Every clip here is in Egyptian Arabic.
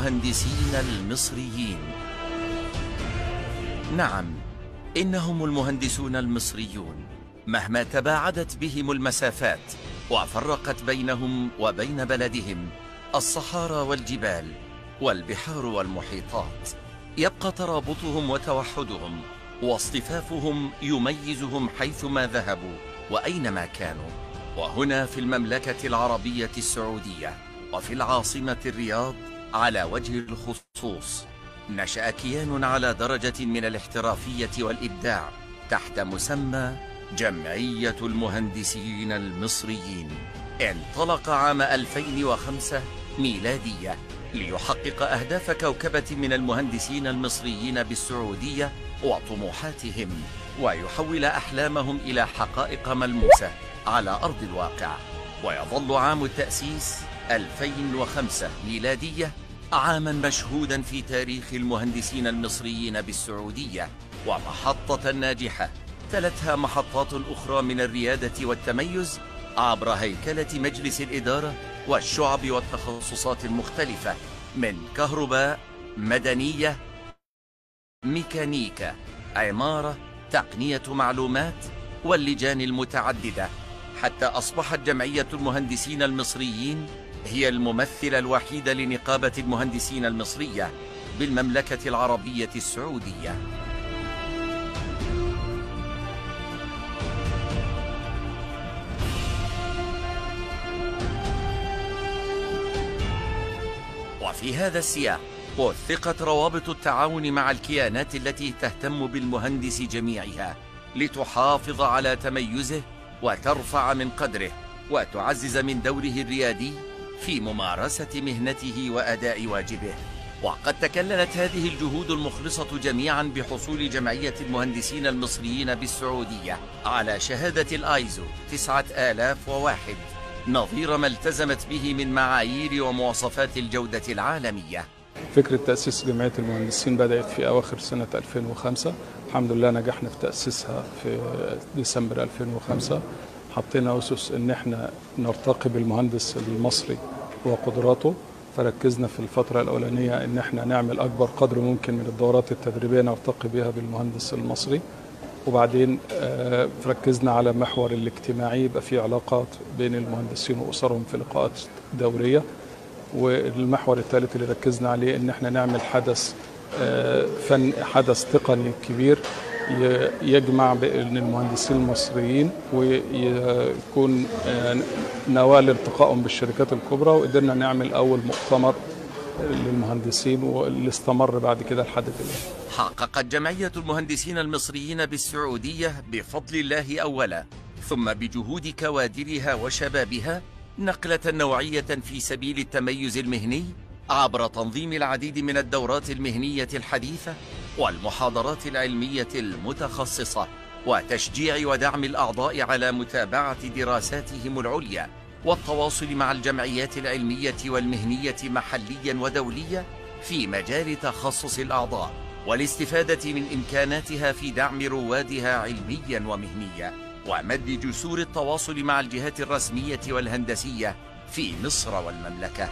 المهندسين المصريين نعم إنهم المهندسون المصريون مهما تباعدت بهم المسافات وفرقت بينهم وبين بلدهم الصحارى والجبال والبحار والمحيطات يبقى ترابطهم وتوحدهم واصطفافهم يميزهم حيثما ذهبوا وأينما كانوا وهنا في المملكة العربية السعودية وفي العاصمة الرياض على وجه الخصوص نشأ كيان على درجة من الاحترافية والإبداع تحت مسمى جمعية المهندسين المصريين انطلق عام 2005 ميلادية ليحقق أهداف كوكبة من المهندسين المصريين بالسعودية وطموحاتهم ويحول أحلامهم إلى حقائق ملموسة على أرض الواقع ويظل عام التأسيس 2005 ميلادية عاما مشهودا في تاريخ المهندسين المصريين بالسعودية ومحطة ناجحة تلتها محطات أخرى من الريادة والتميز عبر هيكلة مجلس الإدارة والشعب والتخصصات المختلفة من كهرباء مدنية ميكانيكا عمارة تقنية معلومات واللجان المتعددة حتى أصبحت جمعية المهندسين المصريين هي الممثلة الوحيدة لنقابة المهندسين المصرية بالمملكة العربية السعودية وفي هذا السياق وثقت روابط التعاون مع الكيانات التي تهتم بالمهندس جميعها لتحافظ على تميزه وترفع من قدره وتعزز من دوره الريادي في ممارسة مهنته وأداء واجبه وقد تكللت هذه الجهود المخلصة جميعا بحصول جمعية المهندسين المصريين بالسعودية على شهادة الآيزو 9001 نظير ما التزمت به من معايير ومواصفات الجودة العالمية فكرة تأسيس جمعية المهندسين بدأت في أواخر سنة 2005 الحمد لله نجحنا في تأسيسها في ديسمبر 2005 حطينا أسس إن إحنا نرتقي بالمهندس المصري وقدراته فركزنا في الفترة الأولانية إن إحنا نعمل أكبر قدر ممكن من الدورات التدريبية نرتقي بها بالمهندس المصري وبعدين آه، ركزنا على محور الاجتماعي يبقى في علاقات بين المهندسين وأسرهم في لقاءات دورية والمحور الثالث اللي ركزنا عليه ان احنا نعمل حدث آه، فن حدث تقني كبير ي- يجمع بين المهندسين المصريين ويكون آه، نواه لالتقائهم بالشركات الكبرى وقدرنا نعمل اول مؤتمر للمهندسين واللي استمر بعد كده لحد دلوقتي حققت جمعية المهندسين المصريين بالسعودية بفضل الله أولا ثم بجهود كوادرها وشبابها نقلة نوعية في سبيل التميز المهني عبر تنظيم العديد من الدورات المهنية الحديثة والمحاضرات العلمية المتخصصة وتشجيع ودعم الأعضاء على متابعة دراساتهم العليا والتواصل مع الجمعيات العلمية والمهنية محليا ودوليا في مجال تخصص الأعضاء والاستفادة من إمكاناتها في دعم روادها علميا ومهنيا ومد جسور التواصل مع الجهات الرسمية والهندسية في مصر والمملكة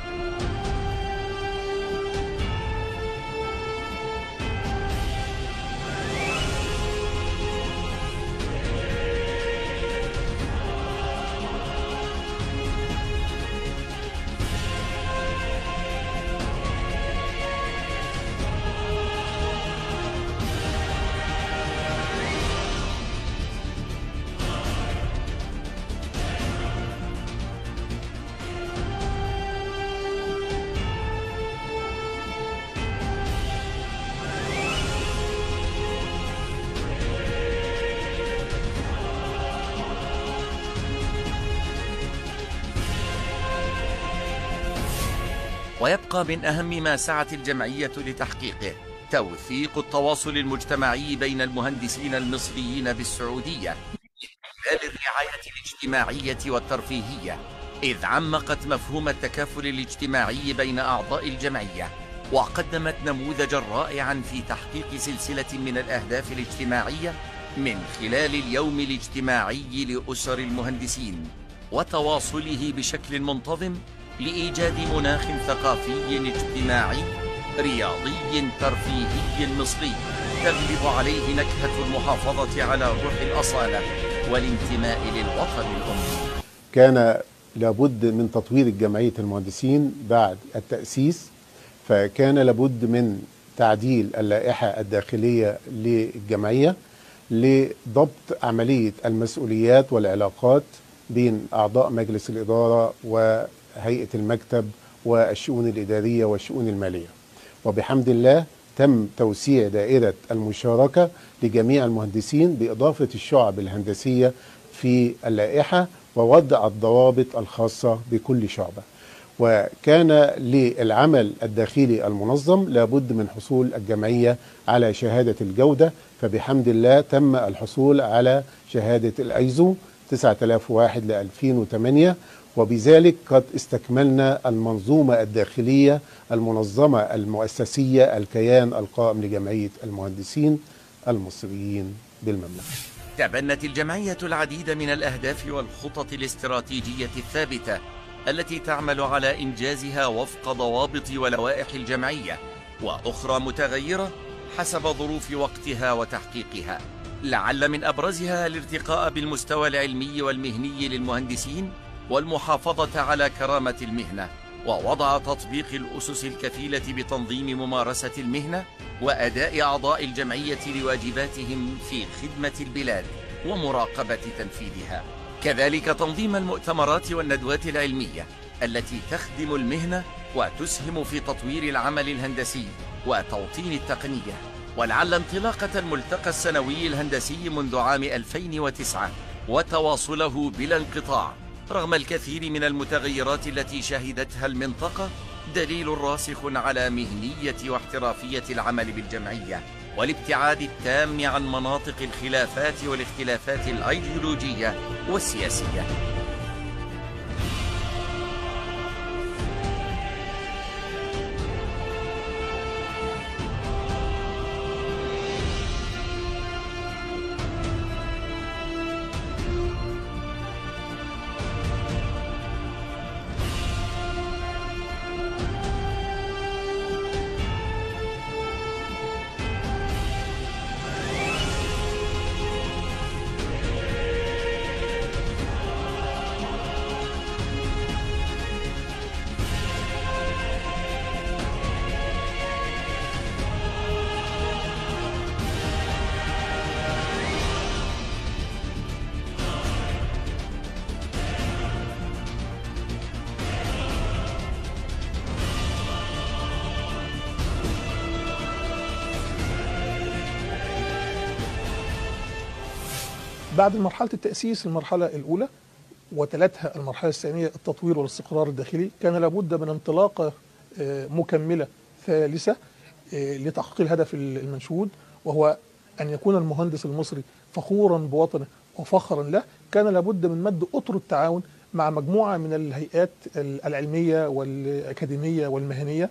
ويبقى من أهم ما سعت الجمعية لتحقيقه توثيق التواصل المجتمعي بين المهندسين المصريين بالسعودية خلال الرعاية الاجتماعية والترفيهية إذ عمقت مفهوم التكافل الاجتماعي بين أعضاء الجمعية وقدمت نموذجا رائعا في تحقيق سلسلة من الأهداف الاجتماعية من خلال اليوم الاجتماعي لأسر المهندسين وتواصله بشكل منتظم لإيجاد مناخ ثقافي اجتماعي رياضي ترفيهي مصري تغلب عليه نكهة المحافظة على روح الأصالة والانتماء للوطن الأم كان لابد من تطوير جمعية المهندسين بعد التأسيس فكان لابد من تعديل اللائحة الداخلية للجمعية لضبط عملية المسؤوليات والعلاقات بين أعضاء مجلس الإدارة وهيئة المكتب والشؤون الإدارية والشؤون المالية وبحمد الله تم توسيع دائرة المشاركة لجميع المهندسين بإضافة الشعب الهندسية في اللائحة ووضع الضوابط الخاصة بكل شعبة وكان للعمل الداخلي المنظم لابد من حصول الجمعية على شهادة الجودة فبحمد الله تم الحصول على شهادة الأيزو 9001 ل 2008 وبذلك قد استكملنا المنظومة الداخلية المنظمة المؤسسية الكيان القائم لجمعية المهندسين المصريين بالمملكة تبنت الجمعية العديد من الأهداف والخطط الاستراتيجية الثابتة التي تعمل على إنجازها وفق ضوابط ولوائح الجمعية وأخرى متغيرة حسب ظروف وقتها وتحقيقها لعل من أبرزها الارتقاء بالمستوى العلمي والمهني للمهندسين والمحافظة على كرامة المهنة ووضع تطبيق الأسس الكفيلة بتنظيم ممارسة المهنة وأداء أعضاء الجمعية لواجباتهم في خدمة البلاد ومراقبة تنفيذها كذلك تنظيم المؤتمرات والندوات العلمية التي تخدم المهنة وتسهم في تطوير العمل الهندسي وتوطين التقنية ولعل انطلاقة الملتقى السنوي الهندسي منذ عام 2009 وتواصله بلا انقطاع رغم الكثير من المتغيرات التي شهدتها المنطقة دليل راسخ على مهنية واحترافية العمل بالجمعية والابتعاد التام عن مناطق الخلافات والاختلافات الأيديولوجية والسياسية بعد مرحلة التأسيس المرحلة الأولى وتلتها المرحلة الثانية التطوير والاستقرار الداخلي كان لابد من انطلاقة آه، مكملة ثالثة آه، لتحقيق الهدف المنشود وهو أن يكون المهندس المصري فخورا بوطنه وفخرا له كان لابد من مد أطر التعاون مع مجموعة من الهيئات العلمية والأكاديمية والمهنية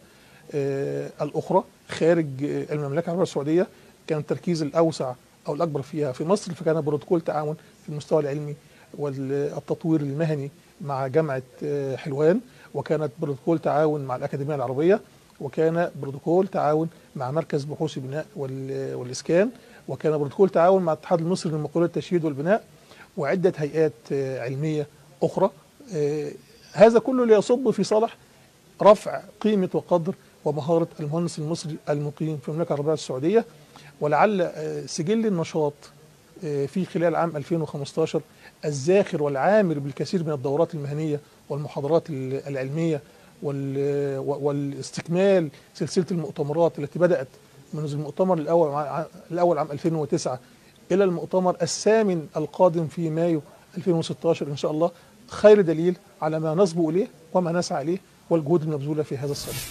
آه، الأخرى خارج المملكة العربية السعودية كان التركيز الأوسع او الاكبر فيها في مصر فكان بروتوكول تعاون في المستوى العلمي والتطوير المهني مع جامعه آه، حلوان وكانت بروتوكول تعاون مع الاكاديميه العربيه وكان بروتوكول تعاون مع مركز بحوث البناء والاسكان وكان بروتوكول تعاون مع الاتحاد المصري للمقاولات التشييد والبناء وعده هيئات آه، علميه اخرى آه، هذا كله ليصب في صالح رفع قيمه وقدر ومهاره المهندس المصري المقيم في المملكه العربيه السعوديه ولعل آه، سجل النشاط آه، في خلال عام 2015 الزاخر والعامر بالكثير من الدورات المهنيه والمحاضرات العلميه والاستكمال سلسله المؤتمرات التي بدات منذ المؤتمر الاول الاول عام 2009 الى المؤتمر الثامن القادم في مايو 2016 ان شاء الله خير دليل على ما نصبو اليه وما نسعى اليه والجهود المبذوله في هذا الصدد.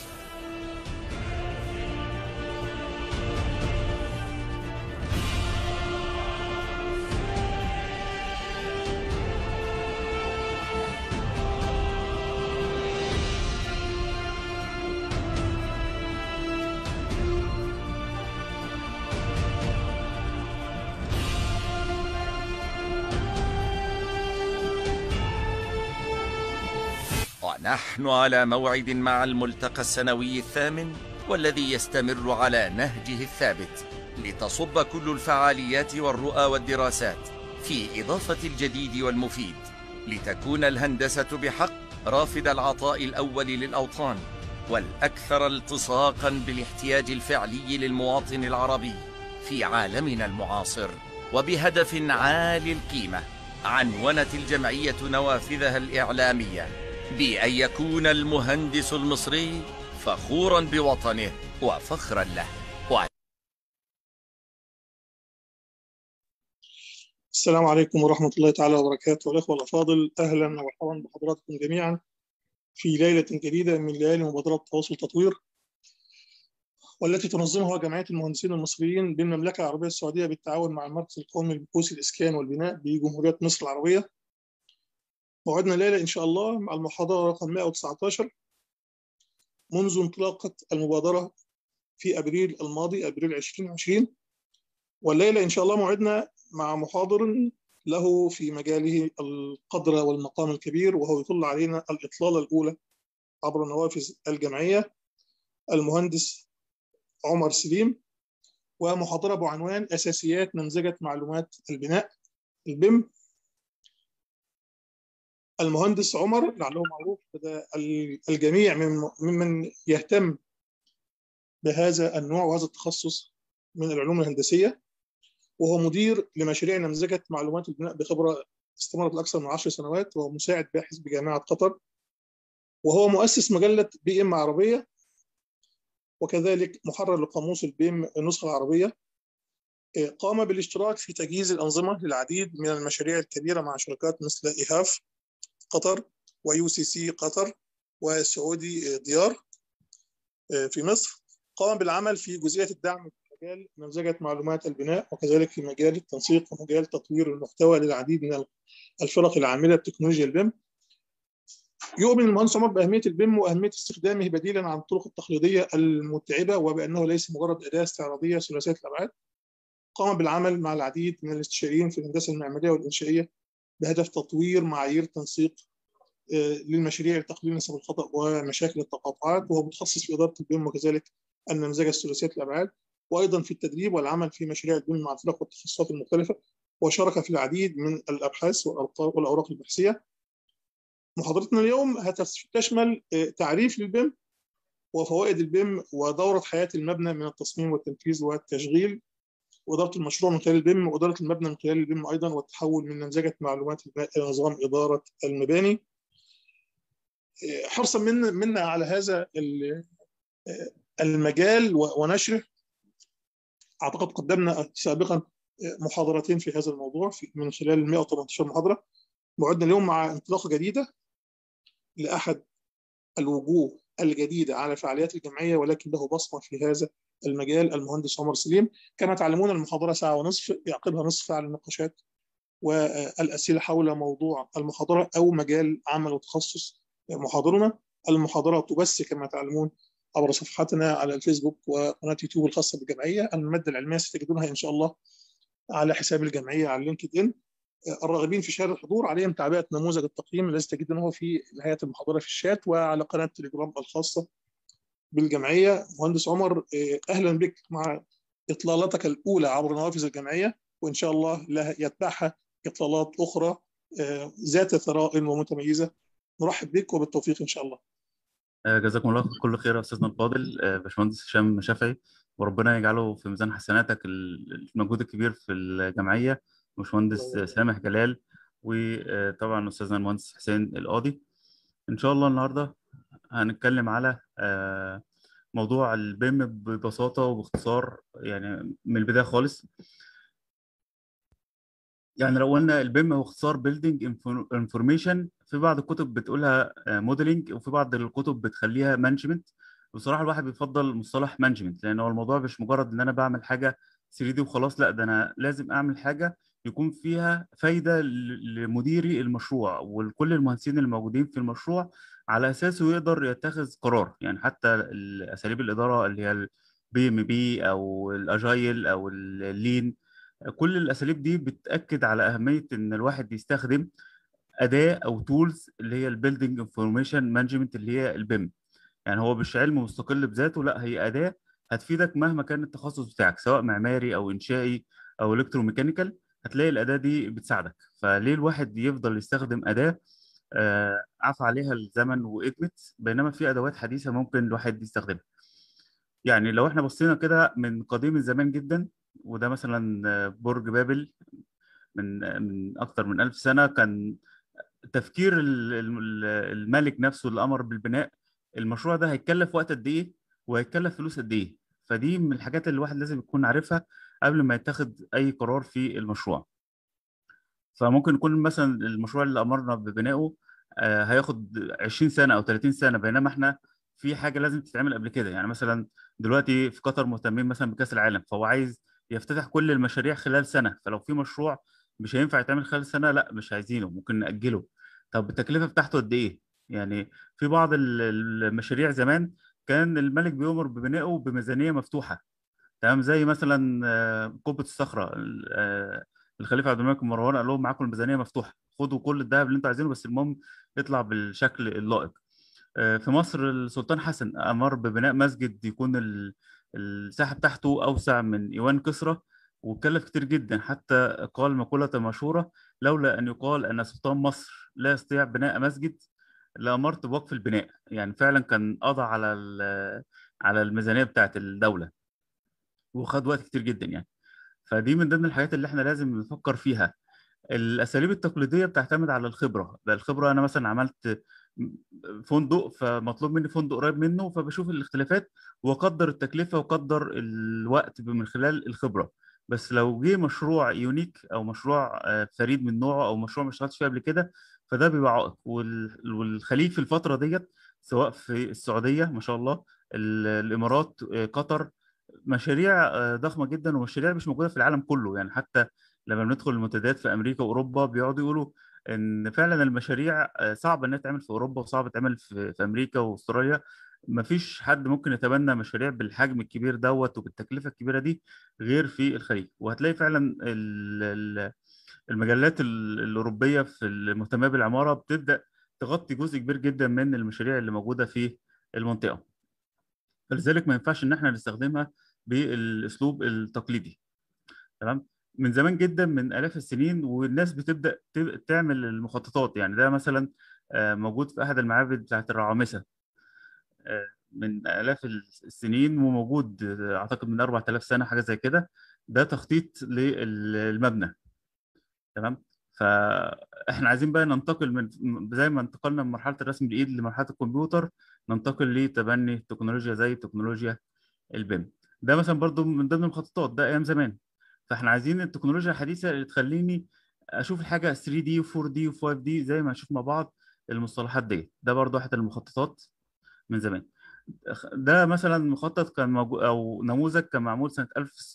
ونحن على موعد مع الملتقى السنوي الثامن والذي يستمر على نهجه الثابت لتصب كل الفعاليات والرؤى والدراسات في إضافة الجديد والمفيد لتكون الهندسة بحق رافد العطاء الأول للأوطان والأكثر التصاقا بالاحتياج الفعلي للمواطن العربي في عالمنا المعاصر وبهدف عالي القيمة عنونت الجمعية نوافذها الإعلامية بأن يكون المهندس المصري فخورا بوطنه وفخرا له السلام عليكم ورحمة الله تعالى وبركاته الأخوة الأفاضل أهلا ومرحبا بحضراتكم جميعا في ليلة جديدة من ليالي مبادرة تواصل تطوير والتي تنظمها جمعية المهندسين المصريين بالمملكة العربية السعودية بالتعاون مع المركز القومي لبحوث الإسكان والبناء بجمهورية مصر العربية موعدنا الليلة إن شاء الله مع المحاضرة رقم 119 منذ انطلاقة المبادرة في أبريل الماضي أبريل 2020 والليلة إن شاء الله موعدنا مع محاضر له في مجاله القدر والمقام الكبير وهو يطل علينا الإطلالة الأولى عبر نوافذ الجمعية المهندس عمر سليم ومحاضرة بعنوان أساسيات نمذجة معلومات البناء البيم المهندس عمر لعله معروف لدى الجميع ممن يهتم بهذا النوع وهذا التخصص من العلوم الهندسية وهو مدير لمشاريع نمذجة معلومات البناء بخبرة استمرت لأكثر من عشر سنوات وهو مساعد باحث بجامعة قطر وهو مؤسس مجلة بي إم عربية وكذلك محرر لقاموس البيم النسخة العربية قام بالاشتراك في تجهيز الأنظمة للعديد من المشاريع الكبيرة مع شركات مثل إيهاف قطر ويو سي سي قطر وسعودي ديار في مصر قام بالعمل في جزئية الدعم في مجال نمذجة معلومات البناء وكذلك في مجال التنسيق ومجال تطوير المحتوى للعديد من الفرق العاملة بتكنولوجيا البيم يؤمن المهندس عمر بأهمية البيم وأهمية استخدامه بديلا عن الطرق التقليدية المتعبة وبأنه ليس مجرد أداة استعراضية ثلاثية الأبعاد قام بالعمل مع العديد من الاستشاريين في الهندسة المعمارية والإنشائية بهدف تطوير معايير تنسيق للمشاريع لتقليل نسب الخطأ ومشاكل التقاطعات وهو متخصص في إدارة البيم وكذلك النمذجة الثلاثية الأبعاد وأيضا في التدريب والعمل في مشاريع البيم مع الفرق والتخصصات المختلفة وشارك في العديد من الأبحاث والأوراق البحثية محاضرتنا اليوم هتشمل تعريف للبيم وفوائد البيم ودورة حياة المبنى من التصميم والتنفيذ والتشغيل وإدارة المشروع من خلال البيم وإدارة المبنى من خلال البيم أيضا والتحول من نمذجة معلومات البناء إلى نظام إدارة المباني حرصا منا منا على هذا المجال ونشره أعتقد قدمنا سابقا محاضرتين في هذا الموضوع في من خلال 118 محاضرة موعدنا اليوم مع انطلاقة جديدة لأحد الوجوه الجديدة على فعاليات الجمعية ولكن له بصمة في هذا المجال المهندس عمر سليم كما تعلمون المحاضرة ساعة ونصف يعقبها نصف على النقاشات والأسئلة حول موضوع المحاضرة أو مجال عمل وتخصص محاضرنا المحاضرة تبث كما تعلمون عبر صفحتنا على الفيسبوك وقناة يوتيوب الخاصة بالجمعية المادة العلمية ستجدونها إن شاء الله على حساب الجمعية على لينكد إن الراغبين في شهادة الحضور عليهم تعبئة نموذج التقييم الذي تجدونه في نهاية المحاضرة في الشات وعلى قناة تليجرام الخاصة بالجمعية مهندس عمر أهلا بك مع إطلالتك الأولى عبر نوافذ الجمعية وإن شاء الله لها يتبعها إطلالات أخرى ذات ثراء ومتميزة نرحب بك وبالتوفيق إن شاء الله جزاكم الله كل خير يا أستاذنا الفاضل باشمهندس هشام شافعي وربنا يجعله في ميزان حسناتك المجهود الكبير في الجمعية باشمهندس سامح جلال وطبعا أستاذنا المهندس حسين القاضي إن شاء الله النهاردة هنتكلم على موضوع البيم ببساطة وباختصار يعني من البداية خالص يعني لو قلنا البيم هو اختصار بيلدينج انفورميشن في بعض الكتب بتقولها موديلنج وفي بعض الكتب بتخليها مانجمنت بصراحة الواحد بيفضل مصطلح مانجمنت لأن هو الموضوع مش مجرد إن أنا بعمل حاجة 3 دي وخلاص لا ده أنا لازم أعمل حاجة يكون فيها فايدة لمديري المشروع ولكل المهندسين الموجودين في المشروع على أساسه يقدر يتخذ قرار يعني حتى أساليب الإدارة اللي هي البي ام بي أو الأجايل أو اللين كل الأساليب دي بتأكد على أهمية إن الواحد يستخدم اداه او تولز اللي هي البيلدينج انفورميشن مانجمنت اللي هي البيم يعني هو مش علم مستقل بذاته لا هي اداه هتفيدك مهما كان التخصص بتاعك سواء معماري او انشائي او الكتروميكانيكال هتلاقي الاداه دي بتساعدك فليه الواحد يفضل يستخدم اداه آه، عفى عليها الزمن وادمت بينما في ادوات حديثه ممكن الواحد يستخدمها يعني لو احنا بصينا كده من قديم الزمان جدا وده مثلا آه، برج بابل من آه، من اكتر من ألف سنه كان تفكير ال- ال- الملك نفسه اللي امر بالبناء المشروع ده هيتكلف وقت قد ايه وهيتكلف فلوس قد ايه فدي من الحاجات اللي الواحد لازم يكون عارفها قبل ما يتخذ اي قرار في المشروع فممكن يكون مثلا المشروع اللي امرنا ببنائه آه، هياخد 20 سنه او 30 سنه بينما احنا في حاجه لازم تتعمل قبل كده يعني مثلا دلوقتي في قطر مهتمين مثلا بكاس العالم فهو عايز يفتتح كل المشاريع خلال سنه فلو في مشروع مش هينفع يتعمل خلال سنه لا مش عايزينه ممكن ناجله طب التكلفه بتاعته قد ايه يعني في بعض ال- المشاريع زمان كان الملك بيؤمر ببنائه بميزانيه مفتوحه تمام زي مثلا آه، قبه الصخره ال- آه، الخليفه عبد الملك بن مروان قال لهم معاكم الميزانيه مفتوحه خدوا كل الذهب اللي انتوا عايزينه بس المهم يطلع بالشكل اللائق آه، في مصر السلطان حسن امر ببناء مسجد يكون ال- الساحه بتاعته اوسع من ايوان كسرى وكلف كتير جدا حتى قال مقوله مشهوره لولا ان يقال ان سلطان مصر لا يستطيع بناء مسجد لامرت بوقف البناء يعني فعلا كان قضى على ال- على الميزانيه بتاعت الدوله وخد وقت كتير جدا يعني فدي من ضمن الحاجات اللي احنا لازم نفكر فيها الاساليب التقليديه بتعتمد على الخبره بقى الخبره انا مثلا عملت فندق فمطلوب مني فندق قريب منه فبشوف الاختلافات واقدر التكلفه واقدر الوقت من خلال الخبره بس لو جه مشروع يونيك او مشروع آه، فريد من نوعه او مشروع ما اشتغلتش فيه قبل كده فده بيبقى عائق وال- والخليج في الفتره ديت سواء في السعوديه ما شاء الله ال- الامارات آه، قطر مشاريع آه، ضخمه جدا ومشاريع مش موجوده في العالم كله يعني حتى لما بندخل المنتديات في امريكا واوروبا بيقعدوا يقولوا ان فعلا المشاريع آه، صعب انها تتعمل في اوروبا وصعب تتعمل في في امريكا واستراليا مفيش حد ممكن يتبنى مشاريع بالحجم الكبير دوت وبالتكلفه الكبيره دي غير في الخليج وهتلاقي فعلا ال- ال- المجلات ال- الاوروبيه في المهتمه بالعماره بتبدا تغطي جزء كبير جدا من المشاريع اللي موجوده في المنطقه فلذلك ما ينفعش ان احنا نستخدمها بالاسلوب التقليدي تمام من زمان جدا من آلاف السنين والناس بتبدأ ت- تعمل المخططات يعني ده مثلا آه، موجود في أحد المعابد بتاعت الرعامسة آه، من آلاف السنين وموجود آه، أعتقد من 4000 سنة حاجة زي كده ده تخطيط للمبنى تمام فاحنا عايزين بقى ننتقل من زي ما انتقلنا من مرحلة الرسم بالإيد لمرحلة الكمبيوتر ننتقل لتبني تكنولوجيا زي تكنولوجيا البيم ده مثلا برضو من ضمن المخططات ده أيام زمان فاحنا عايزين التكنولوجيا الحديثه اللي تخليني اشوف الحاجه 3 دي و4 دي و5 دي زي ما نشوف مع بعض المصطلحات دي ده برضو احد المخططات من زمان ده مثلا مخطط كان موجود او نموذج كان معمول سنه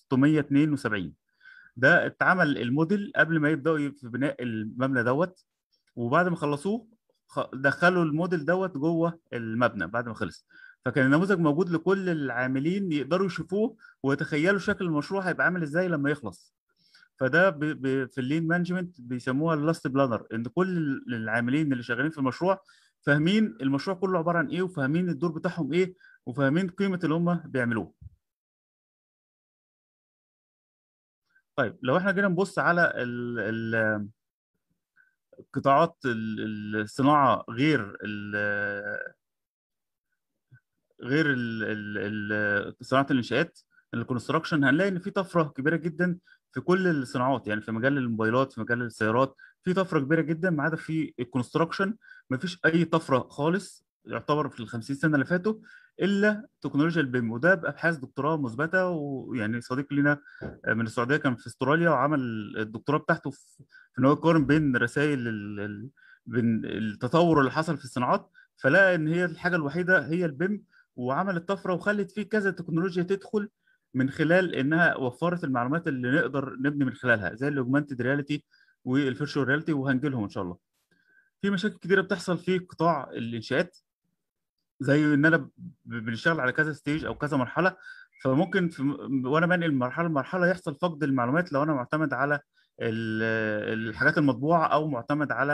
1672 ده اتعمل الموديل قبل ما يبداوا في بناء المبنى دوت وبعد ما خلصوه خ- دخلوا الموديل دوت جوه المبنى بعد ما خلص فكان النموذج موجود لكل العاملين يقدروا يشوفوه ويتخيلوا شكل المشروع هيبقى عامل ازاي لما يخلص فده ب... ب... في اللين مانجمنت بيسموها اللاست بلانر ان كل ال- العاملين اللي شغالين في المشروع فاهمين المشروع كله عباره عن ايه وفاهمين الدور بتاعهم ايه وفاهمين قيمه اللي هم بيعملوه طيب لو احنا جينا نبص على ال... ال... قطاعات ال- الصناعه غير ال... غير ال ال ال صناعه الانشاءات الكونستراكشن هنلاقي ان في طفره كبيره جدا في كل الصناعات يعني في مجال الموبايلات في مجال السيارات في طفره كبيره جدا ما عدا في الكونستراكشن ما فيش اي طفره خالص يعتبر في ال 50 سنه اللي فاتوا الا تكنولوجيا البيم وده بابحاث دكتوراه مثبته ويعني صديق لنا من السعوديه كان في استراليا وعمل الدكتوراه بتاعته في في ان هو يقارن بين رسائل ال- ال- بين التطور اللي حصل في الصناعات فلقى ان هي الحاجه الوحيده هي البيم وعملت طفره وخلت فيه كذا تكنولوجيا تدخل من خلال انها وفرت المعلومات اللي نقدر نبني من خلالها زي الاوجمانتد رياليتي والفيرشوال رياليتي وهنجي لهم ان شاء الله. في مشاكل كتيره بتحصل في قطاع الانشاءات زي ان انا ب- بنشتغل على كذا ستيج او كذا مرحله فممكن في م- وانا بنقل من مرحله لمرحله يحصل فقد المعلومات لو انا معتمد على ال- الحاجات المطبوعه او معتمد على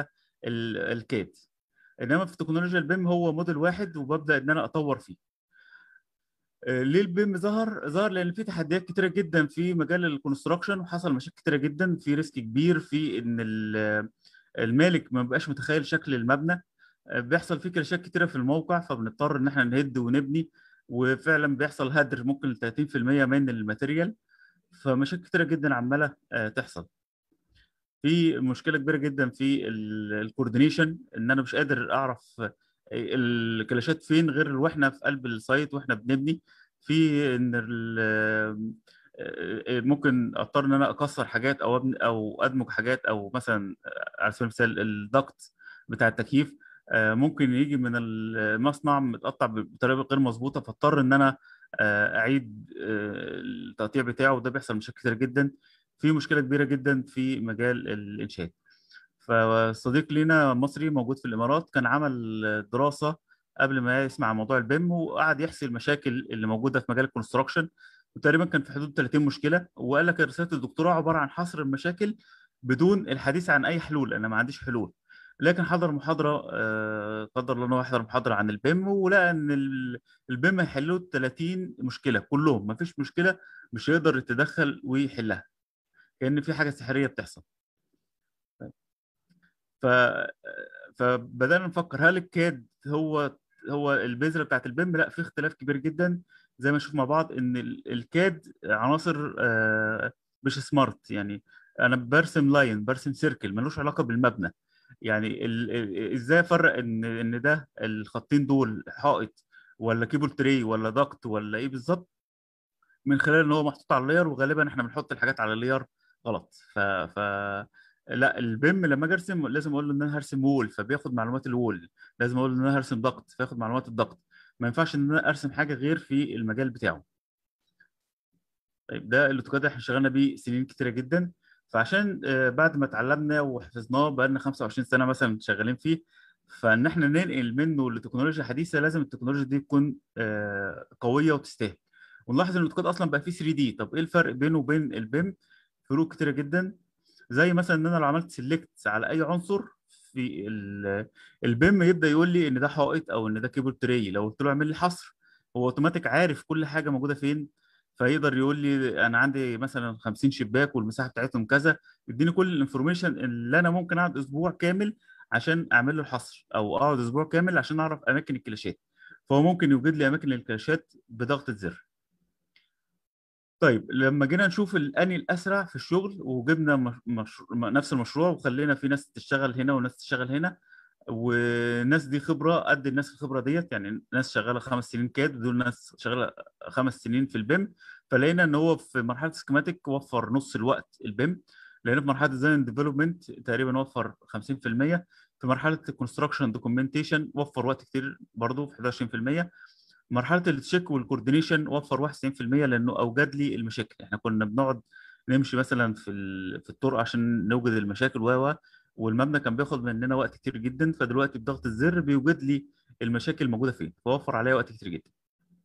ال- الكاد انما في تكنولوجيا البيم هو موديل واحد وببدا ان انا اطور فيه آه، ليه البيم ظهر؟ ظهر لان في تحديات كتيره جدا في مجال الكونستراكشن وحصل مشاكل كتيره جدا في ريسك كبير في ان ال- المالك ما بيبقاش متخيل شكل المبنى آه، بيحصل فيه كراشات كتيره في الموقع فبنضطر ان احنا نهد ونبني وفعلا بيحصل هدر ممكن ل 30% من الماتيريال فمشاكل كتيره جدا عماله آه، تحصل في مشكله كبيره جدا في الكوردينيشن ان انا مش قادر اعرف الكلاشات فين غير واحنا في قلب السايت واحنا بنبني في ان ال- ممكن اضطر ان انا اكسر حاجات او أبني او ادمج حاجات او مثلا على سبيل المثال الضغط بتاع التكييف آه، ممكن يجي من المصنع متقطع بطريقه غير مظبوطه فاضطر ان انا آه، اعيد آه، التقطيع بتاعه وده بيحصل مشاكل كتير جدا في مشكله كبيره جدا في مجال الانشاء فصديق لينا مصري موجود في الامارات كان عمل دراسه قبل ما يسمع عن موضوع البيم وقعد يحصي المشاكل اللي موجوده في مجال الكونستراكشن وتقريبا كان في حدود 30 مشكله وقال لك رساله الدكتوراه عباره عن حصر المشاكل بدون الحديث عن اي حلول انا ما عنديش حلول لكن حضر محاضره آه، قدر الله ان هو يحضر محاضره عن البيم ولقى ان ال- البيم هيحلوا 30 مشكله كلهم ما فيش مشكله مش هيقدر يتدخل ويحلها كان في حاجه سحريه بتحصل ف فبدانا نفكر هل الكاد هو هو البذره بتاعت البيم لا في اختلاف كبير جدا زي ما نشوف مع بعض ان ال- الكاد عناصر آه، مش سمارت يعني انا برسم لاين برسم سيركل ملوش علاقه بالمبنى يعني ال- ال- ازاي افرق ان ان ده الخطين دول حائط ولا كيبل تري ولا ضغط ولا ايه بالظبط من خلال ان هو محطوط على اللاير وغالبا احنا بنحط الحاجات على اللاير غلط ف, ف... لا البيم لما اجي ارسم لازم اقول له ان انا هرسم وول فبياخد معلومات الوول لازم اقول له ان انا هرسم ضغط فياخد معلومات الضغط ما ينفعش ان انا ارسم حاجه غير في المجال بتاعه طيب ده الاوتوكاد احنا اشتغلنا بيه سنين كتيره جدا فعشان آه، بعد ما اتعلمنا وحفظناه بقالنا 25 سنه مثلا شغالين فيه فان احنا ننقل منه لتكنولوجيا حديثه لازم التكنولوجيا دي تكون آه، قويه وتستاهل ونلاحظ ان الاوتوكاد اصلا بقى فيه 3 دي طب ايه الفرق بينه وبين البيم فروق كتيره جدا زي مثلا ان انا لو عملت سيلكت على اي عنصر في ال- البيم يبدا يقول لي ان ده حائط او ان ده كيبل تري لو قلت له اعمل لي حصر هو اوتوماتيك عارف كل حاجه موجوده فين فيقدر يقول لي انا عندي مثلا 50 شباك والمساحه بتاعتهم كذا يديني كل الانفورميشن اللي انا ممكن اقعد اسبوع كامل عشان اعمل له الحصر او اقعد اسبوع كامل عشان اعرف اماكن الكلاشات فهو ممكن يوجد لي اماكن الكلاشات بضغطه زر طيب لما جينا نشوف الاني الاسرع في الشغل وجبنا مش... مش... نفس المشروع وخلينا في ناس تشتغل هنا وناس تشتغل هنا والناس دي خبره قد الناس الخبره ديت يعني ناس شغاله خمس سنين كاد ودول ناس شغاله خمس سنين في البيم فلقينا ان هو في مرحله سكيماتيك وفر نص الوقت البيم لقينا في مرحله ديزاين ديفلوبمنت تقريبا وفر 50% في مرحله الكونستراكشن دوكيومنتيشن وفر وقت كتير برضه في 11% مرحله التشيك والكوردينيشن وفر 91% لانه اوجد لي المشاكل احنا كنا بنقعد نمشي مثلا في ال- في الطرق عشان نوجد المشاكل و و والمبنى كان بياخد مننا وقت كتير جدا فدلوقتي بضغط الزر بيوجد لي المشاكل الموجوده فين فوفر عليا وقت كتير جدا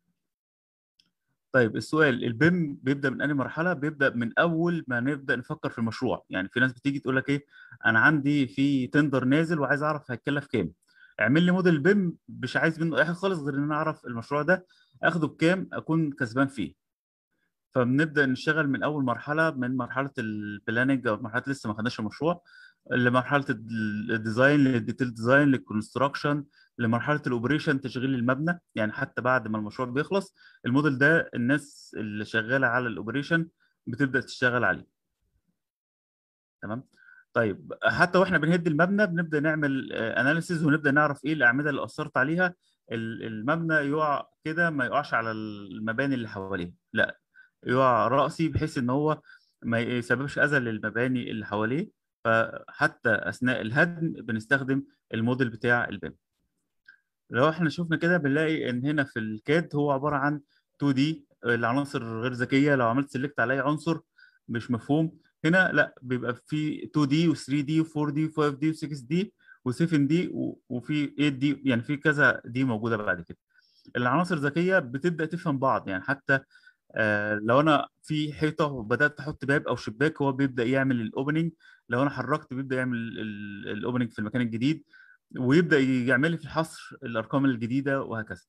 طيب السؤال البيم بيبدا من انهي مرحله بيبدا من اول ما نبدا نفكر في المشروع يعني في ناس بتيجي تقول لك ايه انا عندي في تندر نازل وعايز اعرف هيتكلف كام اعمل لي موديل بيم مش عايز منه اي حاجه خالص غير ان انا اعرف المشروع ده اخده بكام اكون كسبان فيه فبنبدا نشتغل من اول مرحله من مرحله البلاننج او مرحله لسه ما خدناش المشروع لمرحله ال- الديزاين للديتيل ديزاين للكونستراكشن لمرحله الاوبريشن تشغيل المبنى يعني حتى بعد ما المشروع بيخلص الموديل ده الناس اللي شغاله على الاوبريشن بتبدا تشتغل عليه تمام طيب حتى واحنا بنهد المبنى بنبدا نعمل اناليسيز ونبدا نعرف ايه الاعمده اللي اثرت عليها ال- المبنى يقع كده ما يقعش على المباني اللي حواليه لا يقع راسي بحيث ان هو ما يسببش اذى للمباني اللي حواليه فحتى اثناء الهدم بنستخدم الموديل بتاع البيم لو احنا شفنا كده بنلاقي ان هنا في الكاد هو عباره عن 2 دي العناصر غير ذكيه لو عملت سيلكت على اي عنصر مش مفهوم هنا لا بيبقى في 2 دي و3 دي و4 دي و5 دي و6 دي و7 دي وفي 8 دي يعني في كذا دي موجوده بعد كده العناصر الذكيه بتبدا تفهم بعض يعني حتى آه، لو انا في حيطه وبدات احط باب او شباك هو بيبدا يعمل الاوبننج لو انا حركت بيبدا يعمل الاوبننج في المكان الجديد ويبدا يعمل لي في الحصر الارقام الجديده وهكذا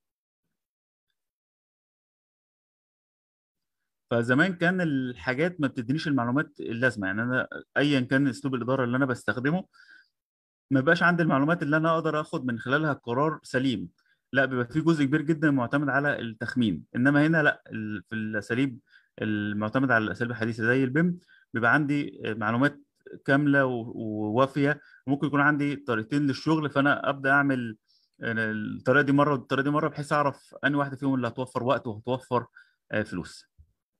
فزمان كان الحاجات ما بتدينيش المعلومات اللازمه يعني انا ايا كان اسلوب الاداره اللي انا بستخدمه ما بقاش عندي المعلومات اللي انا اقدر اخد من خلالها قرار سليم لا بيبقى في جزء كبير جدا معتمد على التخمين انما هنا لا ال- في الاساليب المعتمده على الاساليب الحديثه زي البيم بيبقى عندي معلومات كامله و- ووافيه ممكن يكون عندي طريقتين للشغل فانا ابدا اعمل الطريقه دي مره والطريقه دي مره بحيث اعرف انهي واحده فيهم اللي هتوفر وقت وهتوفر آه، فلوس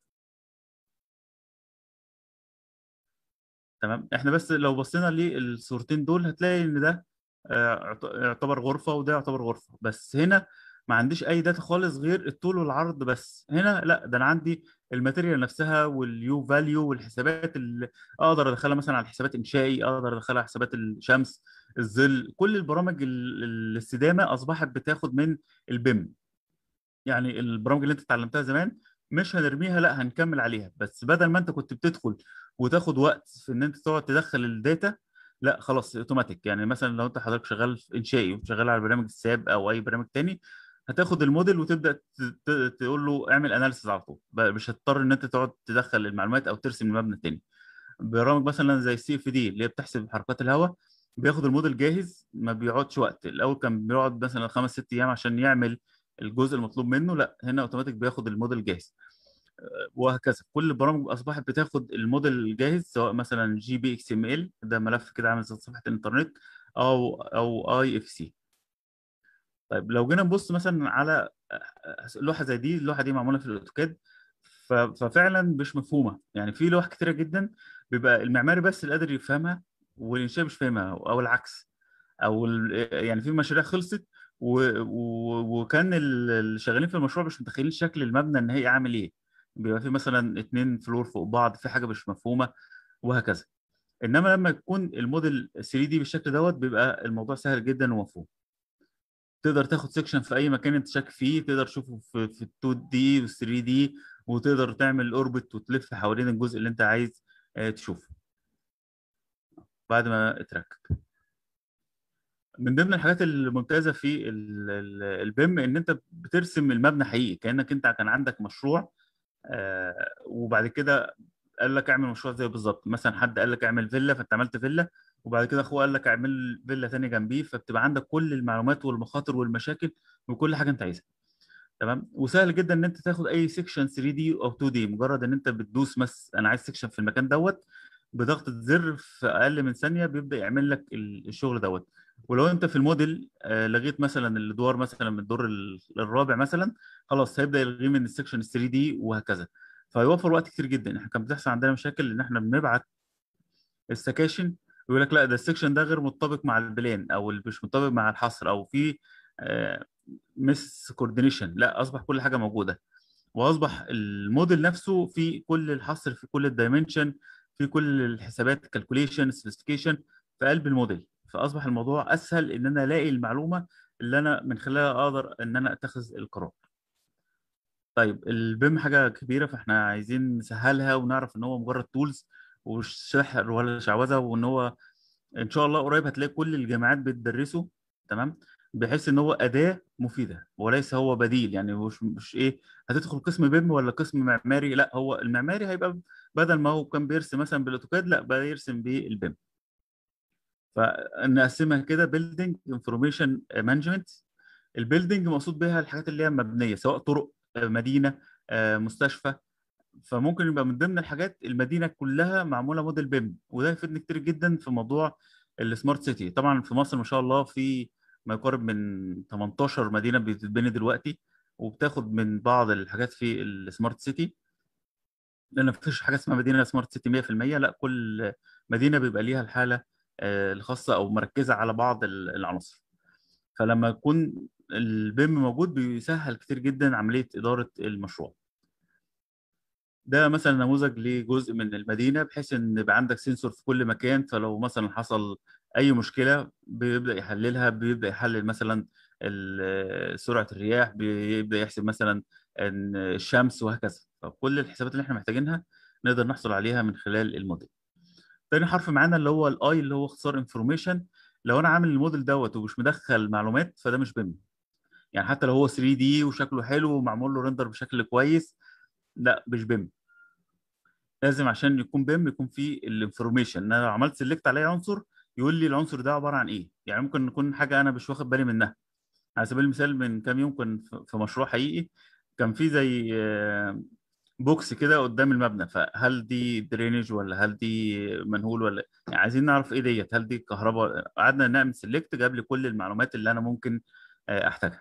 تمام احنا بس لو بصينا للصورتين دول هتلاقي ان ده آه، يعت- يعتبر غرفة وده يعتبر غرفة بس هنا ما عنديش اي داتا خالص غير الطول والعرض بس هنا لا ده انا عندي الماتيريال نفسها واليو فاليو والحسابات اللي اقدر ادخلها مثلا على حسابات انشائي اقدر ادخلها على حسابات الشمس الظل كل البرامج ال- الاستدامة اصبحت بتاخد من البيم يعني البرامج اللي انت اتعلمتها زمان مش هنرميها لا هنكمل عليها بس بدل ما انت كنت بتدخل وتاخد وقت في ان انت تقعد تدخل الداتا لا خلاص اوتوماتيك يعني مثلا لو انت حضرتك شغال في انشائي وشغال على برنامج الساب او اي برنامج تاني هتاخد الموديل وتبدا ت- ت- تقول له اعمل اناليسيز على طول بقى مش هتضطر ان انت تقعد تدخل المعلومات او ترسم المبنى التاني برامج مثلا زي السي اف دي اللي هي بتحسب حركات الهواء بياخد الموديل جاهز ما بيقعدش وقت الاول كان بيقعد مثلا خمس ست ايام عشان يعمل الجزء المطلوب منه لا هنا اوتوماتيك بياخد الموديل جاهز وهكذا كل البرامج اصبحت بتاخد الموديل الجاهز سواء مثلا جي بي اكس ام ال ده ملف كده عامل زي صفحه الانترنت او او اي اف سي طيب لو جينا نبص مثلا على لوحه زي دي اللوحه دي معموله في الاوتوكاد ف- ففعلا مش مفهومه يعني في لوح كتيره جدا بيبقى المعماري بس اللي قادر يفهمها والانشاء مش فاهمها او العكس او ال- يعني في مشاريع خلصت و... و... وكان ال- اللي شغالين في المشروع مش متخيلين شكل المبنى النهائي عامل ايه بيبقى في مثلا اتنين فلور فوق بعض في حاجه مش مفهومه وهكذا انما لما يكون الموديل 3 دي بالشكل دوت بيبقى الموضوع سهل جدا ومفهوم تقدر تاخد سيكشن في اي مكان انت شاك فيه تقدر تشوفه في في ال 2 دي وال 3 دي وتقدر تعمل اوربت وتلف حوالين الجزء اللي انت عايز آه، تشوفه بعد ما اتركب من ضمن الحاجات الممتازه في ال- ال- البيم ان انت بترسم المبنى حقيقي كانك انت كان عندك مشروع آه، وبعد كده قال لك اعمل مشروع زي بالظبط مثلا حد قال لك اعمل فيلا فانت عملت فيلا وبعد كده اخوه قال لك اعمل فيلا ثانيه جنبيه فبتبقى عندك كل المعلومات والمخاطر والمشاكل وكل حاجه انت عايزها تمام وسهل جدا ان انت تاخد اي سيكشن 3 دي او 2 دي مجرد ان انت بتدوس مس انا عايز سيكشن في المكان دوت بضغطة زر في اقل من ثانيه بيبدا يعمل لك ال- الشغل دوت ولو انت في الموديل آه، لغيت مثلا الادوار مثلا من الدور ال- الرابع مثلا خلاص هيبدا يلغيه من السكشن 3 دي وهكذا فيوفر وقت كتير جدا احنا كان بتحصل عندنا مشاكل ان احنا بنبعت السكاشن ويقول لك لا ده السكشن ده غير متطابق مع البلان او اللي مش متطابق مع الحصر او في مس كوردينيشن لا اصبح كل حاجه موجوده واصبح الموديل نفسه في كل الحصر في كل الدايمنشن في كل الحسابات كالكوليشن سبيسيفيكيشن في قلب الموديل فاصبح الموضوع اسهل ان انا الاقي المعلومه اللي انا من خلالها اقدر ان انا اتخذ القرار طيب البيم حاجه كبيره فاحنا عايزين نسهلها ونعرف ان هو مجرد تولز ومش سحر ولا شعوذه وان هو ان شاء الله قريب هتلاقي كل الجامعات بتدرسه تمام بحيث ان هو اداه مفيده وليس هو بديل يعني مش مش ايه هتدخل قسم بيم ولا قسم معماري لا هو المعماري هيبقى بدل ما هو كان بيرسم مثلا بالاوتوكاد لا بقى يرسم بالبيم فنقسمها كده بيلدينج انفورميشن مانجمنت البيلدينج مقصود بها الحاجات اللي هي مبنيه سواء طرق آه، مدينه آه، مستشفى فممكن يبقى من ضمن الحاجات المدينه كلها معموله موديل بيم وده يفيدني كتير جدا في موضوع السمارت سيتي طبعا في مصر ما شاء الله في ما يقارب من 18 مدينه بتتبني دلوقتي وبتاخد من بعض الحاجات في السمارت سيتي لان مفيش حاجه اسمها مدينه سمارت سيتي 100% لا كل مدينه بيبقى ليها الحاله آه، الخاصه او مركزه على بعض ال- العناصر فلما يكون البيم موجود بيسهل كتير جدا عمليه اداره المشروع ده مثلا نموذج لجزء من المدينه بحيث ان يبقى عندك سنسور في كل مكان فلو مثلا حصل اي مشكله بيبدا يحللها بيبدا يحلل مثلا ال- سرعه الرياح بيبدا يحسب مثلا ان الشمس وهكذا فكل الحسابات اللي احنا محتاجينها نقدر نحصل عليها من خلال الموديل تاني حرف معانا اللي هو الاي اللي هو اختصار انفورميشن لو انا عامل الموديل دوت ومش مدخل معلومات فده مش بيم يعني حتى لو هو 3 دي وشكله حلو ومعمول له ريندر بشكل كويس لا مش بيم لازم عشان يكون بيم يكون فيه الانفورميشن ان انا لو عملت سيلكت على اي عنصر يقول لي العنصر ده عباره عن ايه يعني ممكن يكون حاجه انا مش واخد بالي منها على سبيل المثال من كام يوم كان في مشروع حقيقي كان في زي بوكس كده قدام المبنى فهل دي درينج ولا هل دي منهول ولا يعني عايزين نعرف ايه ديت هل دي كهرباء قعدنا نعمل سيلكت جاب لي كل المعلومات اللي انا ممكن احتاجها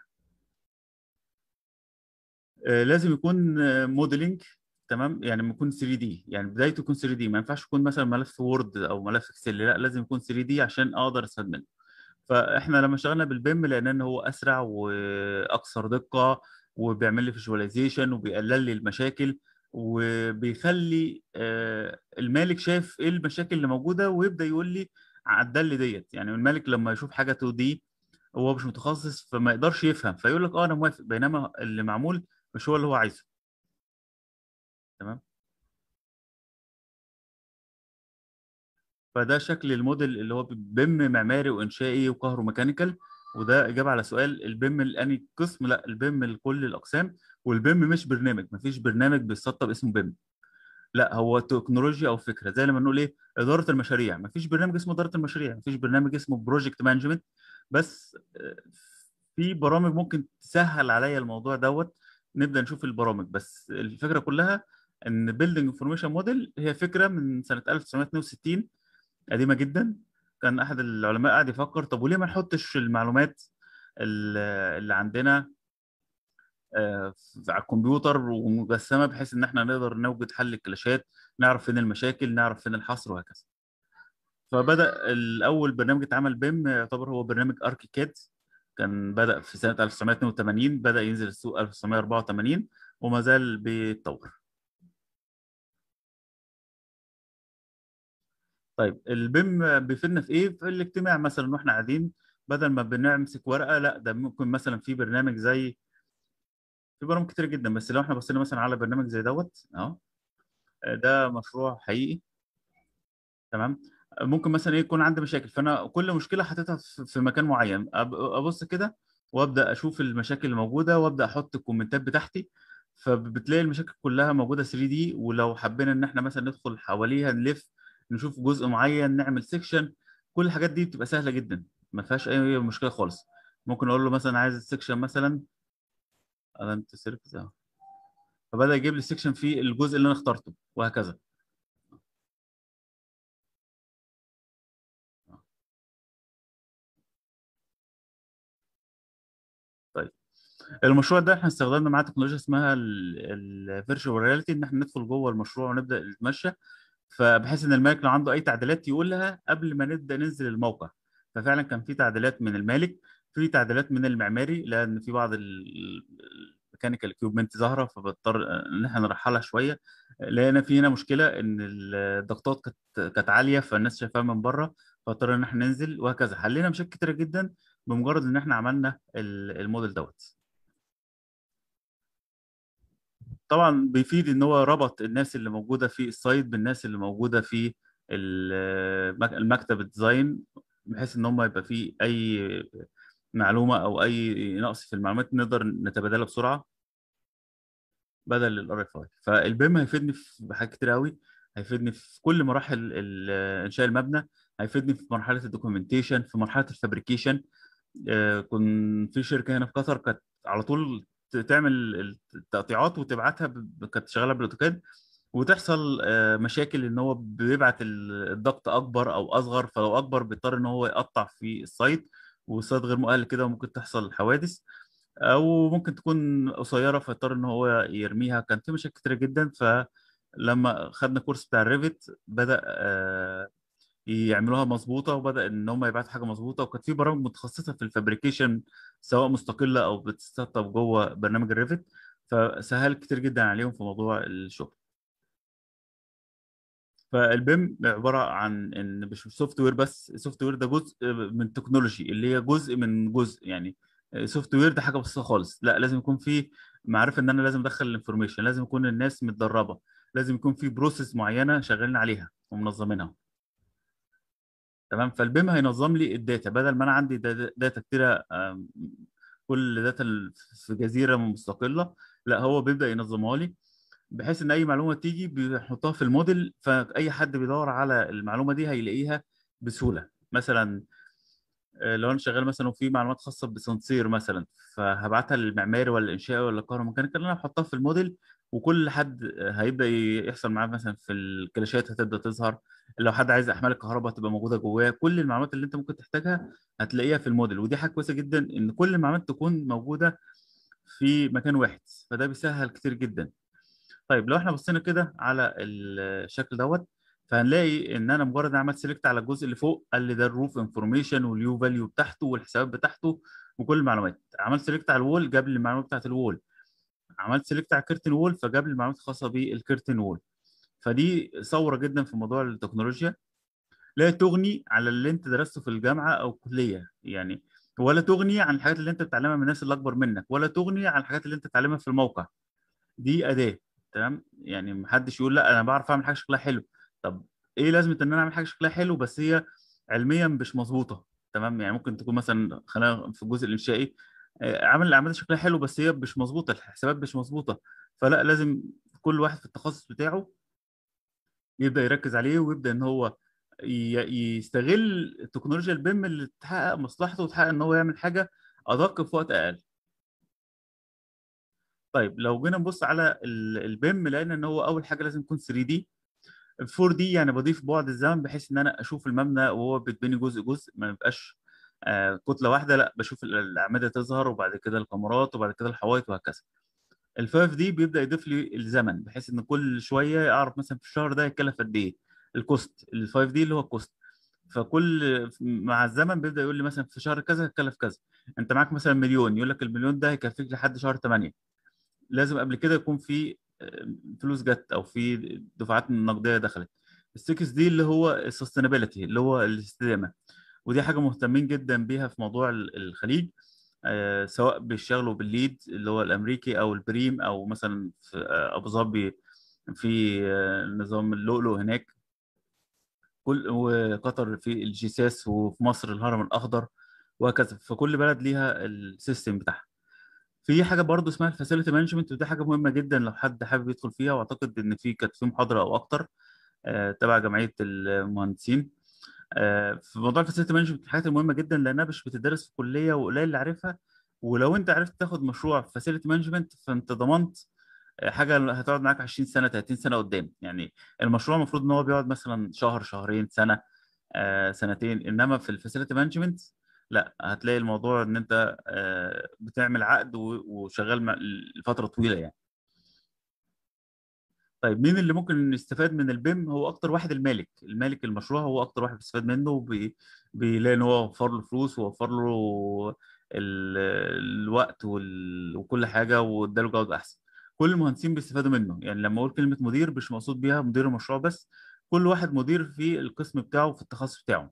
لازم يكون موديلنج تمام يعني يكون 3 دي يعني بدايته يكون 3 دي ما ينفعش يكون مثلا ملف وورد او ملف اكسل لا لازم يكون 3 دي عشان اقدر استفاد منه فاحنا لما اشتغلنا بالبيم لقينا ان هو اسرع واكثر دقه وبيعمل لي فيجواليزيشن وبيقلل لي المشاكل وبيخلي المالك شايف ايه المشاكل اللي موجوده ويبدا يقول لي عدل لي ديت يعني المالك لما يشوف حاجه 2 دي هو مش متخصص فما يقدرش يفهم فيقول لك اه انا موافق بينما اللي معمول مش هو اللي هو عايزه تمام فده شكل الموديل اللي هو بيم معماري وانشائي وكهروميكانيكال وده اجابه على سؤال البيم لاني قسم لا البيم لكل الاقسام والبيم مش برنامج مفيش برنامج بيتسطب اسمه بيم لا هو تكنولوجيا او فكره زي لما نقول ايه اداره المشاريع مفيش برنامج اسمه اداره المشاريع مفيش برنامج اسمه بروجكت مانجمنت بس في برامج ممكن تسهل عليا الموضوع دوت نبدا نشوف البرامج بس الفكره كلها ان بيلدينج انفورميشن موديل هي فكره من سنه 1962 قديمه جدا كان احد العلماء قاعد يفكر طب وليه ما نحطش المعلومات اللي عندنا على الكمبيوتر ومجسمه بحيث ان احنا نقدر نوجد حل الكلاشات نعرف فين المشاكل نعرف فين الحصر وهكذا فبدا الاول برنامج اتعمل بيم يعتبر هو برنامج اركيكاد كان بدا في سنه 1982 بدا ينزل السوق 1984 وما زال بيتطور طيب البيم بيفيدنا في ايه؟ في الاجتماع مثلا واحنا قاعدين بدل ما بنمسك ورقه لا ده ممكن مثلا في برنامج زي في برامج كتير جدا بس لو احنا بصينا مثلا على برنامج زي دوت اهو ده مشروع حقيقي تمام ممكن مثلا ايه يكون عندي مشاكل فانا كل مشكله حاططها في مكان معين ابص كده وابدا اشوف المشاكل اللي موجوده وابدا احط الكومنتات بتاعتي فبتلاقي المشاكل كلها موجوده 3 دي ولو حبينا ان احنا مثلا ندخل حواليها نلف نشوف جزء معين نعمل سيكشن كل الحاجات دي بتبقى سهله جدا ما فيهاش اي مشكله خالص ممكن اقول له مثلا عايز السيكشن مثلا علامه السيركس اهو فبدا يجيب لي السيكشن في الجزء اللي انا اخترته وهكذا طيب المشروع ده احنا استخدمنا معاه تكنولوجيا اسمها الفيرتشوال رياليتي ان احنا ندخل جوه المشروع ونبدا نتمشى فبحيث ان المالك لو عنده اي تعديلات يقولها قبل ما نبدا ننزل الموقع ففعلا كان في تعديلات من المالك في تعديلات من المعماري لان في بعض الميكانيكال اكيوبمنت ظاهره فبضطر ان احنا نرحلها شويه لقينا في هنا مشكله ان الضغطات كانت كانت عاليه فالناس شايفاها من بره فاضطر ان احنا ننزل وهكذا حلينا مشاكل كتيره جدا بمجرد ان احنا عملنا الموديل دوت طبعا بيفيد ان هو ربط الناس اللي موجوده في السايت بالناس اللي موجوده في المكتب الديزاين بحيث ان هم يبقى في اي معلومه او اي نقص في المعلومات نقدر نتبادلها بسرعه بدل الار اف اي فالبيم هيفيدني في حاجات كتير قوي هيفيدني في كل مراحل انشاء المبنى هيفيدني في مرحله الدوكيومنتيشن في مرحله الفابريكيشن كنت في شركه هنا في قطر كانت على طول تعمل التقطيعات وتبعتها كانت شغاله بالاوتوكاد وتحصل مشاكل ان هو بيبعت الضغط اكبر او اصغر فلو اكبر بيضطر ان هو يقطع في السايت والسايت غير مؤهل كده وممكن تحصل حوادث او ممكن تكون قصيره فيضطر ان هو يرميها كان في مشاكل كتيره جدا فلما خدنا كورس بتاع الريفت بدا يعملوها مظبوطه وبدا ان هم يبعتوا حاجه مظبوطه وكانت في برامج متخصصه في الفابريكيشن سواء مستقله او بتستخدم جوه برنامج الريفت فسهل كتير جدا عليهم في موضوع الشغل فالبيم عباره عن ان مش سوفت وير بس السوفت وير ده جزء من تكنولوجي اللي هي جزء من جزء يعني سوفت وير ده حاجه بسيطه خالص لا لازم يكون في معرفه ان انا لازم ادخل الانفورميشن لازم يكون الناس متدربه لازم يكون في بروسيس معينه شغالين عليها ومنظمينها تمام فالبيم هينظم لي الداتا بدل ما انا عندي دا- داتا كتيره آم، كل داتا في جزيره مستقله لا هو بيبدا ينظمها لي بحيث ان اي معلومه تيجي بيحطها في الموديل فاي حد بيدور على المعلومه دي هيلاقيها بسهوله مثلا آه، لو انا شغال مثلا وفي معلومات خاصه بسنسير مثلا فهبعتها للمعماري ولا الانشائي ولا الكهروميكانيكال انا هحطها في الموديل وكل حد آه، هيبدا يحصل معاه مثلا في الكلاشات هتبدا تظهر لو حد عايز احمال الكهرباء هتبقى موجوده جواه كل المعلومات اللي انت ممكن تحتاجها هتلاقيها في الموديل ودي حاجه كويسه جدا ان كل المعلومات تكون موجوده في مكان واحد فده بيسهل كتير جدا طيب لو احنا بصينا كده على الشكل دوت فهنلاقي ان انا مجرد ما عملت سيلكت على الجزء اللي فوق قال لي ده الروف انفورميشن واليو فاليو بتاعته والحسابات بتاعته وكل المعلومات عملت سيلكت على الوول جاب لي المعلومات بتاعت الوول عملت سيلكت على الكيرتن وول فجاب لي المعلومات الخاصه بالكيرتن وول فدي ثوره جدا في موضوع التكنولوجيا لا تغني على اللي انت درسته في الجامعه او الكليه يعني ولا تغني عن الحاجات اللي انت بتتعلمها من الناس اللي اكبر منك ولا تغني عن الحاجات اللي انت بتتعلمها في الموقع دي اداه تمام يعني محدش يقول لا انا بعرف اعمل حاجه شكلها حلو طب ايه لازمه ان انا اعمل حاجه شكلها حلو بس هي علميا مش مظبوطه تمام يعني ممكن تكون مثلا خلينا في الجزء الانشائي آه، عامل الاعمال شكلها حلو بس هي مش مظبوطه الحسابات مش مظبوطه فلا لازم كل واحد في التخصص بتاعه يبدا يركز عليه ويبدا ان هو ي- يستغل التكنولوجيا البيم اللي تحقق مصلحته وتحقق ان هو يعمل حاجه ادق في وقت اقل طيب لو جينا نبص على ال- البيم لقينا ان هو اول حاجه لازم يكون 3 دي 4 دي يعني بضيف بعد الزمن بحيث ان انا اشوف المبنى وهو بيتبني جزء جزء ما يبقاش آه، كتله واحده لا بشوف ال- الاعمده تظهر وبعد كده الكاميرات وبعد كده الحوايط وهكذا ال 5 دي بيبدا يضيف لي الزمن بحيث ان كل شويه اعرف مثلا في الشهر ده هيتكلف قد ايه الكوست ال 5 دي اللي هو الكوست فكل مع الزمن بيبدا يقول لي مثلا في شهر كذا هيتكلف كذا انت معاك مثلا مليون يقول لك المليون ده هيكفيك لحد شهر 8 لازم قبل كده يكون في آه، فلوس جت او في دفعات نقديه دخلت السكس دي اللي هو السستينابيلتي اللي هو الاستدامه ودي حاجه مهتمين جدا بيها في موضوع ال- الخليج آه، سواء بيشتغلوا بالليد اللي هو الامريكي او البريم او مثلا في آه، ابو ظبي في آه، نظام اللؤلؤ هناك كل وقطر في الجيساس وفي مصر الهرم الاخضر وهكذا فكل بلد ليها السيستم بتاعها في حاجه برضو اسمها الفاسيلتي مانجمنت ودي حاجه مهمه جدا لو حد حابب يدخل فيها واعتقد ان في كانت في محاضره او اكتر آه، تبع جمعيه المهندسين آه، في موضوع الفاسيلتي مانجمنت الحاجات المهمه جدا لانها مش بتدرس في الكليه وقليل اللي عارفها ولو انت عرفت تاخد مشروع في فاسيلتي مانجمنت فانت ضمنت آه، حاجه هتقعد معاك 20 سنه 30 سنه قدام يعني المشروع المفروض ان هو بيقعد مثلا شهر شهرين سنه آه، سنتين انما في الفاسيلتي مانجمنت لا هتلاقي الموضوع ان انت آه، بتعمل عقد و- وشغال مع- لفتره طويله يعني طيب مين اللي ممكن يستفاد من البيم هو اكتر واحد المالك المالك المشروع هو اكتر واحد بيستفاد منه وبي- بيلاقي ان هو وفر له فلوس ووفر له ال- الوقت وال- وكل حاجه واداله جوده احسن كل المهندسين بيستفادوا منه يعني لما اقول كلمه مدير مش مقصود بيها مدير المشروع بس كل واحد مدير في القسم بتاعه في التخصص بتاعه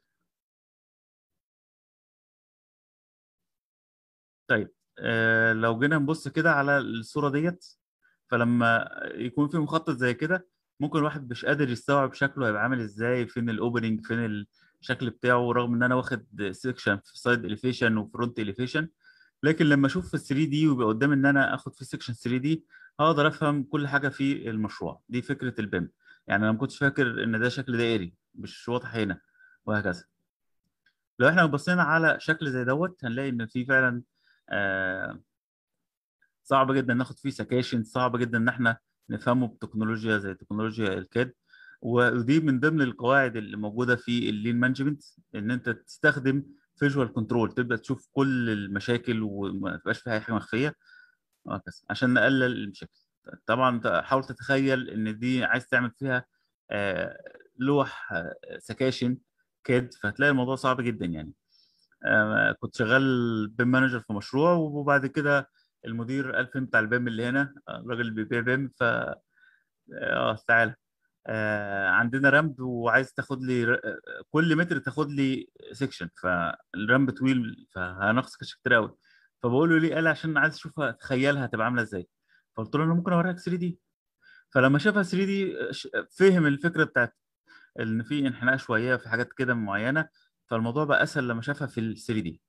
طيب آه لو جينا نبص كده على الصورة ديت فلما يكون في مخطط زي كده ممكن الواحد مش قادر يستوعب شكله هيبقى عامل ازاي فين الاوبننج فين الشكل بتاعه رغم ان انا واخد سيكشن في سايد اليفيشن وفرونت اليفيشن لكن لما اشوف في 3 دي ويبقى قدامي ان انا اخد في سيكشن 3 دي هقدر افهم كل حاجه في المشروع دي فكره البيم يعني انا ما كنتش فاكر ان ده شكل دائري مش واضح هنا وهكذا لو احنا بصينا على شكل زي دوت هنلاقي ان في فعلا آه صعب جدا ناخد فيه سكاشن صعب جدا ان احنا نفهمه بتكنولوجيا زي تكنولوجيا الكاد ودي من ضمن القواعد اللي موجوده في اللين مانجمنت ان انت تستخدم فيجوال كنترول تبدا تشوف كل المشاكل وما تبقاش فيها اي حاجه مخفيه وهكذا عشان نقلل المشاكل طبعا انت حاول تتخيل ان دي عايز تعمل فيها آه، لوح آه، سكاشن كاد فهتلاقي الموضوع صعب جدا يعني آه، كنت شغال بيم مانجر في مشروع وبعد كده المدير قال فين بتاع البيم اللي هنا آه، الراجل اللي بيبيع بيم ف اه تعالى آه عندنا رامب وعايز تاخد لي ر- آه، كل متر تاخد لي سيكشن فالرامب طويل فهنقص كشف كتير قوي فبقول له ليه قال لي عشان عايز اشوفها اتخيلها هتبقى عامله ازاي فقلت له انا ممكن اوريك 3 دي فلما شافها 3 دي فهم الفكره بتاعت ان في انحناء شويه في حاجات كده معينه فالموضوع بقى اسهل لما شافها في ال 3 دي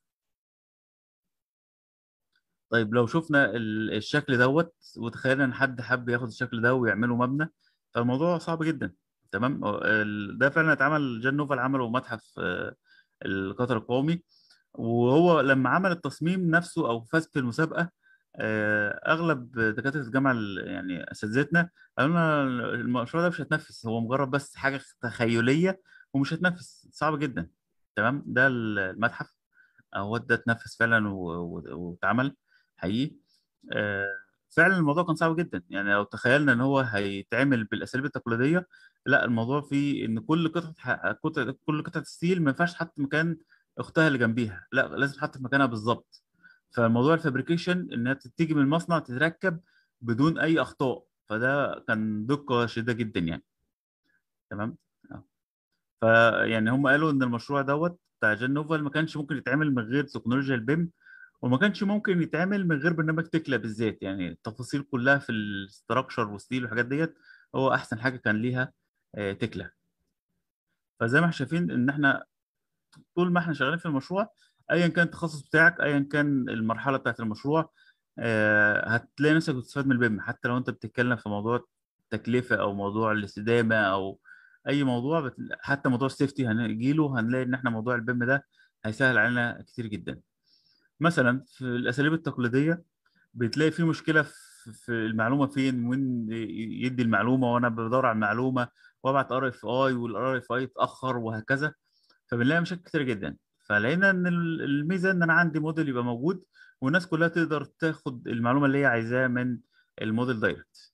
طيب لو شفنا ال- الشكل دوت وتخيلنا ان حد حب ياخد الشكل ده ويعمله مبنى فالموضوع صعب جدا تمام هو ال- ده فعلا اتعمل جان نوفل عمله متحف آه، القطر القومي وهو لما عمل التصميم نفسه او فاز في المسابقه آه، اغلب دكاتره الجامعه ال- يعني اساتذتنا قالوا لنا المشروع ده مش هتنفذ هو مجرد بس حاجه تخيليه ومش هتنفذ صعب جدا تمام ده المتحف هو ده اتنفذ فعلا و- و- واتعمل حقيقي آه، فعلا الموضوع كان صعب جدا يعني لو تخيلنا ان هو هيتعمل بالاساليب التقليديه لا الموضوع فيه ان كل قطعه ح- قطعه كل قطعه ستيل ما ينفعش تحط مكان اختها اللي جنبيها لا لازم تحط في مكانها بالظبط فموضوع الفابريكيشن انها تيجي من المصنع تتركب بدون اي اخطاء فده كان دقه شديده جدا يعني تمام آه. فيعني هم قالوا ان المشروع دوت بتاع جن نوفل ما كانش ممكن يتعمل من غير تكنولوجيا البيم وما كانش ممكن يتعمل من غير برنامج تكلا بالذات يعني التفاصيل كلها في الاستراكشر والستيل والحاجات ديت هو احسن حاجه كان ليها آه، تكلا فزي ما احنا شايفين ان احنا طول ما احنا شغالين في المشروع ايا كان التخصص بتاعك ايا كان المرحله بتاعت المشروع آه، هتلاقي نفسك بتستفاد من البيم حتى لو انت بتتكلم في موضوع التكلفه او موضوع الاستدامه او اي موضوع بت... حتى موضوع السيفتي هنجيله هنلاقي ان احنا موضوع البيم ده هيسهل علينا كتير جدا مثلا في الاساليب التقليديه بتلاقي في مشكله في في المعلومه فين وين يدي المعلومه وانا بدور على المعلومه وابعت ار اف اي والار اف اي يتاخر وهكذا فبنلاقي مشاكل كتير جدا فلقينا ان ال- الميزه ان انا عندي موديل يبقى موجود والناس كلها تقدر تاخد المعلومه اللي هي عايزاها من الموديل دايركت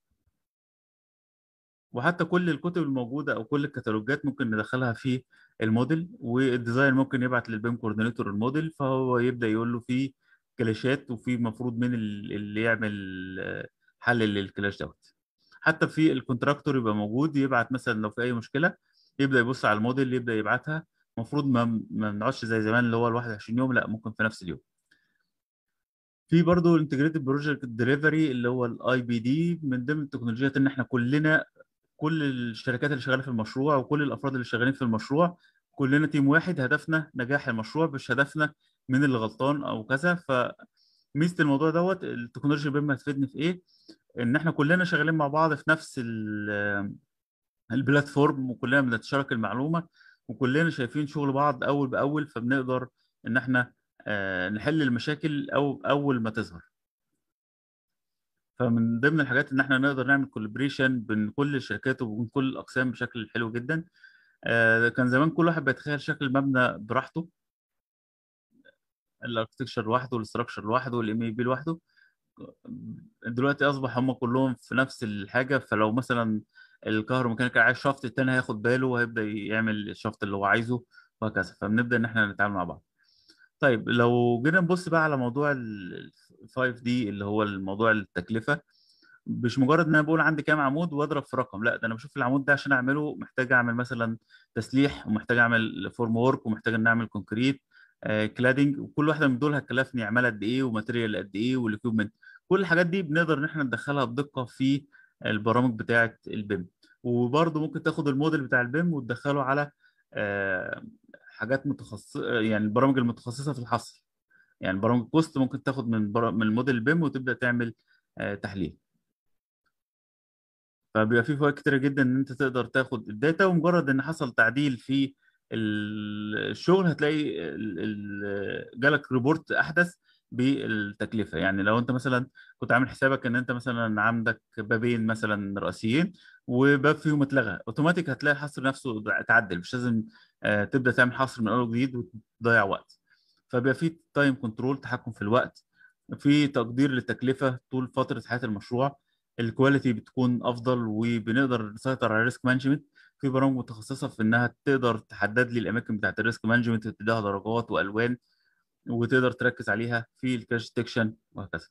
وحتى كل الكتب الموجوده او كل الكتالوجات ممكن ندخلها في الموديل والديزاين ممكن يبعت للبيم كوردينيتور الموديل فهو يبدا يقول له في كلاشات وفي مفروض من ال- اللي يعمل آه، حل للكلاش دوت حتى في الكونتراكتور يبقى موجود يبعت مثلا لو في اي مشكله يبدا يبص على الموديل يبدا يبعتها المفروض ما ما نقعدش زي زمان اللي هو ال 21 يوم لا ممكن في نفس اليوم في برضه الانتجريتد بروجكت ديليفري اللي هو الاي بي دي من ضمن التكنولوجيات ان احنا كلنا كل الشركات اللي شغاله في المشروع وكل الافراد اللي شغالين في المشروع كلنا تيم واحد هدفنا نجاح المشروع مش هدفنا مين اللي غلطان او كذا فميزه الموضوع دوت التكنولوجيا بما هتفيدني في ايه ان احنا كلنا شغالين مع بعض في نفس ال- البلاتفورم وكلنا بنتشارك المعلومه وكلنا شايفين شغل بعض اول باول فبنقدر ان احنا آه، نحل المشاكل او اول ما تظهر فمن ضمن الحاجات ان احنا نقدر نعمل كولابريشن بين كل الشركات وبين كل الاقسام بشكل حلو جدا آه، كان زمان كل واحد بيتخيل شكل المبنى براحته الاركتكشر لوحده والاستراكشر لوحده والام اي بي لوحده دلوقتي اصبح هم كلهم في نفس الحاجه فلو مثلا الكهروميكانيكال عايز شافت التاني هياخد باله وهيبدا يعمل الشافت اللي هو عايزه وهكذا فبنبدا ان احنا نتعامل مع بعض طيب لو جينا نبص بقى على موضوع ال 5 دي اللي هو الموضوع التكلفه مش مجرد ان انا بقول عندي كام عمود واضرب في رقم لا ده انا بشوف العمود ده عشان اعمله محتاج اعمل مثلا تسليح ومحتاج اعمل فورم وورك ومحتاج ان اعمل كونكريت آه، كلادنج وكل واحده من دول هتكلفني عماله قد ايه وماتيريال قد ايه والاكيوبمنت كل الحاجات دي بنقدر ان احنا ندخلها بدقه في البرامج بتاعه البيم وبرضه ممكن تاخد الموديل بتاع البيم وتدخله على آه، حاجات متخصصه يعني البرامج المتخصصه في الحصر يعني برامج كوست ممكن تاخد من برا... من الموديل البيم وتبدا تعمل آه، تحليل فبيبقى في فوائد كتيره جدا ان انت تقدر تاخد الداتا ومجرد ان حصل تعديل في ال- الشغل هتلاقي ال- ال- جالك ريبورت احدث بالتكلفه يعني لو انت مثلا كنت عامل حسابك ان انت مثلا عندك بابين مثلا رئيسيين وباب فيهم اتلغى اوتوماتيك هتلاقي الحصر نفسه اتعدل مش لازم آه، تبدا تعمل حصر من اول وجديد وتضيع وقت فبيبقى في تايم كنترول تحكم في الوقت في تقدير للتكلفه طول فتره حياه المشروع الكواليتي بتكون افضل وبنقدر نسيطر على الريسك مانجمنت في برامج متخصصه في انها تقدر تحدد لي الاماكن بتاعت الريسك مانجمنت وتديها درجات والوان وتقدر تركز عليها في الكاش ديتكشن وهكذا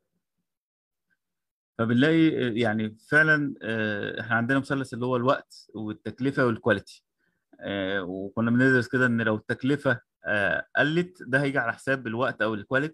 فبنلاقي يعني فعلا آه، احنا عندنا مثلث اللي هو الوقت والتكلفه والكواليتي آه، وكنا بندرس كده ان لو التكلفه آه، قلت ده هيجي على حساب الوقت او الكواليتي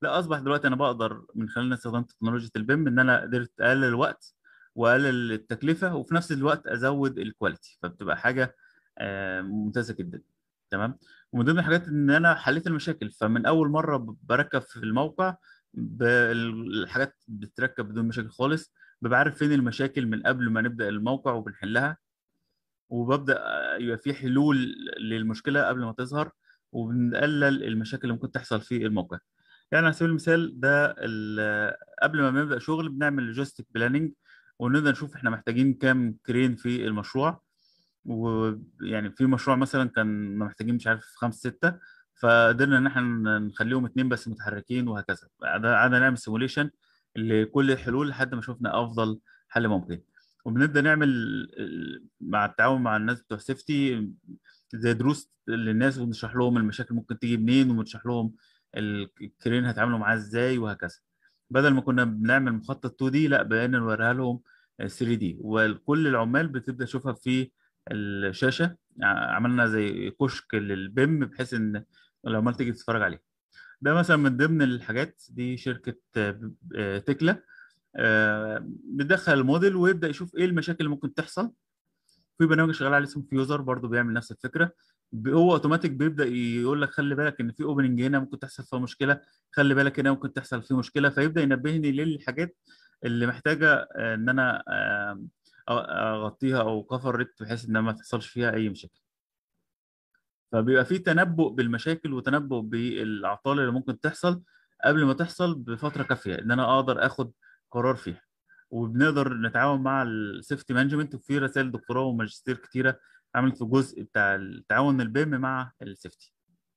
لا اصبح دلوقتي انا بقدر من خلال استخدام تكنولوجيا البيم ان انا قدرت اقلل الوقت واقلل التكلفه وفي نفس الوقت ازود الكواليتي فبتبقى حاجه آه، ممتازه جدا تمام ومن ضمن الحاجات ان انا حليت المشاكل فمن اول مره ب- بركب في الموقع ب- الحاجات بتتركب بدون مشاكل خالص ببقى عارف فين المشاكل من قبل ما نبدا الموقع وبنحلها وببدا آه، يبقى في حلول للمشكله قبل ما تظهر وبنقلل المشاكل اللي ممكن تحصل في الموقع يعني على سبيل المثال ده ال- قبل ما بنبدا شغل بنعمل لوجيستيك بلاننج ونبدا نشوف احنا محتاجين كام كرين في المشروع ويعني في مشروع مثلا كان محتاجين مش عارف خمسة ستة فقدرنا ان احنا نخليهم اتنين بس متحركين وهكذا قعدنا نعمل سيموليشن لكل الحلول لحد ما شفنا افضل حل ممكن وبنبدا نعمل ال- مع التعاون مع الناس بتوع سيفتي زي دروس للناس ونشرح لهم المشاكل ممكن تيجي منين ونشرح لهم الكرين هيتعاملوا معاه ازاي وهكذا بدل ما كنا بنعمل مخطط 2 دي لا بقينا نوريها لهم 3 دي وكل العمال بتبدا تشوفها في الشاشه عملنا زي كشك للبيم بحيث ان العمال تيجي تتفرج عليه ده مثلا من ضمن الحاجات دي شركه آه، آه، تكلا آه، بتدخل الموديل ويبدا يشوف ايه المشاكل اللي ممكن تحصل في برنامج شغال عليه اسمه فيوزر برضو بيعمل نفس الفكره ب- هو اوتوماتيك بيبدا يقول لك خلي بالك ان في اوبننج هنا ممكن تحصل فيها مشكله خلي بالك هنا ممكن تحصل فيه مشكله فيبدا ينبهني للحاجات اللي محتاجه آه، ان انا آه، أ- اغطيها او كفر ريت بحيث ان ما تحصلش فيها اي مشاكل فبيبقى في تنبؤ بالمشاكل وتنبؤ بالاعطال اللي ممكن تحصل قبل ما تحصل بفتره كافيه ان انا اقدر اخد قرار فيها وبنقدر نتعاون مع السيفتي مانجمنت وفي رسائل دكتوراه وماجستير كتيره عملت في الجزء بتاع التعاون البيم مع السيفتي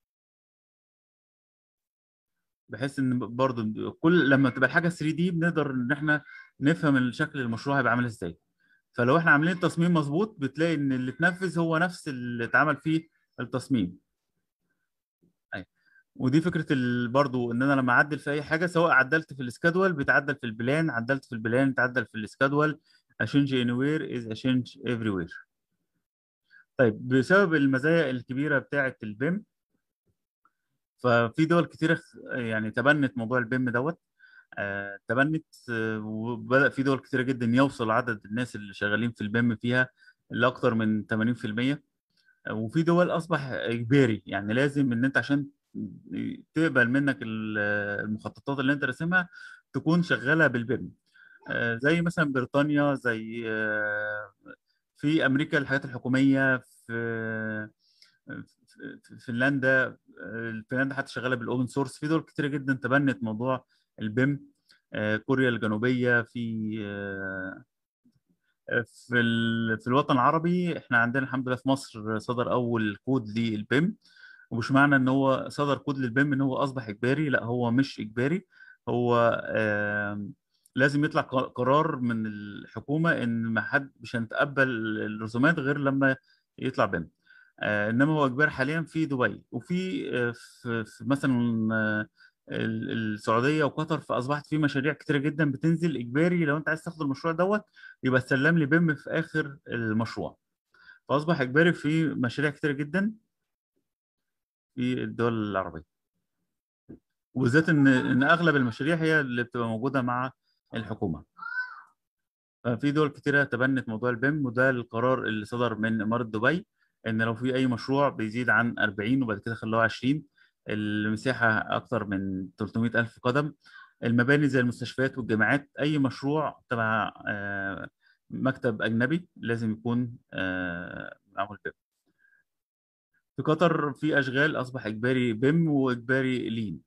بحيث ان برضو كل لما تبقى الحاجه 3 دي بنقدر ان احنا نفهم الشكل المشروع هيبقى عامل ازاي فلو احنا عاملين التصميم مظبوط بتلاقي ان اللي اتنفذ هو نفس اللي اتعمل فيه التصميم أيوة. ودي فكره ال... برضو ان انا لما اعدل في اي حاجه سواء عدلت في السكادول بيتعدل في البلان عدلت في البلان اتعدل في السكادول اشنج اني وير از اشنج افري وير طيب بسبب المزايا الكبيره بتاعه البيم ففي دول كتيره يعني تبنت موضوع البيم دوت آه، تبنت آه، وبدأ في دول كتيرة جدا يوصل عدد الناس اللي شغالين في البيم فيها لأكثر من 80% آه، وفي دول أصبح إجباري يعني لازم إن أنت عشان تقبل منك ال- المخططات اللي أنت راسمها تكون شغالة بالبيم آه، زي مثلا بريطانيا زي آه، في أمريكا الحاجات الحكومية في في- في فنلندا آه، فنلندا حتى شغاله بالاوبن سورس في دول كتيره جدا تبنت موضوع البيم آه، كوريا الجنوبيه في آه، في ال- في الوطن العربي احنا عندنا الحمد لله في مصر صدر اول كود للبيم ومش معنى ان هو صدر كود للبيم ان هو اصبح اجباري لا هو مش اجباري هو آم، لازم يطلع ق- قرار من الحكومه ان ما حد مش هنتقبل الرسومات غير لما يطلع بيم آه، انما هو اجباري حاليا في دبي وفي آه، في في مثلا آه، ال- السعوديه وقطر فاصبحت في مشاريع كتيره جدا بتنزل اجباري لو انت عايز تاخد المشروع دوت يبقى تسلم لي بيم في اخر المشروع فاصبح اجباري في مشاريع كتيره جدا في الدول العربيه وبالذات ان ان اغلب المشاريع هي اللي بتبقى موجوده مع الحكومه ففي دول كتيره تبنت موضوع البيم وده القرار اللي صدر من اماره دبي ان لو في اي مشروع بيزيد عن 40 وبعد كده خلوه 20 المساحه اكتر من 300 الف قدم المباني زي المستشفيات والجامعات اي مشروع تبع آه، مكتب اجنبي لازم يكون آه، معمول بيم في قطر في اشغال اصبح اجباري بيم واجباري لين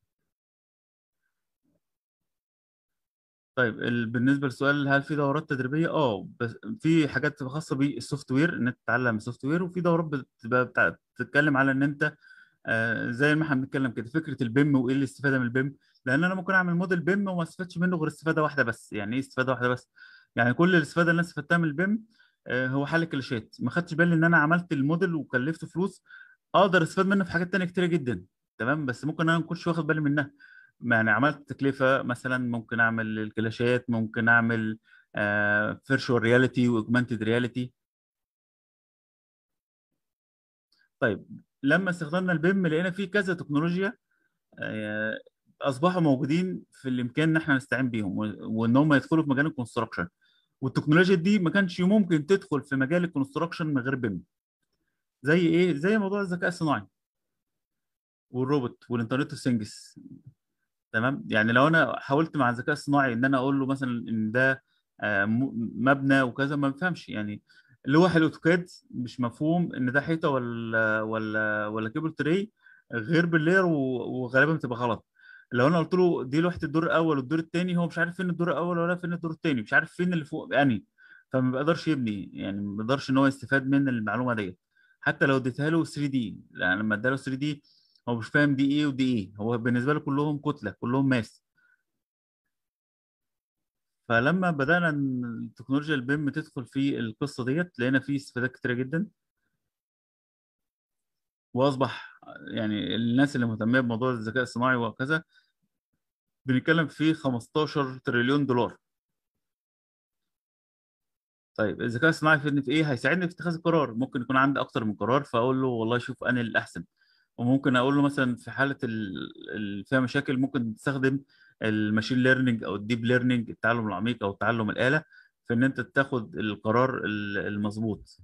طيب ال- بالنسبه للسؤال هل في دورات تدريبيه اه بس في حاجات بتبقى خاصه بالسوفت وير ان انت تتعلم السوفت وير وفي دورات بتبقى بتاع- بتتكلم على ان انت آه، زي ما احنا بنتكلم كده فكره البيم وايه الاستفاده من البيم لان انا ممكن اعمل موديل بيم وما استفادش منه غير استفاده واحده بس يعني ايه استفاده واحده بس يعني كل الاستفاده اللي انا استفدتها من البيم آه، هو حل كلاشات ما خدتش بالي ان انا عملت الموديل وكلفته فلوس اقدر استفاد منه في حاجات تانية كتيره جدا تمام بس ممكن انا ما كنتش واخد بالي منها يعني عملت تكلفه مثلا ممكن اعمل الكلاشات ممكن اعمل فيرشوال رياليتي واوجمانتد رياليتي طيب لما استخدمنا البيم لقينا فيه كذا تكنولوجيا آه، اصبحوا موجودين في الامكان ان احنا نستعين بيهم و- وان هم يدخلوا في مجال الكونستراكشن والتكنولوجيا دي ما كانش ممكن تدخل في مجال الكونستراكشن من غير بيم زي ايه زي موضوع الذكاء الصناعي والروبوت والانترنت اوف ثينجز تمام يعني لو انا حاولت مع الذكاء الصناعي ان انا اقول له مثلا ان ده آه، م- مبنى وكذا ما بفهمش يعني لوح الاوتوكاد مش مفهوم ان ده حيطه ولا ولا ولا كيبل تري غير باللير و- وغالبا بتبقى غلط لو انا قلت له دي لوحه الدور الاول والدور الثاني هو مش عارف فين الدور الاول ولا فين الدور الثاني مش عارف فين اللي فوق انهي فما بيقدرش يبني يعني ما بيقدرش ان هو يستفاد من المعلومه ديت حتى لو اديتها له 3 دي يعني لما اداله 3 دي هو مش فاهم دي ايه ودي ايه هو بالنسبه له كلهم كتله كلهم ماس فلما بدانا ان التكنولوجيا البيم تدخل في القصه ديت لقينا فيه استفادات كتيره جدا واصبح يعني الناس اللي مهتمه بموضوع الذكاء الصناعي وكذا بنتكلم في 15 تريليون دولار طيب الذكاء الصناعي يفيدني في ايه هيساعدني في اتخاذ القرار ممكن يكون عندي اكتر من قرار فاقول له والله شوف انا الاحسن وممكن اقول له مثلا في حاله اللي فيها مشاكل ممكن تستخدم الماشين ليرنينج او الديب ليرنينج التعلم العميق او تعلم الاله في ان انت تاخد القرار ال- المظبوط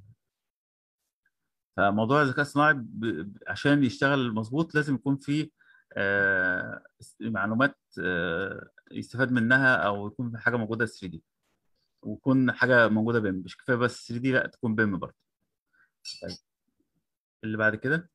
فموضوع الذكاء الصناعي ب- ب- عشان يشتغل مظبوط لازم يكون فيه آه، معلومات آه، يستفاد منها او يكون في حاجه موجوده 3 دي ويكون حاجه موجوده بيم مش كفايه بس 3 دي لا تكون بيم برضه طيب اللي بعد كده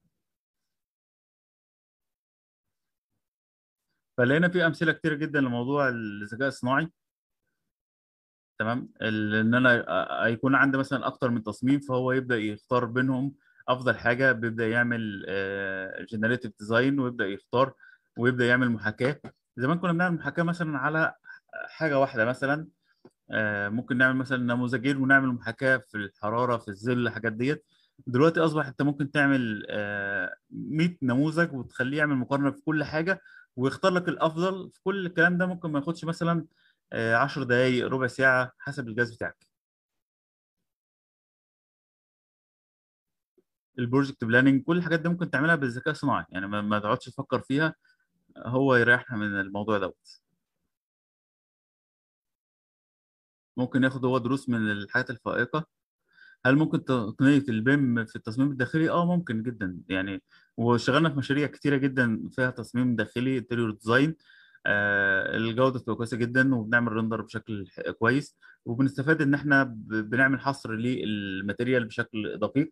فلقينا في امثله كتير جدا لموضوع الذكاء الصناعي تمام ال- ان انا أ- يكون عندي مثلا اكتر من تصميم فهو يبدا يختار بينهم افضل حاجه بيبدا يعمل جنريتيف ديزاين ويبدا يختار ويبدا يعمل محاكاه زمان كنا بنعمل محاكاه مثلا على حاجه واحده مثلا آه، ممكن نعمل مثلا نموذجين ونعمل محاكاه في الحراره في الظل الحاجات ديت دلوقتي اصبح انت ممكن تعمل آه، 100 نموذج وتخليه يعمل مقارنه في كل حاجه ويختار لك الافضل في كل الكلام ده ممكن ما ياخدش مثلا 10 دقائق ربع ساعه حسب الجهاز بتاعك البروجكت بلاننج كل الحاجات دي ممكن تعملها بالذكاء الصناعي يعني ما ما تقعدش تفكر فيها هو يريحنا من الموضوع دوت ممكن ياخد هو دروس من الحاجات الفائقة هل ممكن تقنية البيم في التصميم الداخلي؟ اه ممكن جدا يعني واشتغلنا في مشاريع كتيرة جدا فيها تصميم داخلي انتريور ديزاين آه الجودة بتبقى كويسة جدا وبنعمل رندر بشكل ح- كويس وبنستفاد ان احنا ب- بنعمل حصر للماتيريال بشكل دقيق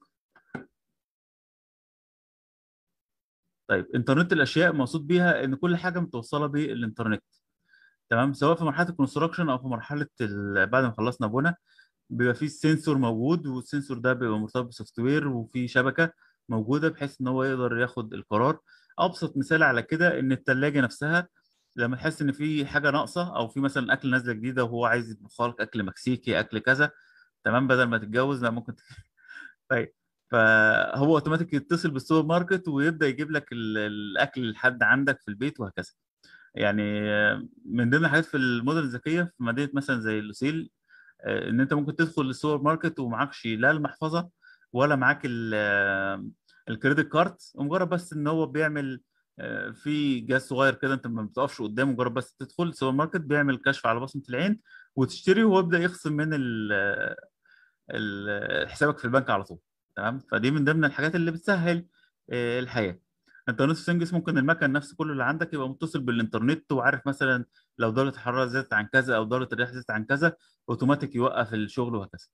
طيب انترنت الاشياء مقصود بيها ان كل حاجة متوصلة بالانترنت تمام سواء في مرحلة الكونستراكشن او في مرحلة ال- بعد ما خلصنا بنا بيبقى فيه سنسور موجود والسنسور ده بيبقى مرتبط بسوفت وير وفي شبكه موجوده بحيث ان هو يقدر ياخد القرار ابسط مثال على كده ان الثلاجه نفسها لما تحس ان في حاجه ناقصه او في مثلا اكل نازله جديده وهو عايز يطبخ لك اكل مكسيكي اكل كذا تمام بدل ما تتجوز لا ممكن ت- طيب فهو اوتوماتيك يتصل بالسوبر ماركت ويبدا يجيب لك ال- الاكل لحد عندك في البيت وهكذا يعني من ضمن الحاجات في المدن الذكيه في مدينه مثلا زي لوسيل آه، ان انت ممكن تدخل السوبر ماركت ومعكش لا المحفظه ولا معاك ال- آه، الكريدت كارد ومجرد بس ان هو بيعمل آه، في جهاز صغير كده انت ما بتقفش قدامه مجرد بس تدخل السوبر ماركت بيعمل كشف على بصمه العين وتشتري وهو يبدا يخصم من ال- ال- حسابك في البنك على طول تمام فدي من ضمن الحاجات اللي بتسهل آه، الحياه انترنت سنجس ممكن المكن نفسه كله اللي عندك يبقى متصل بالانترنت وعارف مثلا لو درجه الحراره زادت عن كذا او درجه الرياح زادت عن كذا اوتوماتيك يوقف الشغل وهكذا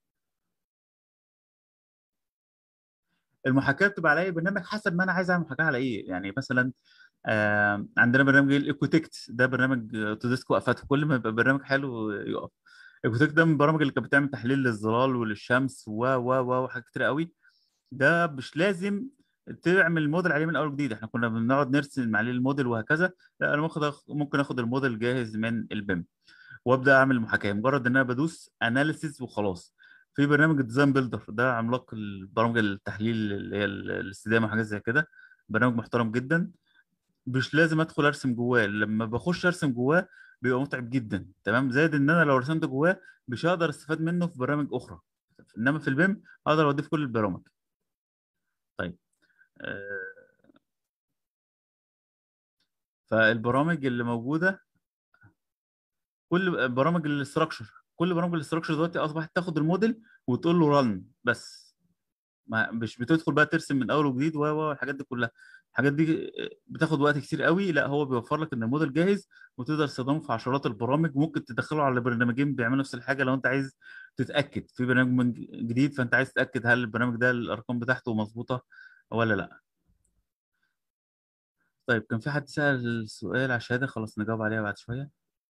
المحاكاه بتبقى على اي برنامج حسب ما انا عايز اعمل محاكاه على ايه يعني مثلا آه عندنا برنامج الايكوتكت ده برنامج اوتوديسك وقفته كل ما يبقى برنامج حلو يقف الايكوتكت ده من البرامج اللي كانت بتعمل تحليل للظلال وللشمس و و و وحاجات كتير قوي ده مش لازم تعمل موديل عليه من اول جديد احنا كنا بنقعد نرسم عليه الموديل وهكذا لا انا ممكن أخ- ممكن اخد الموديل جاهز من البيم وابدا اعمل محاكاه مجرد ان انا بدوس اناليسيس وخلاص في برنامج الديزاين بيلدر ده عملاق البرامج التحليل اللي هي ال- الاستدامه وحاجات زي كده برنامج محترم جدا مش لازم ادخل ارسم جواه لما بخش ارسم جواه بيبقى متعب جدا تمام زائد ان انا لو رسمت جواه مش هقدر استفاد منه في برامج اخرى انما في البيم اقدر اضيف كل البرامج طيب آه، فالبرامج اللي موجوده كل برامج الاستراكشر كل برامج الاستراكشر دلوقتي اصبحت تاخد الموديل وتقول له رن بس ما مش بتدخل بقى ترسم من اول وجديد و و الحاجات دي كلها الحاجات دي بتاخد وقت كتير قوي لا هو بيوفر لك ان الموديل جاهز وتقدر تستخدمه في عشرات البرامج ممكن تدخله على برنامجين بيعملوا نفس الحاجه لو انت عايز تتاكد في برنامج جديد فانت عايز تتاكد هل البرنامج ده الارقام بتاعته مظبوطه ولا لا طيب كان في حد سأل السؤال على الشهاده خلاص نجاوب عليها بعد شويه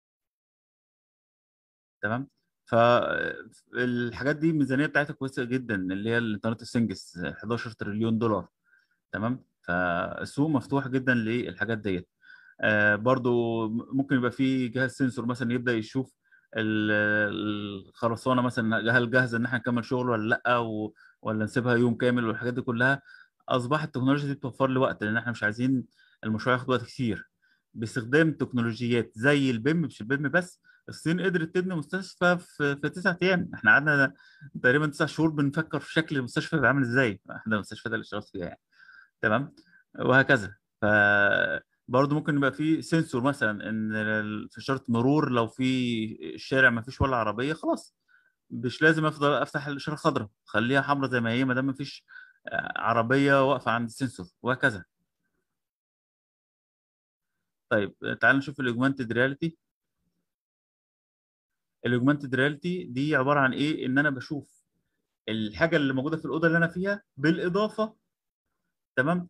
تمام فالحاجات دي الميزانيه بتاعتها كويسه جدا اللي هي الانترنت السنجس 11 تريليون دولار تمام فالسوق مفتوح جدا للحاجات ديت آه برضو ممكن يبقى في جهاز سنسور مثلا يبدا يشوف الخرسانه مثلا هل جاهزه ان احنا نكمل شغل ولا لا و... ولا نسيبها يوم كامل والحاجات دي كلها اصبحت التكنولوجيا دي بتوفر لي وقت لان احنا مش عايزين المشروع ياخد وقت كتير باستخدام تكنولوجيات زي البيم مش البيم بس الصين قدرت تبني مستشفى في, في تسعة ايام احنا قعدنا تقريبا تسع شهور بنفكر في شكل المستشفى هيبقى عامل ازاي احنا المستشفى ده اللي اشتغلت فيها يعني تمام وهكذا ف برضه ممكن يبقى في سنسور مثلا ان في اشاره مرور لو في الشارع ما فيش ولا عربيه خلاص مش لازم افضل افتح الاشاره خضراء خليها حمراء زي ما هي ما دام ما فيش عربيه واقفه عند السنسور وهكذا طيب تعال نشوف الاوجمانتد رياليتي الاوجمانتد رياليتي دي عباره عن ايه ان انا بشوف الحاجه اللي موجوده في الاوضه اللي انا فيها بالاضافه تمام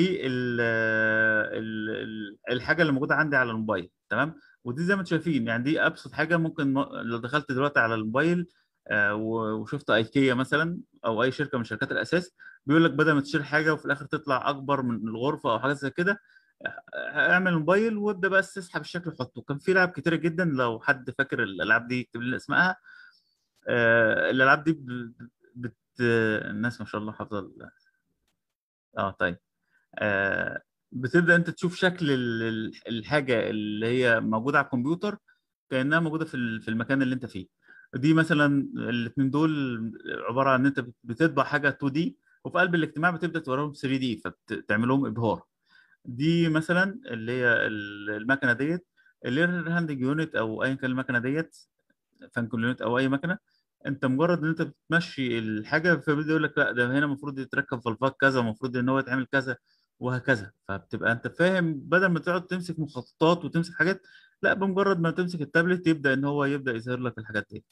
للحاجه اللي موجوده عندي على الموبايل تمام ودي زي ما انتم شايفين يعني دي ابسط حاجه ممكن لو دخلت دلوقتي على الموبايل آه وشفت ايكيا مثلا او اي شركه من شركات الاساس بيقول لك بدل ما تشتري حاجه وفي الاخر تطلع اكبر من الغرفه او حاجه زي كده اعمل موبايل وابدا بس اسحب الشكل وحطه كان في لعب كتيره جدا لو حد فاكر الالعاب دي يكتب لنا اسمها آه الالعاب دي بت الناس ما شاء الله حافظه اه طيب آه بتبدا انت تشوف شكل الحاجه اللي هي موجوده على الكمبيوتر كانها موجوده في في المكان اللي انت فيه دي مثلا الاثنين دول عباره عن ان انت بتطبع حاجه 2 دي وفي قلب الاجتماع بتبدا توريهم 3 دي فبتعمل لهم ابهار دي مثلا اللي هي المكنه ديت الاير هاندنج يونت او ايا كان المكنه ديت فانكل يونت او اي مكنه انت مجرد ان انت بتمشي الحاجه فبيبدا يقول لك لا ده هنا المفروض يتركب فالفات كذا المفروض ان هو يتعمل كذا وهكذا فبتبقى انت فاهم بدل ما تقعد تمسك مخططات وتمسك حاجات لا بمجرد ما تمسك التابلت يبدا ان هو يبدا يظهر لك الحاجات دي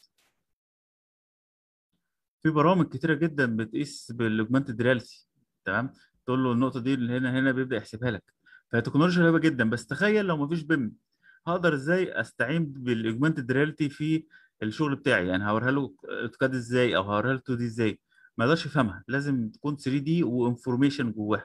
في برامج كتيره جدا بتقيس بالاوجمانتد رياليتي تمام تقول له النقطه دي اللي هنا هنا بيبدا يحسبها لك فهي تكنولوجيا رهيبه جدا بس تخيل لو ما فيش بيم هقدر ازاي استعين بالاوجمانتد رياليتي في الشغل بتاعي يعني هوريها له اوتوكاد ازاي او هوريها له 2 دي ازاي ما يقدرش يفهمها لازم تكون 3 دي وانفورميشن جواها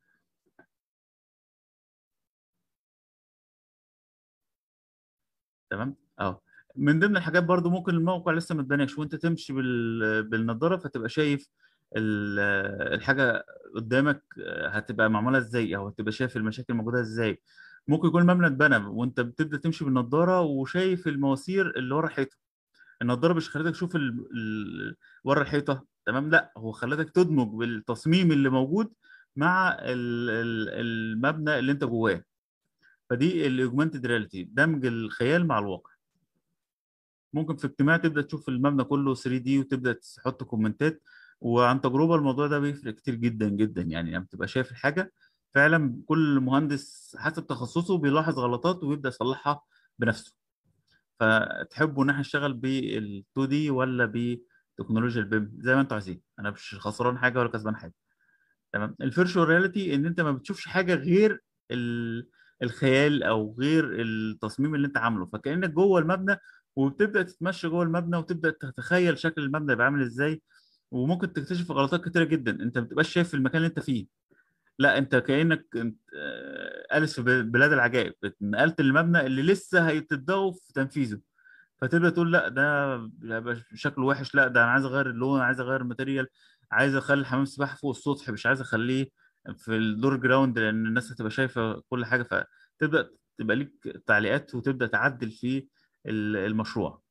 تمام اه من ضمن الحاجات برضو ممكن الموقع لسه ما اتبناش وانت تمشي بال... بالنضاره فتبقى شايف الحاجه قدامك هتبقى معموله ازاي او هتبقى شايف المشاكل موجوده ازاي ممكن يكون المبنى اتبنى وانت بتبدا تمشي بالنضاره وشايف المواسير اللي ورا الحيطه النضاره مش خلتك تشوف ال... ال... ورا الحيطه تمام لا هو خلتك تدمج بالتصميم اللي موجود مع ال... المبنى اللي انت جواه فدي الاوجمانتد رياليتي دمج الخيال مع الواقع ممكن في اجتماع تبدا تشوف المبنى كله 3 دي وتبدا تحط كومنتات وعن تجربه الموضوع ده بيفرق كتير جدا جدا يعني لما يعني بتبقى شايف الحاجه فعلا كل مهندس حسب تخصصه بيلاحظ غلطات ويبدا يصلحها بنفسه فتحبوا ان احنا نشتغل بال 2 دي ولا بتكنولوجيا البيم زي ما انتوا عايزين انا مش خسران حاجه ولا كسبان حاجه تمام الفيرشوال رياليتي ان انت ما بتشوفش حاجه غير الخيال او غير التصميم اللي انت عامله فكانك جوه المبنى وبتبدا تتمشى جوه المبنى وتبدا تتخيل شكل المبنى يبقى عامل ازاي وممكن تكتشف غلطات كتيره جدا انت ما بتبقاش شايف المكان اللي انت فيه لا انت كانك انت اليس في بلاد العجائب نقلت المبنى اللي لسه هيتبداوا في تنفيذه فتبدا تقول لا ده شكله وحش لا ده انا عايز اغير اللون عايز اغير الماتيريال عايز اخلي حمام السباحه فوق السطح مش عايز اخليه في الدور جراوند لان الناس هتبقى شايفه كل حاجه فتبدا تبقى ليك تعليقات وتبدا تعدل في المشروع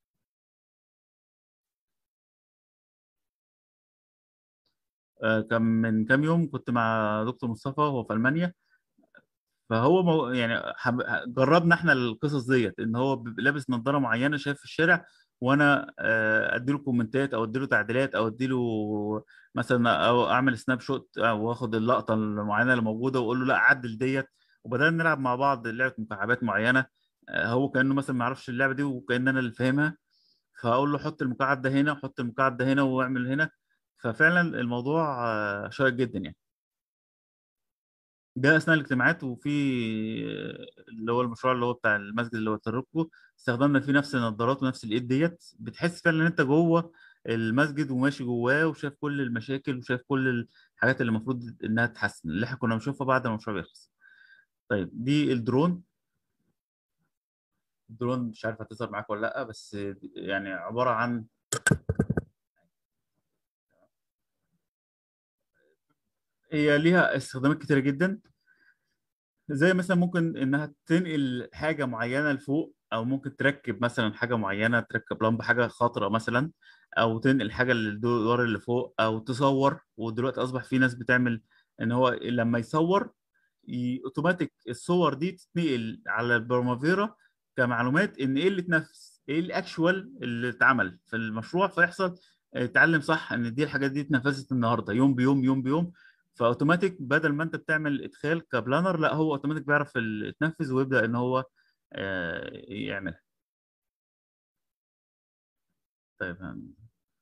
كان من كام يوم كنت مع دكتور مصطفى وهو في المانيا فهو مو يعني حب... جربنا احنا القصص ديت ان هو بيبقى لابس نظاره معينه شايف في الشارع وانا آه، اديله كومنتات او اديله تعديلات او اديله مثلا او اعمل سناب شوت او واخد اللقطه المعينه اللي موجوده واقول له لا عدل ديت وبدأنا نلعب مع بعض لعبه مكعبات معينه آه، هو كانه مثلا ما يعرفش اللعبه دي وكان انا اللي فاهمها فاقول له حط المكعب ده هنا وحط المكعب ده هنا واعمل هنا ففعلا الموضوع آه، شيق جدا يعني ده اثناء الاجتماعات وفي اللي هو المشروع اللي هو بتاع المسجد اللي هو تركه استخدمنا فيه نفس النظارات ونفس الايد ديت بتحس فعلا ان انت جوه المسجد وماشي جواه وشايف كل المشاكل وشايف كل الحاجات اللي المفروض انها تتحسن اللي احنا كنا بنشوفها بعد ما المشروع بيخلص طيب دي الدرون الدرون مش عارف هتظهر معاك ولا لا بس يعني عباره عن هي ليها استخدامات كتيرة جدا زي مثلا ممكن انها تنقل حاجة معينة لفوق او ممكن تركب مثلا حاجة معينة تركب لمبة حاجة خطرة مثلا او تنقل حاجة للدور اللي فوق او تصور ودلوقتي اصبح في ناس بتعمل ان هو لما يصور ي- اوتوماتيك الصور دي تتنقل على البرمافيرا كمعلومات ان ايه اللي اتنفذ ايه الاكشوال اللي اتعمل في المشروع فيحصل اه، اتعلم صح ان دي الحاجات دي اتنفذت النهارده يوم بيوم يوم بيوم فاوتوماتيك بدل ما انت بتعمل ادخال كبلانر لا هو اوتوماتيك بيعرف اللي اتنفذ ويبدا ان هو اه، يعملها طيب هن-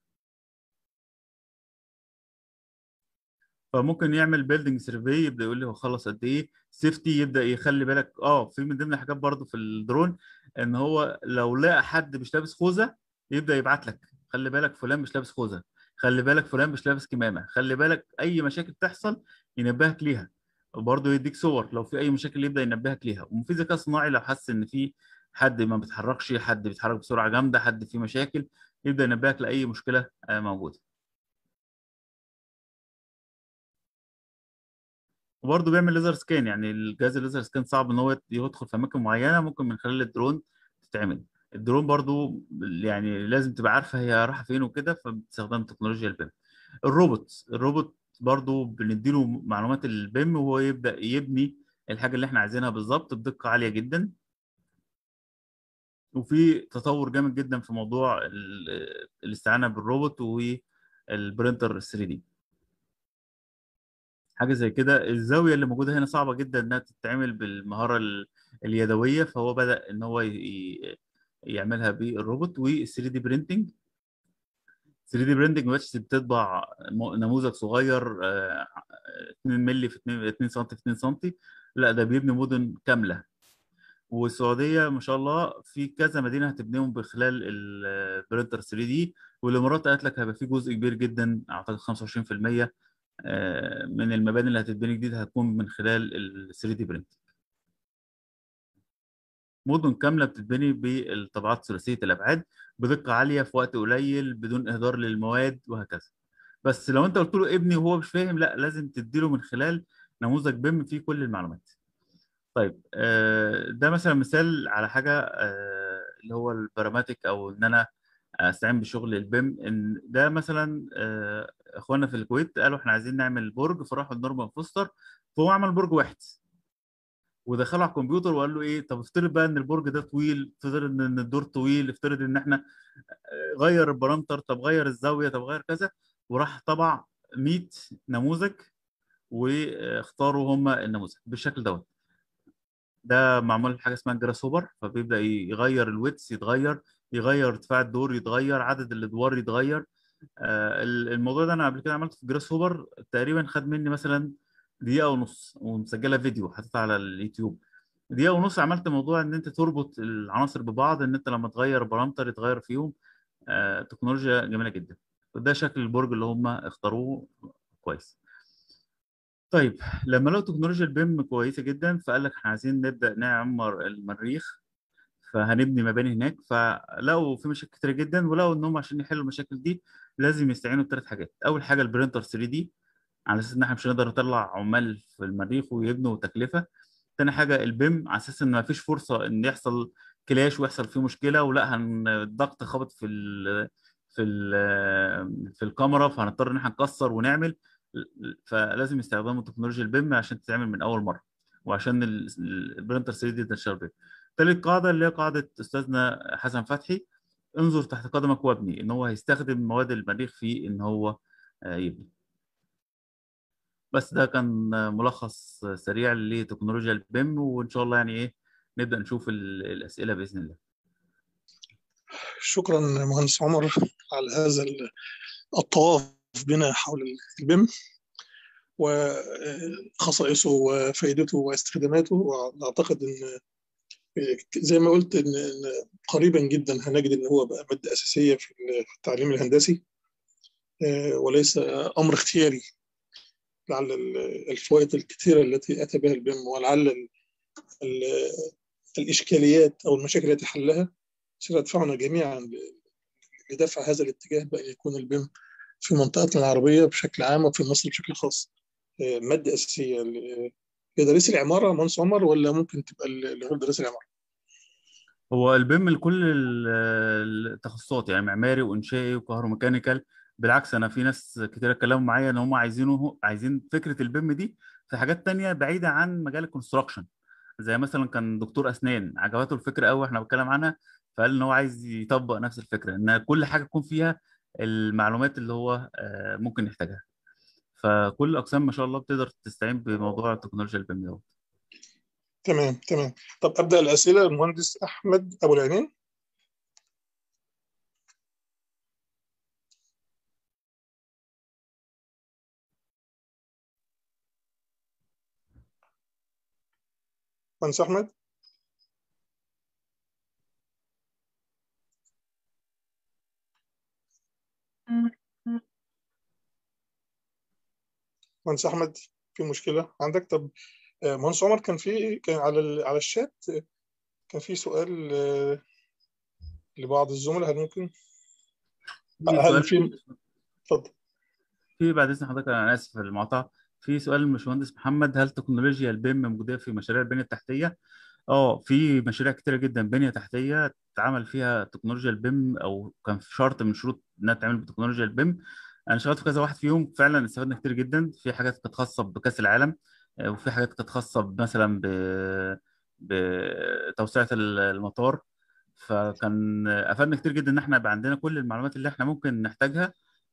فممكن يعمل بيلدينج سيرفي يبدا يقول لي هو خلص قد ايه سيفتي يبدا يخلي بالك اه في من ضمن الحاجات برضو في الدرون ان هو لو لقى حد مش لابس خوذه يبدا يبعت لك خلي بالك فلان مش لابس خوذه خلي بالك فلان مش لابس كمامه خلي بالك اي مشاكل تحصل ينبهك ليها وبرضه يديك صور لو في اي مشاكل يبدا ينبهك ليها وفي ذكاء صناعي لو حس ان في حد ما بيتحركش حد بيتحرك بسرعه جامده حد فيه مشاكل يبدا ينبهك لاي مشكله آه، موجوده وبرضه بيعمل ليزر سكان يعني الجهاز الليزر سكان صعب ان هو يدخل في اماكن معينه ممكن من خلال الدرون تتعمل الدرون برضه يعني لازم تبقى عارفه هي رايحه فين وكده فبتستخدم تكنولوجيا البيم الروبوت الروبوت برضه بنديله معلومات البيم وهو يبدا يبني الحاجه اللي احنا عايزينها بالظبط بدقه عاليه جدا وفي تطور جامد جدا في موضوع ال- الاستعانه بالروبوت والبرينتر 3 دي حاجه زي كده الزاويه اللي موجوده هنا صعبه جدا انها تتعمل بالمهاره ال- اليدويه فهو بدا ان هو ي- ي- يعملها بالروبوت وال 3 دي برينتنج 3 دي برينتنج بس بتطبع م- نموذج صغير آه، 2 مللي في 2 2 سم في 2 سم لا ده بيبني مدن كامله والسعوديه ما شاء الله في كذا مدينه هتبنيهم بخلال البرينتر 3 دي والامارات قالت لك هيبقى في جزء كبير جدا اعتقد 25% آه، من المباني اللي هتتبني جديد هتكون من خلال ال 3 دي برينت مدن كامله بتتبني بالطبعات ثلاثيه الابعاد بدقه عاليه في وقت قليل بدون اهدار للمواد وهكذا بس لو انت قلت له ابني وهو مش فاهم لا لازم تديله من خلال نموذج بيم فيه كل المعلومات طيب آه، ده مثلا مثال على حاجه آه، اللي هو البراماتيك او ان انا استعين بشغل البيم ان ده مثلا آه، اخواننا في الكويت قالوا احنا عايزين نعمل برج فراحوا لنورمان فوستر فهو عمل برج واحد ودخله على الكمبيوتر وقال له ايه طب افترض بقى ان البرج ده طويل افترض ان الدور طويل افترض ان احنا آه، غير البارامتر طب غير الزاويه طب غير كذا وراح طبع 100 نموذج واختاروا هم النموذج بالشكل دوت ده معمول حاجه اسمها جراس هوبر فبيبدا يغير الويتس يتغير يغير ارتفاع الدور يتغير عدد الادوار يتغير آه، الموضوع ده انا قبل كده عملته في جراس هوبر تقريبا خد مني مثلا دقيقه ونص ومسجله فيديو حطيتها على اليوتيوب دقيقه ونص عملت موضوع ان انت تربط العناصر ببعض ان انت لما تغير بارامتر يتغير فيهم آه، تكنولوجيا جميله جدا وده شكل البرج اللي هم اختاروه كويس طيب لما لقوا تكنولوجيا البيم كويسه جدا فقال لك احنا عايزين نبدا نعمر المريخ فهنبني مباني هناك فلقوا في مشاكل كتير جدا ولقوا انهم عشان يحلوا المشاكل دي لازم يستعينوا بثلاث حاجات اول حاجه البرينتر 3 دي على اساس ان احنا مش هنقدر نطلع عمال في المريخ ويبنوا تكلفه تاني حاجه البيم على اساس ان ما فيش فرصه ان يحصل كلاش ويحصل فيه مشكله ولا هن الضغط خبط في ال في ال في الكاميرا فهنضطر ان احنا نكسر ونعمل فلازم يستخدموا تكنولوجيا البيم عشان تتعمل من اول مره وعشان ال- ال- البرينتر 3 دي تنشر بيه تالت قاعده اللي هي قاعده استاذنا حسن فتحي انظر تحت قدمك وابني ان هو هيستخدم مواد المريخ في ان هو آه، يبني بس ده كان ملخص سريع لتكنولوجيا البيم وان شاء الله يعني ايه نبدا نشوف ال- الاسئله باذن الله شكرا مهندس عمر على هذا ال- الطواف بنا حول البيم وخصائصه وفائدته واستخداماته واعتقد ان زي ما قلت ان إن قريبا جدا هنجد ان هو بقى ماده اساسيه في في التعليم الهندسي آه، وليس امر اختياري لعل ال- الفوائد الكثيره التي اتى بها البيم ولعل ال- ال- الاشكاليات او المشاكل التي حلها ستدفعنا جميعا ل- لدفع هذا الاتجاه بان يكون البيم في منطقتنا العربيه بشكل عام وفي مصر بشكل خاص آه، ماده اساسيه ل- لدارسي العماره مهندس عمر ولا ممكن تبقى ل- لغير دارسي العماره؟ هو البيم لكل ال- التخصصات يعني معماري وانشائي وكهروميكانيكال بالعكس انا في ناس كتير اتكلموا معايا ان هم عايزينه عايزين فكره البيم دي في حاجات تانية بعيده عن مجال الكونستراكشن زي مثلا كان دكتور اسنان عجبته الفكره قوي احنا بنتكلم عنها فقال ان هو عايز يطبق نفس الفكره ان كل حاجه يكون فيها المعلومات اللي هو آه، ممكن يحتاجها فكل الاقسام ما شاء الله بتقدر تستعين بموضوع تكنولوجيا البيم دوت تمام تمام طب ابدا الاسئله المهندس احمد ابو العينين مهندس احمد مهندس احمد في مشكله عندك طب آه، مهندس عمر كان في كان على ال- على الشات آه، كان في سؤال آه، لبعض الزملاء هل ممكن هل سؤال في اتفضل في بعد اذن حضرتك انا اسف في المقاطعه في سؤال من الباشمهندس محمد هل تكنولوجيا البيم موجوده في مشاريع البنيه التحتيه؟ اه في مشاريع كتيره جدا بنيه تحتيه اتعمل فيها تكنولوجيا البيم او كان في شرط من شروط انها تتعمل بتكنولوجيا البيم انا اشتغلت في كذا واحد فيهم فعلا استفدنا كتير جدا في حاجات كانت خاصه بكاس العالم آه، وفي حاجات كانت خاصه مثلا ب بتوسعه المطار فكان افادنا كتير جدا ان احنا يبقى عندنا كل المعلومات اللي احنا ممكن نحتاجها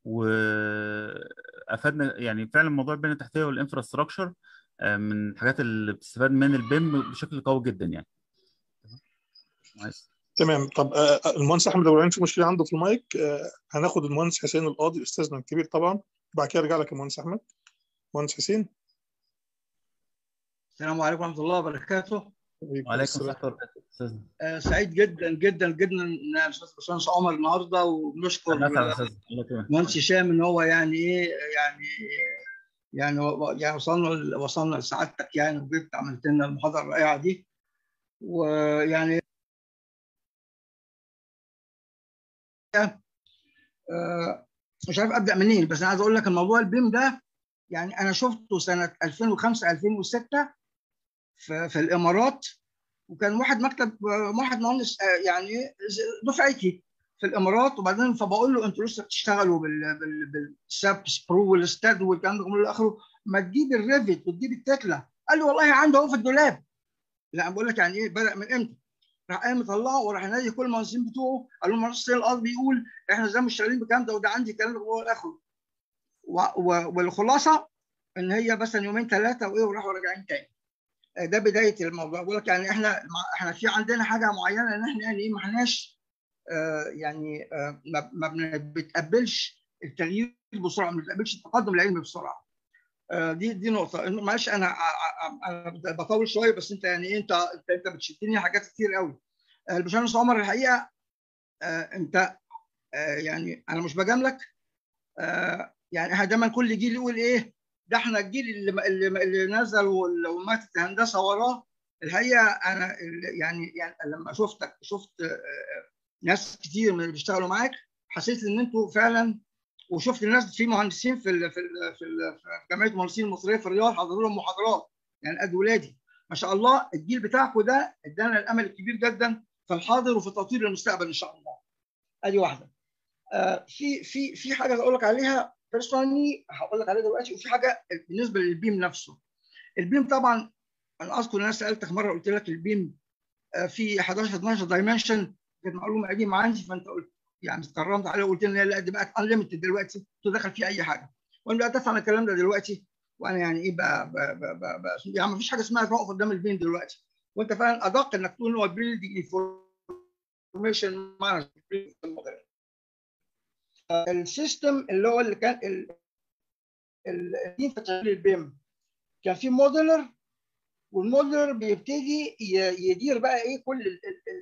وافادنا يعني فعلا موضوع البنيه التحتيه والانفراستراكشر آه، من الحاجات اللي بتستفاد من البيم بشكل قوي جدا يعني عايز. تمام طب آه، المهندس احمد ابو العين في مشكله عنده في المايك آه، هناخد المهندس حسين القاضي استاذنا الكبير طبعا وبعد كده ارجع لك يا مهندس احمد مهندس حسين السلام عليكم ورحمه الله وبركاته وعليكم السلام ورحمه الله استاذنا آه، سعيد جدا جدا جدا ان الاستاذ باشمهندس عمر النهارده وبنشكر أنا أسعد يا أستاذ. الله يكرمك. مهندس هشام ان هو يعني ايه يعني يعني يعني وصلنا وصلنا لسعادتك يعني وجبت عملت لنا المحاضره الرائعه دي ويعني آه، مش عارف ابدا منين بس انا عايز اقول لك الموضوع البيم ده يعني انا شفته سنه 2005 2006 في, في الامارات وكان واحد مكتب واحد مهندس آه، يعني دفعتي في الامارات وبعدين فبقول له انتوا لسه بتشتغلوا بال بال بالساب سبرو والستاد والكلام ده كله الى اخره ما تجيب الريفت وتجيب التكله قال لي والله عنده اهو في الدولاب لا بقول لك يعني ايه بدا من امتى؟ راح قام مطلعه وراح نادي كل المهندسين بتوعه قال لهم مهندس الارض بيقول احنا ازاي مش شغالين بالكلام ده وده عندي الكلام ده هو الاخر والخلاصه ان هي مثلا يومين ثلاثه وايه وراحوا راجعين تاني آه، ده بدايه الموضوع بقول لك يعني احنا احنا في عندنا حاجه معينه ان احنا يعني ايه ما احناش آه، يعني آه، ما ما بنتقبلش التغيير بسرعه ما بنتقبلش التقدم العلمي بسرعه آه، دي دي نقطه معلش انا انا بطول شويه بس انت يعني ايه انت انت, انت بتشدني حاجات كتير قوي آه، الباشمهندس عمر الحقيقه آه، انت آه، يعني انا مش بجاملك آه، يعني احنا دايما كل جيل يقول ايه ده احنا الجيل اللي اللي, اللي نزل وال- وماتت الهندسه وراه الحقيقه انا ال- يعني يعني لما شفتك شفت آه، آه، ناس كتير من اللي بيشتغلوا معاك حسيت ان انتوا فعلا وشفت الناس في مهندسين في ال في ال في, ال في جمعيه المهندسين المصريه في الرياض حضروا لهم محاضرات يعني قد ولادي ما شاء الله الجيل بتاعكم ده ادانا الامل الكبير جدا في الحاضر وفي تطوير المستقبل ان شاء الله ادي واحده آه في في في حاجه اقول لك عليها بيرسونالي هقول لك عليها دلوقتي وفي حاجه بالنسبه للبيم نفسه البيم طبعا انا اذكر ان انا سالتك مره قلت لك البيم في 11 12 دايمنشن كانت معلومه قديمه عندي فانت قلت يعني اتكرمت عليها وقلت لي لا دي بقت انليمتد دلوقتي تدخل فيه اي حاجه وانا بقى ادافع عن الكلام ده دلوقتي وانا يعني ايه بقى, بقى, بقى, بقى, بقى يعني ما فيش حاجه اسمها تقف قدام البين دلوقتي وانت فعلا ادق انك تقول هو بيلدينج انفورميشن مانجمنت السيستم اللي هو اللي كان في تشغيل البيم كان في موديلر والموديلر بيبتدي يدير بقى ايه كل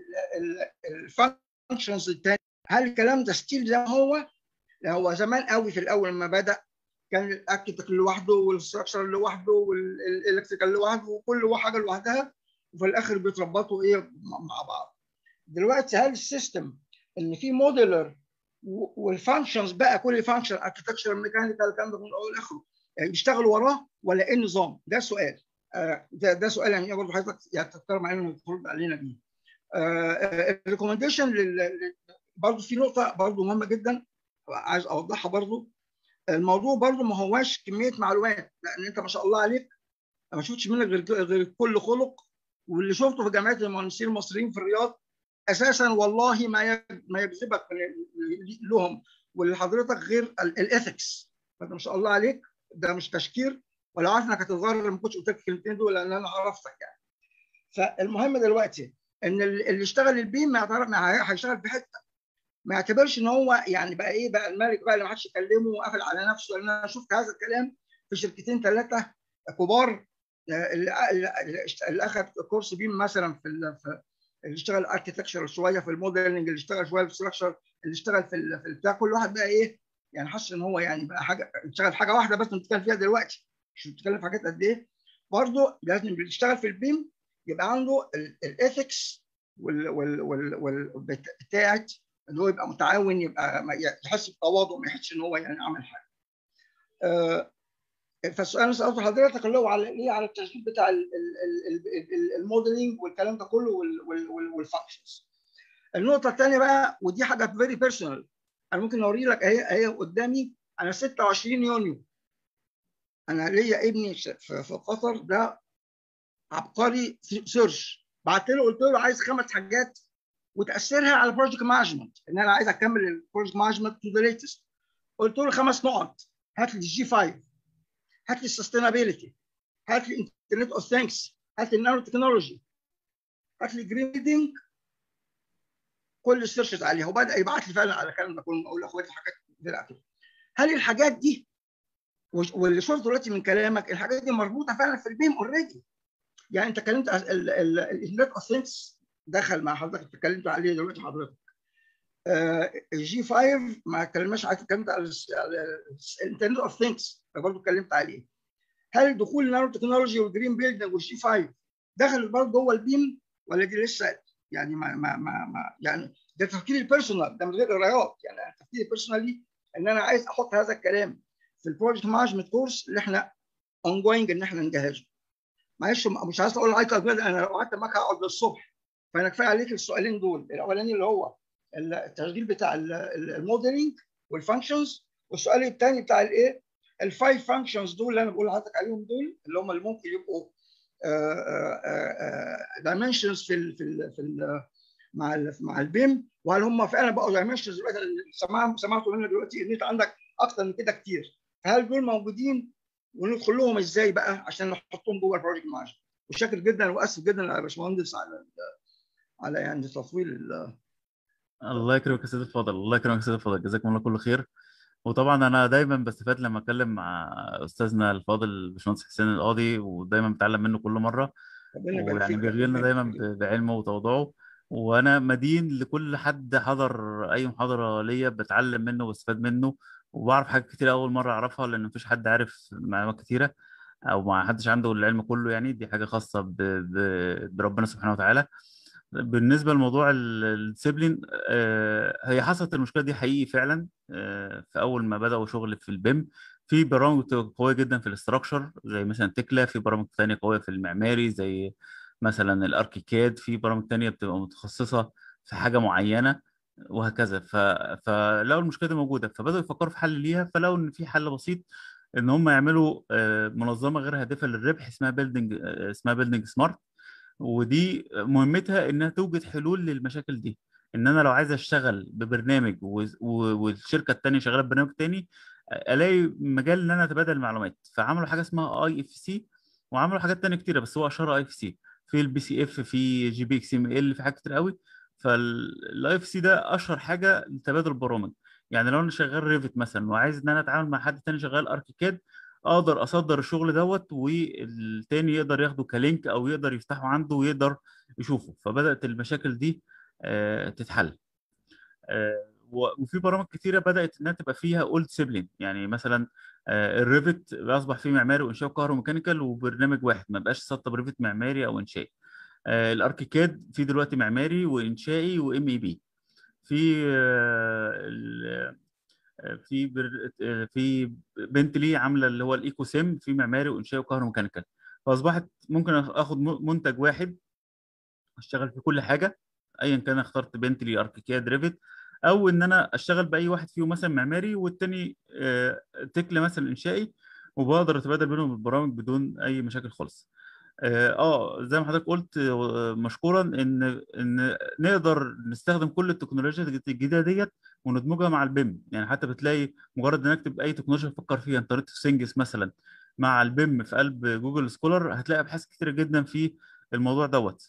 الفانكشنز الثانيه هل الكلام ده ستيل زي ما هو هو زمان قوي في الاول لما بدا كان الاركتك لوحده والستراكشر لوحده والالكتريكال لوحده وكل حاجه لوحدها وفي الاخر بيتربطوا ايه مع بعض دلوقتي هل السيستم ان في موديلر والفانكشنز بقى كل فانكشن اركتكشر ميكانيكال الكلام ده من اول لاخره يعني بيشتغلوا وراه ولا ايه النظام؟ ده سؤال آه ده, ده سؤال يعني برضه حضرتك يعني تختار معانا ترد علينا بيه. الريكومنديشن برضه في نقطه برضه مهمه جدا عايز اوضحها برضه الموضوع برضه ما هواش كميه معلومات لان انت ما شاء الله عليك ما شفتش منك غير غير كل خلق واللي شفته في جامعه المهندسين المصريين في الرياض اساسا والله ما ما يجذبك لهم ولحضرتك غير الاثكس فانت ما شاء الله عليك ده مش تشكير ولو عارف انك هتتغرر ما كنتش قلت لك الكلمتين دول لان انا عرفتك يعني فالمهم دلوقتي ان اللي اشتغل البيم ما يعترف هيشتغل في حته ما يعتبرش ان هو يعني بقى ايه بقى الملك بقى اللي ما حدش يكلمه وقافل على نفسه لان انا شفت هذا الكلام في شركتين ثلاثه كبار اللي اخذ كورس بيم مثلا في اللي اشتغل اركتكشر شويه في الموديلنج اللي اشتغل شويه في الستراكشر اللي اشتغل في في البتاع كل واحد بقى ايه يعني حاسس ان هو يعني بقى حاجه اشتغل حاجه واحده بس بنتكلم فيها دلوقتي مش بنتكلم في حاجات قد ايه برضه لازم اللي يشتغل في البيم يبقى عنده الاثكس وال وال وال وال بتاعت ان هو يبقى متعاون يبقى يحس بتواضع ما يحسش ان هو يعني عمل حاجه. أه فالسؤال اللي سالته لحضرتك اللي هو على ايه على التشغيل بتاع الموديلنج والكلام ده كله والفانكشنز. النقطه الثانيه بقى ودي حاجه فيري بيرسونال انا ممكن اوري لك اهي اهي قدامي انا 26 يونيو انا ليا ابني في قطر ده عبقري سيرش بعت له قلت له عايز خمس حاجات وتاثيرها على البروجكت مانجمنت ان انا عايز اكمل البروجكت مانجمنت تو ذا ليتست قلت له خمس نقط هات لي الجي 5 هات لي السستينابيلتي هات لي انترنت اوف ثينكس هات لي النانو تكنولوجي هات لي جريدنج كل السيرشز عليها وبدا يبعت لي فعلا على الكلام ده كله اقول لاخواتي الحاجات دي هل الحاجات دي واللي شفته دلوقتي من كلامك الحاجات دي مربوطه فعلا في البيم اوريدي يعني انت كلمت الانترنت اوف ثينكس دخل مع حضرتك اتكلمت عليه دلوقتي حضرتك الجي 5 ما اتكلمناش عليه اتكلمت على الانترنت اوف ثينكس برضه اتكلمت عليه هل دخول النانو تكنولوجي والجرين بيلدنج والجي 5 دخل برضه جوه البيم ولا دي لسه يعني ما ما ما, ما يعني ده تفكيري البيرسونال ده من غير قرايات يعني تفكيري البيرسونالي ان انا عايز احط هذا الكلام في البروجكت مانجمنت كورس اللي احنا اون جوينج ان احنا نجهزه معلش مش عايز اقول عليك انا لو قعدت معاك هقعد للصبح فانا كفايه عليك السؤالين دول الاولاني اللي هو التشغيل بتاع الموديلنج والفانكشنز والسؤال الثاني بتاع الايه الفايف فانكشنز دول اللي انا بقول لحضرتك عليهم دول اللي هم اللي ممكن يبقوا دايمنشنز في ال في ال في ال مع ال مع البيم وهل هم فعلا بقوا دايمنشنز دلوقتي سمعت سمعتوا مننا دلوقتي ان انت عندك اكتر من كده كتير هل دول موجودين وندخل لهم ازاي بقى عشان نحطهم جوه البروجكت مانجمنت وشاكر جدا واسف جدا يا باشمهندس على على يعني تطويل الله يكرمك يا سيدي الفاضل الله يكرمك يا سيدي الفاضل جزاكم الله كل خير وطبعا انا دايما بستفاد لما اتكلم مع استاذنا الفاضل الباشمهندس حسين القاضي ودايما بتعلم منه كل مره ويعني بيغيرنا دايما بعلمه وتواضعه وانا مدين لكل حد حضر اي محاضره ليا بتعلم منه وبستفاد منه وبعرف حاجات كتير اول مره اعرفها لان مفيش حد عارف معلومات كتيره او ما حدش عنده العلم كله يعني دي حاجه خاصه ب... ب... بربنا سبحانه وتعالى بالنسبه لموضوع الديسيبلين هي حصلت المشكله دي حقيقي فعلا في اول ما بداوا شغل في البيم في برامج قويه جدا في الاستراكشر زي مثلا تكلا في برامج ثانيه قويه في المعماري زي مثلا الاركيكاد في برامج تانية بتبقى متخصصه في حاجه معينه وهكذا ف... فلو المشكله دي موجوده فبداوا يفكروا في حل ليها فلو ان في حل بسيط ان هم يعملوا آه، منظمه غير هادفه للربح اسمها بيلدينج اسمها بيلدينج سمارت ودي مهمتها انها توجد حلول للمشاكل دي ان انا لو عايز اشتغل ببرنامج و- و- والشركه الثانيه شغاله ببرنامج تاني الاقي مجال ان انا اتبادل المعلومات فعملوا حاجه اسمها اي اف سي وعملوا حاجات تانية كتيره بس هو اشهر اي اف سي في البي سي اف في جي بي اكس ام ال في حاجات كتير قوي فالاي اف سي ده اشهر حاجه لتبادل البرامج يعني لو انا شغال ريفت مثلا وعايز ان انا اتعامل مع حد تاني شغال اركيكاد اقدر اصدر الشغل دوت والتاني يقدر ياخده كلينك او يقدر يفتحه عنده ويقدر يشوفه فبدات المشاكل دي آه، تتحل آه، و- وفي برامج كتيره بدات انها تبقى فيها اولد سيبلين يعني مثلا آه، الريفت اصبح فيه معماري وانشاء وكهروميكانيكال وبرنامج واحد ما بقاش سطب ريفت معماري او انشائي آه، الاركيكاد في دلوقتي معماري وانشائي وام اي بي في آه، ال- آه، في بر... آه، في بنتلي عامله اللي هو الايكو سيم في معماري وانشائي وكهروميكانيكال فاصبحت ممكن اخد م- منتج واحد اشتغل في كل حاجه ايا كان اخترت بنتلي اركيكاد ريفت او ان انا اشتغل باي واحد فيهم مثلا معماري والتاني آه، تكل مثلا انشائي وبقدر اتبادل بينهم البرامج بدون اي مشاكل خالص اه آه، زي ما حضرتك قلت آه، مشكورا ان ان نقدر نستخدم كل التكنولوجيا الجديده ديت وندمجها مع البيم يعني حتى بتلاقي مجرد انك تكتب اي تكنولوجيا تفكر فيها انترنت اوف ثينجز مثلا مع البيم في قلب جوجل سكولر هتلاقي ابحاث كتيره جدا في الموضوع دوت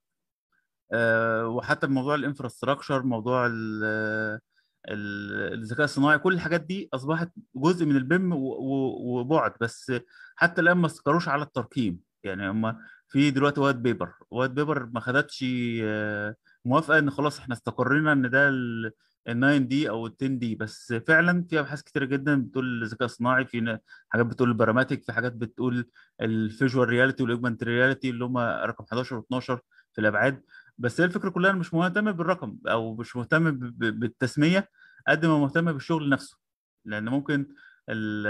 آه، وحتى موضوع الانفراستراكشر موضوع ال- ال- الذكاء الصناعي كل الحاجات دي اصبحت جزء من البيم و- و- وبعد بس حتى الان ما استقروش على الترقيم يعني هم في دلوقتي وايت بيبر وايت بيبر ما خدتش آه، موافقه ان خلاص احنا استقرينا ان ده ال 9 دي او ال 10 دي بس فعلا في ابحاث كتيره جدا بتقول الذكاء الصناعي في ن- حاجات بتقول البراماتيك في حاجات بتقول الفيجوال رياليتي والاوجمانت رياليتي اللي هم رقم 11 و12 في الابعاد بس هي الفكره كلها أنا مش مهتم بالرقم او مش مهتم ب- ب- بالتسميه قد ما مهتم بالشغل نفسه لان ممكن ال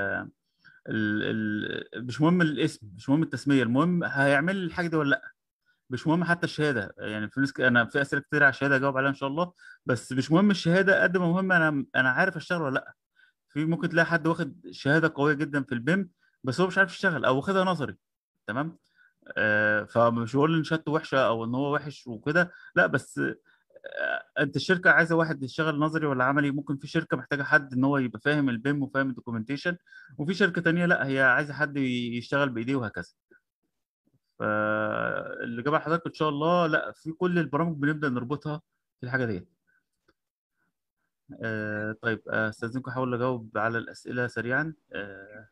ال ال مش مهم الاسم مش مهم التسميه المهم هيعمل لي الحاجه دي ولا لا مش مهم حتى الشهاده يعني في ناس ك- انا في اسئله كتير على الشهاده اجاوب عليها ان شاء الله بس مش مهم الشهاده قد ما مهم انا انا عارف اشتغل ولا لا في ممكن تلاقي حد واخد شهاده قويه جدا في البيم بس هو مش عارف يشتغل او واخدها نظري تمام آه، فمش بقول ان شهادته وحشه او ان هو وحش وكده لا بس آه، انت الشركه عايزه واحد يشتغل نظري ولا عملي ممكن في شركه محتاجه حد ان هو يبقى فاهم البيم وفاهم الدوكيومنتيشن وفي شركه تانية لا هي عايزه حد يشتغل بايديه وهكذا فاللي جاب حضرتك ان شاء الله لا في كل البرامج بنبدا نربطها في الحاجه ديت آه طيب آه، استاذنكم احاول اجاوب على الاسئله سريعا آه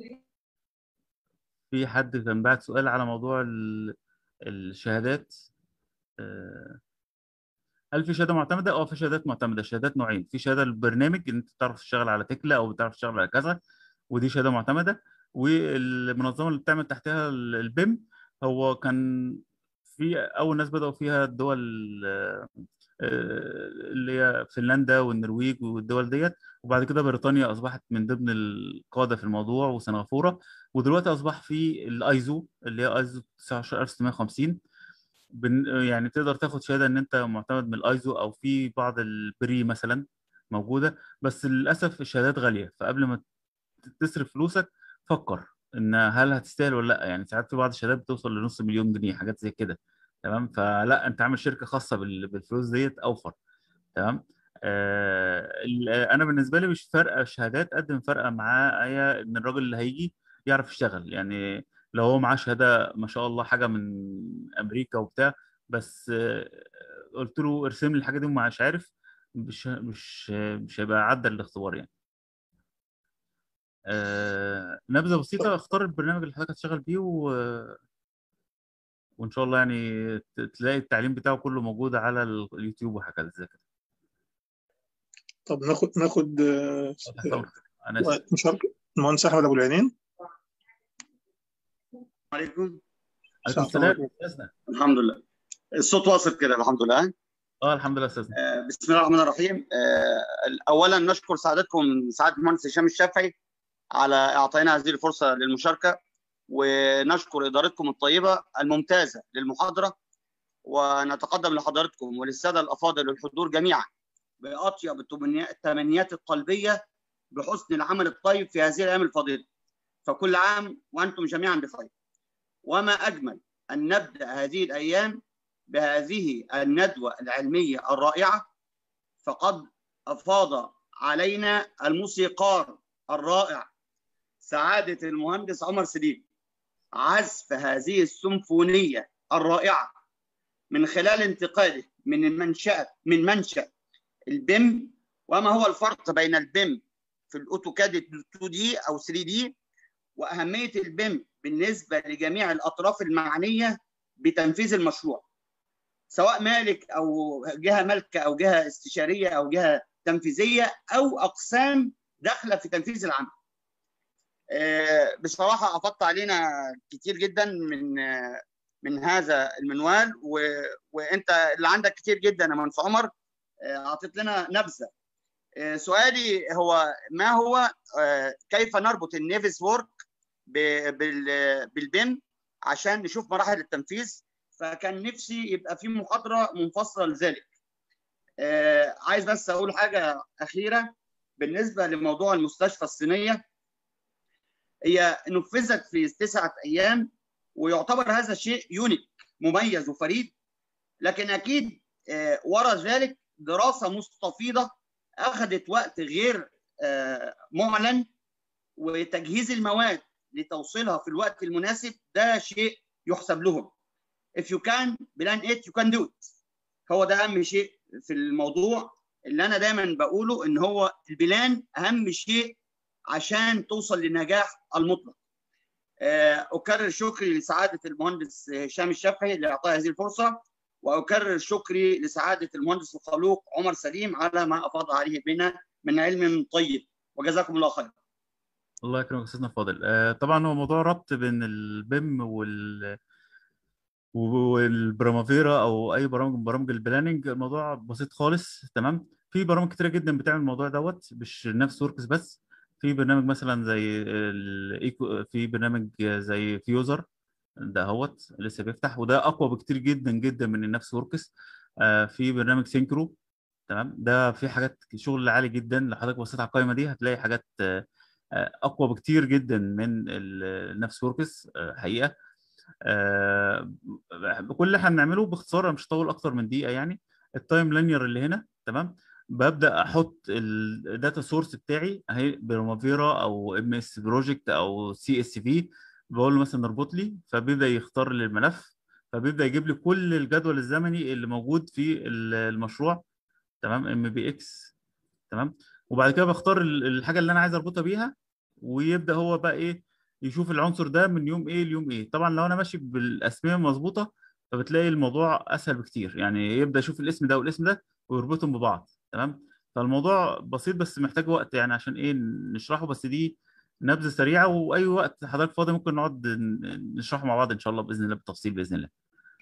في حد كان بعت سؤال على موضوع ال- الشهادات آه، هل في شهاده معتمده؟ اه في شهادات معتمده، شهادات نوعين، في شهاده للبرنامج ان انت تعرف تشتغل على تكلا او بتعرف تشتغل على كذا ودي شهاده معتمده والمنظمه اللي بتعمل تحتها ال- البيم هو كان في اول ناس بداوا فيها الدول آه، اللي هي فنلندا والنرويج والدول ديت وبعد كده بريطانيا اصبحت من ضمن القاده في الموضوع وسنغافوره ودلوقتي اصبح في الايزو اللي هي ايزو 19650 بن يعني تقدر تاخد شهاده ان انت معتمد من الايزو او في بعض البري مثلا موجوده بس للاسف الشهادات غاليه فقبل ما تصرف فلوسك فكر ان هل هتستاهل ولا لا يعني ساعات في بعض الشهادات بتوصل لنص مليون جنيه حاجات زي كده تمام فلا انت عامل شركه خاصه بال- بالفلوس ديت اوفر تمام آه ال- انا بالنسبه لي مش فارقه الشهادات قد ما فارقه معايا ان الراجل اللي هيجي يعرف يشتغل يعني لو هو معاه شهاده ما شاء الله حاجه من امريكا وبتاع بس آه قلت له ارسم لي الحاجه دي ومش عارف مش مش مش هيبقى عدى الاختبار يعني آه نبذه بسيطه اختار البرنامج اللي حضرتك هتشتغل بيه و... وان شاء الله يعني ت- تلاقي التعليم بتاعه كله موجود على ال- اليوتيوب وحاجات زي كده طب ناخد ناخد آه، تحت أمرك. انا آسف. وقت مشاركة المهندس أحمد أبو العينين عليكم عليكم السلام السلام عليكم. استاذنا الحمد لله الصوت واصل كده الحمد لله اه الحمد لله استاذنا آه، بسم الله الرحمن الرحيم آه، اولا نشكر سعادتكم سعاده المهندس هشام الشافعي على اعطائنا هذه الفرصه للمشاركه ونشكر ادارتكم الطيبه الممتازه للمحاضره ونتقدم لحضراتكم وللساده الافاضل الحضور جميعا باطيب التمني- التمنيات القلبيه بحسن العمل الطيب في هذه الايام الفضيله فكل عام وانتم جميعا بخير وما اجمل ان نبدا هذه الايام بهذه الندوه العلميه الرائعه فقد افاض علينا الموسيقار الرائع سعاده المهندس عمر سليم عزف هذه السيمفونيه الرائعه من خلال انتقاله من المنشأ من منشأ البيم وما هو الفرق بين البيم في الاوتوكاد 2 دي او 3 دي واهميه البيم بالنسبه لجميع الاطراف المعنيه بتنفيذ المشروع سواء مالك او جهه مالكه او جهه استشاريه او جهه تنفيذيه او اقسام داخله في تنفيذ العمل. بصراحه افضت علينا كتير جدا من من هذا المنوال و... وانت اللي عندك كتير جدا يا مهندس عمر اعطيت لنا نبذه. سؤالي هو ما هو كيف نربط النيفيس وورك بال... بالبيم عشان نشوف مراحل التنفيذ فكان نفسي يبقى في محاضره منفصله لذلك. آه عايز بس اقول حاجه اخيره بالنسبه لموضوع المستشفى الصينيه هي نفذت في تسعه ايام ويعتبر هذا شيء يونيك مميز وفريد لكن اكيد آه وراء ذلك دراسه مستفيضه اخذت وقت غير آه معلن وتجهيز المواد لتوصيلها في الوقت المناسب ده شيء يحسب لهم if you can plan it you can do it هو ده اهم شيء في الموضوع اللي انا دايما بقوله ان هو البلان اهم شيء عشان توصل للنجاح المطلق اكرر شكري لسعاده المهندس هشام الشافعي لاعطاء هذه الفرصه واكرر شكري لسعاده المهندس الخلوق عمر سليم على ما افاض عليه بنا من علم طيب وجزاكم الله خيرا الله يكرمك استاذنا فاضل طبعا هو موضوع ربط بين البيم وال والبرامافيرا او اي برامج من برامج البلاننج الموضوع بسيط خالص تمام في برامج كتيره جدا بتعمل الموضوع دوت مش نفس وركس بس في برنامج مثلا زي الايكو في برنامج زي فيوزر ده هوت لسه بيفتح وده اقوى بكتير جدا جدا من النفس وركس آه في برنامج سينكرو تمام ده في حاجات شغل عالي جدا لو حضرتك بصيت على القائمه دي هتلاقي حاجات آه اقوى بكتير جدا من النفس وركس آه حقيقه آه كل اللي احنا بنعمله باختصار مش هطول اكتر من دقيقه يعني التايم لينير اللي هنا تمام ببدا احط الداتا سورس بتاعي اهي برمافيرا او ام اس بروجكت او سي اس في بقول له مثلا اربط لي فبيبدا يختار لي الملف فبيبدا يجيب لي كل الجدول الزمني اللي موجود في المشروع تمام ام بي اكس تمام وبعد كده بختار الحاجه اللي انا عايز اربطها بيها ويبدا هو بقى ايه يشوف العنصر ده من يوم ايه ليوم ايه طبعا لو انا ماشي بالاسماء المظبوطه فبتلاقي الموضوع اسهل بكتير يعني يبدا يشوف الاسم ده والاسم ده ويربطهم ببعض تمام فالموضوع بسيط بس محتاج وقت يعني عشان ايه نشرحه بس دي نبذه سريعه واي وقت حضرتك فاضي ممكن نقعد نشرحه مع بعض ان شاء الله باذن الله بالتفصيل باذن الله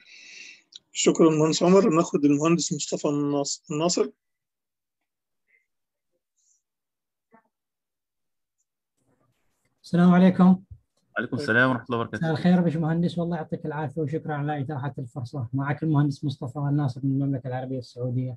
شكرا مهندس عمر ناخد المهندس مصطفى الناصر السلام عليكم وعليكم السلام ورحمه الله وبركاته مساء الخير باشمهندس والله يعطيك العافيه وشكرا على اتاحه الفرصه معك المهندس مصطفى الناصر من المملكه العربيه السعوديه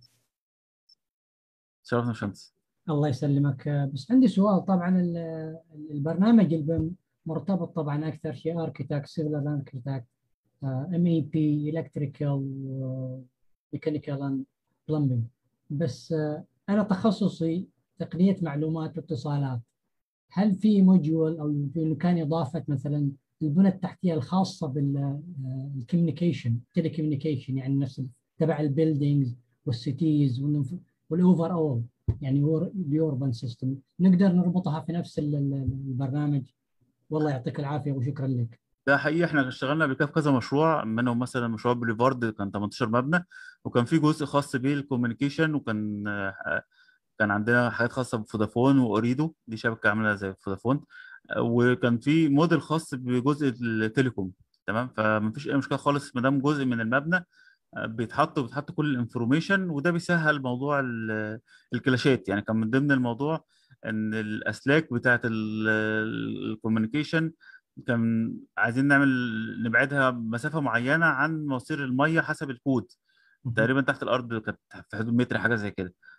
شرفنا شمس الله يسلمك بس عندي سؤال طبعا البرنامج البم مرتبط طبعا اكثر شيء اركيتكت سيفل اركيتكت ام اي بي الكتريكال ميكانيكال بلمبنج بس انا تخصصي تقنيه معلومات واتصالات هل في موديول او بامكان اضافه مثلا البنى التحتيه الخاصه بالكوميونيكيشن تيلي كوميونيكيشن يعني نفس تبع البيلدينجز والسيتيز والاوفر اول يعني اليوربان سيستم نقدر نربطها في نفس البرنامج والله يعطيك العافيه وشكرا لك ده حقيقي احنا اشتغلنا قبل كده في كذا مشروع منهم مثلا مشروع بوليفارد كان 18 مبنى وكان في جزء خاص بالكوميونيكيشن وكان كان عندنا حاجات خاصه بفودافون واوريدو دي شبكه عامله زي فودافون وكان في موديل خاص بجزء التليكوم تمام فمفيش اي مشكله خالص ما دام جزء من المبنى بيتحط وبيتحط كل الانفورميشن وده بيسهل موضوع الكلاشات يعني كان من ضمن الموضوع ان الاسلاك بتاعه الكوميونيكيشن كان عايزين نعمل نبعدها مسافه معينه عن مواسير الميه حسب الكود تقريبا تحت الارض كانت في حدود متر حاجه زي كده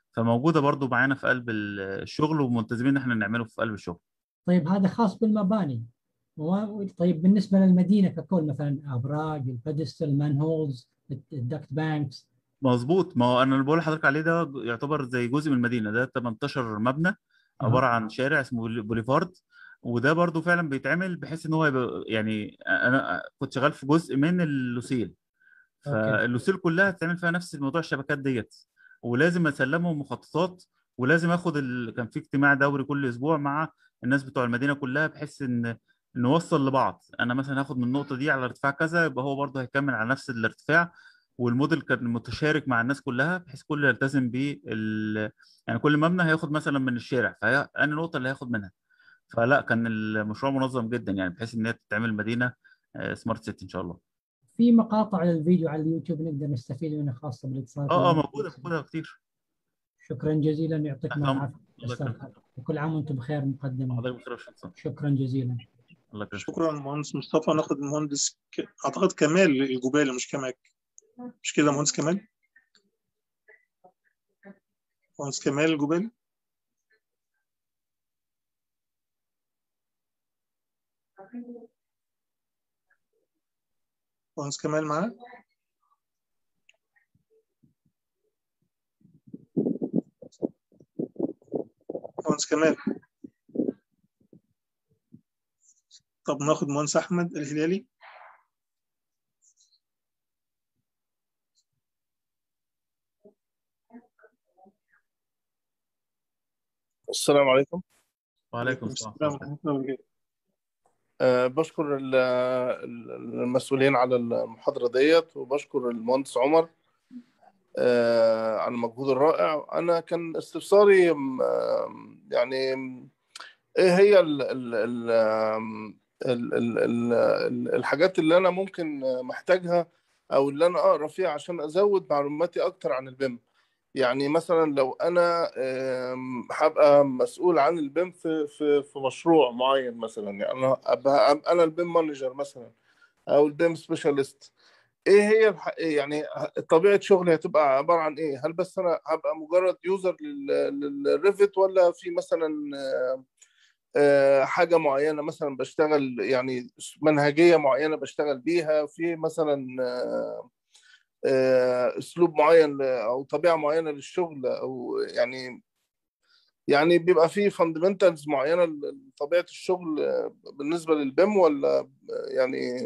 فموجوده برضو معانا في قلب الشغل وملتزمين ان احنا نعمله في قلب الشغل طيب هذا خاص بالمباني و- طيب بالنسبه للمدينه ككل مثلا ابراج البدستل مانهولز الدكت بانكس مظبوط ما هو انا اللي بقول لحضرتك عليه ده يعتبر زي جزء من المدينه ده 18 مبنى عباره عن شارع اسمه بولي- بوليفارد وده برضو فعلا بيتعمل بحيث ان هو يبقى يعني انا كنت شغال في جزء من اللوسيل أوكي. فاللوسيل كلها هتعمل فيها نفس موضوع الشبكات ديت ولازم اسلمهم مخططات ولازم اخد ال... كان في اجتماع دوري كل اسبوع مع الناس بتوع المدينه كلها بحيث ان نوصل لبعض انا مثلا هاخد من النقطه دي على ارتفاع كذا يبقى هو برضه هيكمل على نفس الارتفاع والموديل كان متشارك مع الناس كلها بحيث كل يلتزم بال يعني كل مبنى هياخد مثلا من الشارع فهي انا النقطه اللي هياخد منها فلا كان المشروع منظم جدا يعني بحيث ان هي تتعمل مدينه سمارت سيتي ان شاء الله في مقاطع للفيديو على اليوتيوب نقدر نستفيد منها خاصه بالاتصالات اه اه موجوده موجوده كتير شكرا جزيلا يعطيكم أهلا. العافيه الله أستاذ يكرمك. خالد. وكل عام وانتم بخير مقدما حضرتك بخير يا شخص شكرا جزيلا الله يكرمك شكرا مهندس مصطفى ناخد المهندس ك... اعتقد كمال الجبالي مش كماك مش كده مهندس كمال مهندس كمال الجبالي مهندس كمال معانا مهندس كمال طب ناخد مهندس احمد الهلالي السلام عليكم وعليكم السلام ورحمة الله وبركاته. أه بشكر ال- ال- المسؤولين على المحاضرة ديت وبشكر المهندس عمر أه على المجهود الرائع أنا كان استفساري م- آم، يعني م- إيه هي ال ال ال آم، ال ال ال ال- الحاجات اللي أنا ممكن محتاجها أو اللي أنا أقرأ فيها عشان أزود معلوماتي أكتر عن البيم يعني مثلا لو انا آم، هبقى مسؤول عن البيم في في في مشروع معين مثلا يعني انا ابقى أبقى انا البيم مانجر مثلا او البيم سبيشاليست ايه هي الح... يعني طبيعه شغلي هتبقى عباره عن ايه هل بس انا هبقى مجرد يوزر لل... للريفت ولا في مثلا آه، آه، حاجه معينه مثلا بشتغل يعني منهجيه معينه بشتغل بيها في مثلا آه، آه، اسلوب معين ل- او طبيعه معينه للشغل او يعني يعني بيبقى فيه فاندمنتالز معينه لطبيعه الشغل آه، بالنسبه للبيم ولا آه، يعني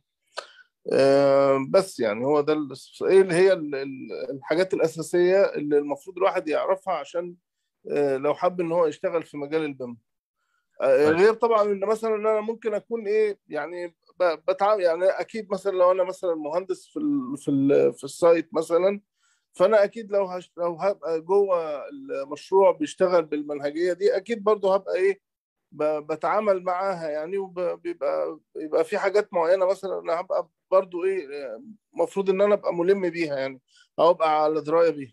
آه، بس يعني هو ده ال- ايه اللي هي ال- ال- الحاجات الاساسيه اللي المفروض الواحد يعرفها عشان آه، لو حب ان هو يشتغل في مجال البيم آه، طيب. غير طبعا ان مثلا انا ممكن اكون ايه يعني بتعامل يعني اكيد مثلا لو انا مثلا مهندس في ال في ال في السايت مثلا فانا اكيد لو هش لو هبقى جوه المشروع بيشتغل بالمنهجيه دي اكيد برضه هبقى ايه ب- بتعامل معاها يعني وبيبقى بيبقى في حاجات معينه مثلا انا هبقى برضه ايه المفروض ان انا ابقى ملم بيها يعني او ابقى على درايه بيها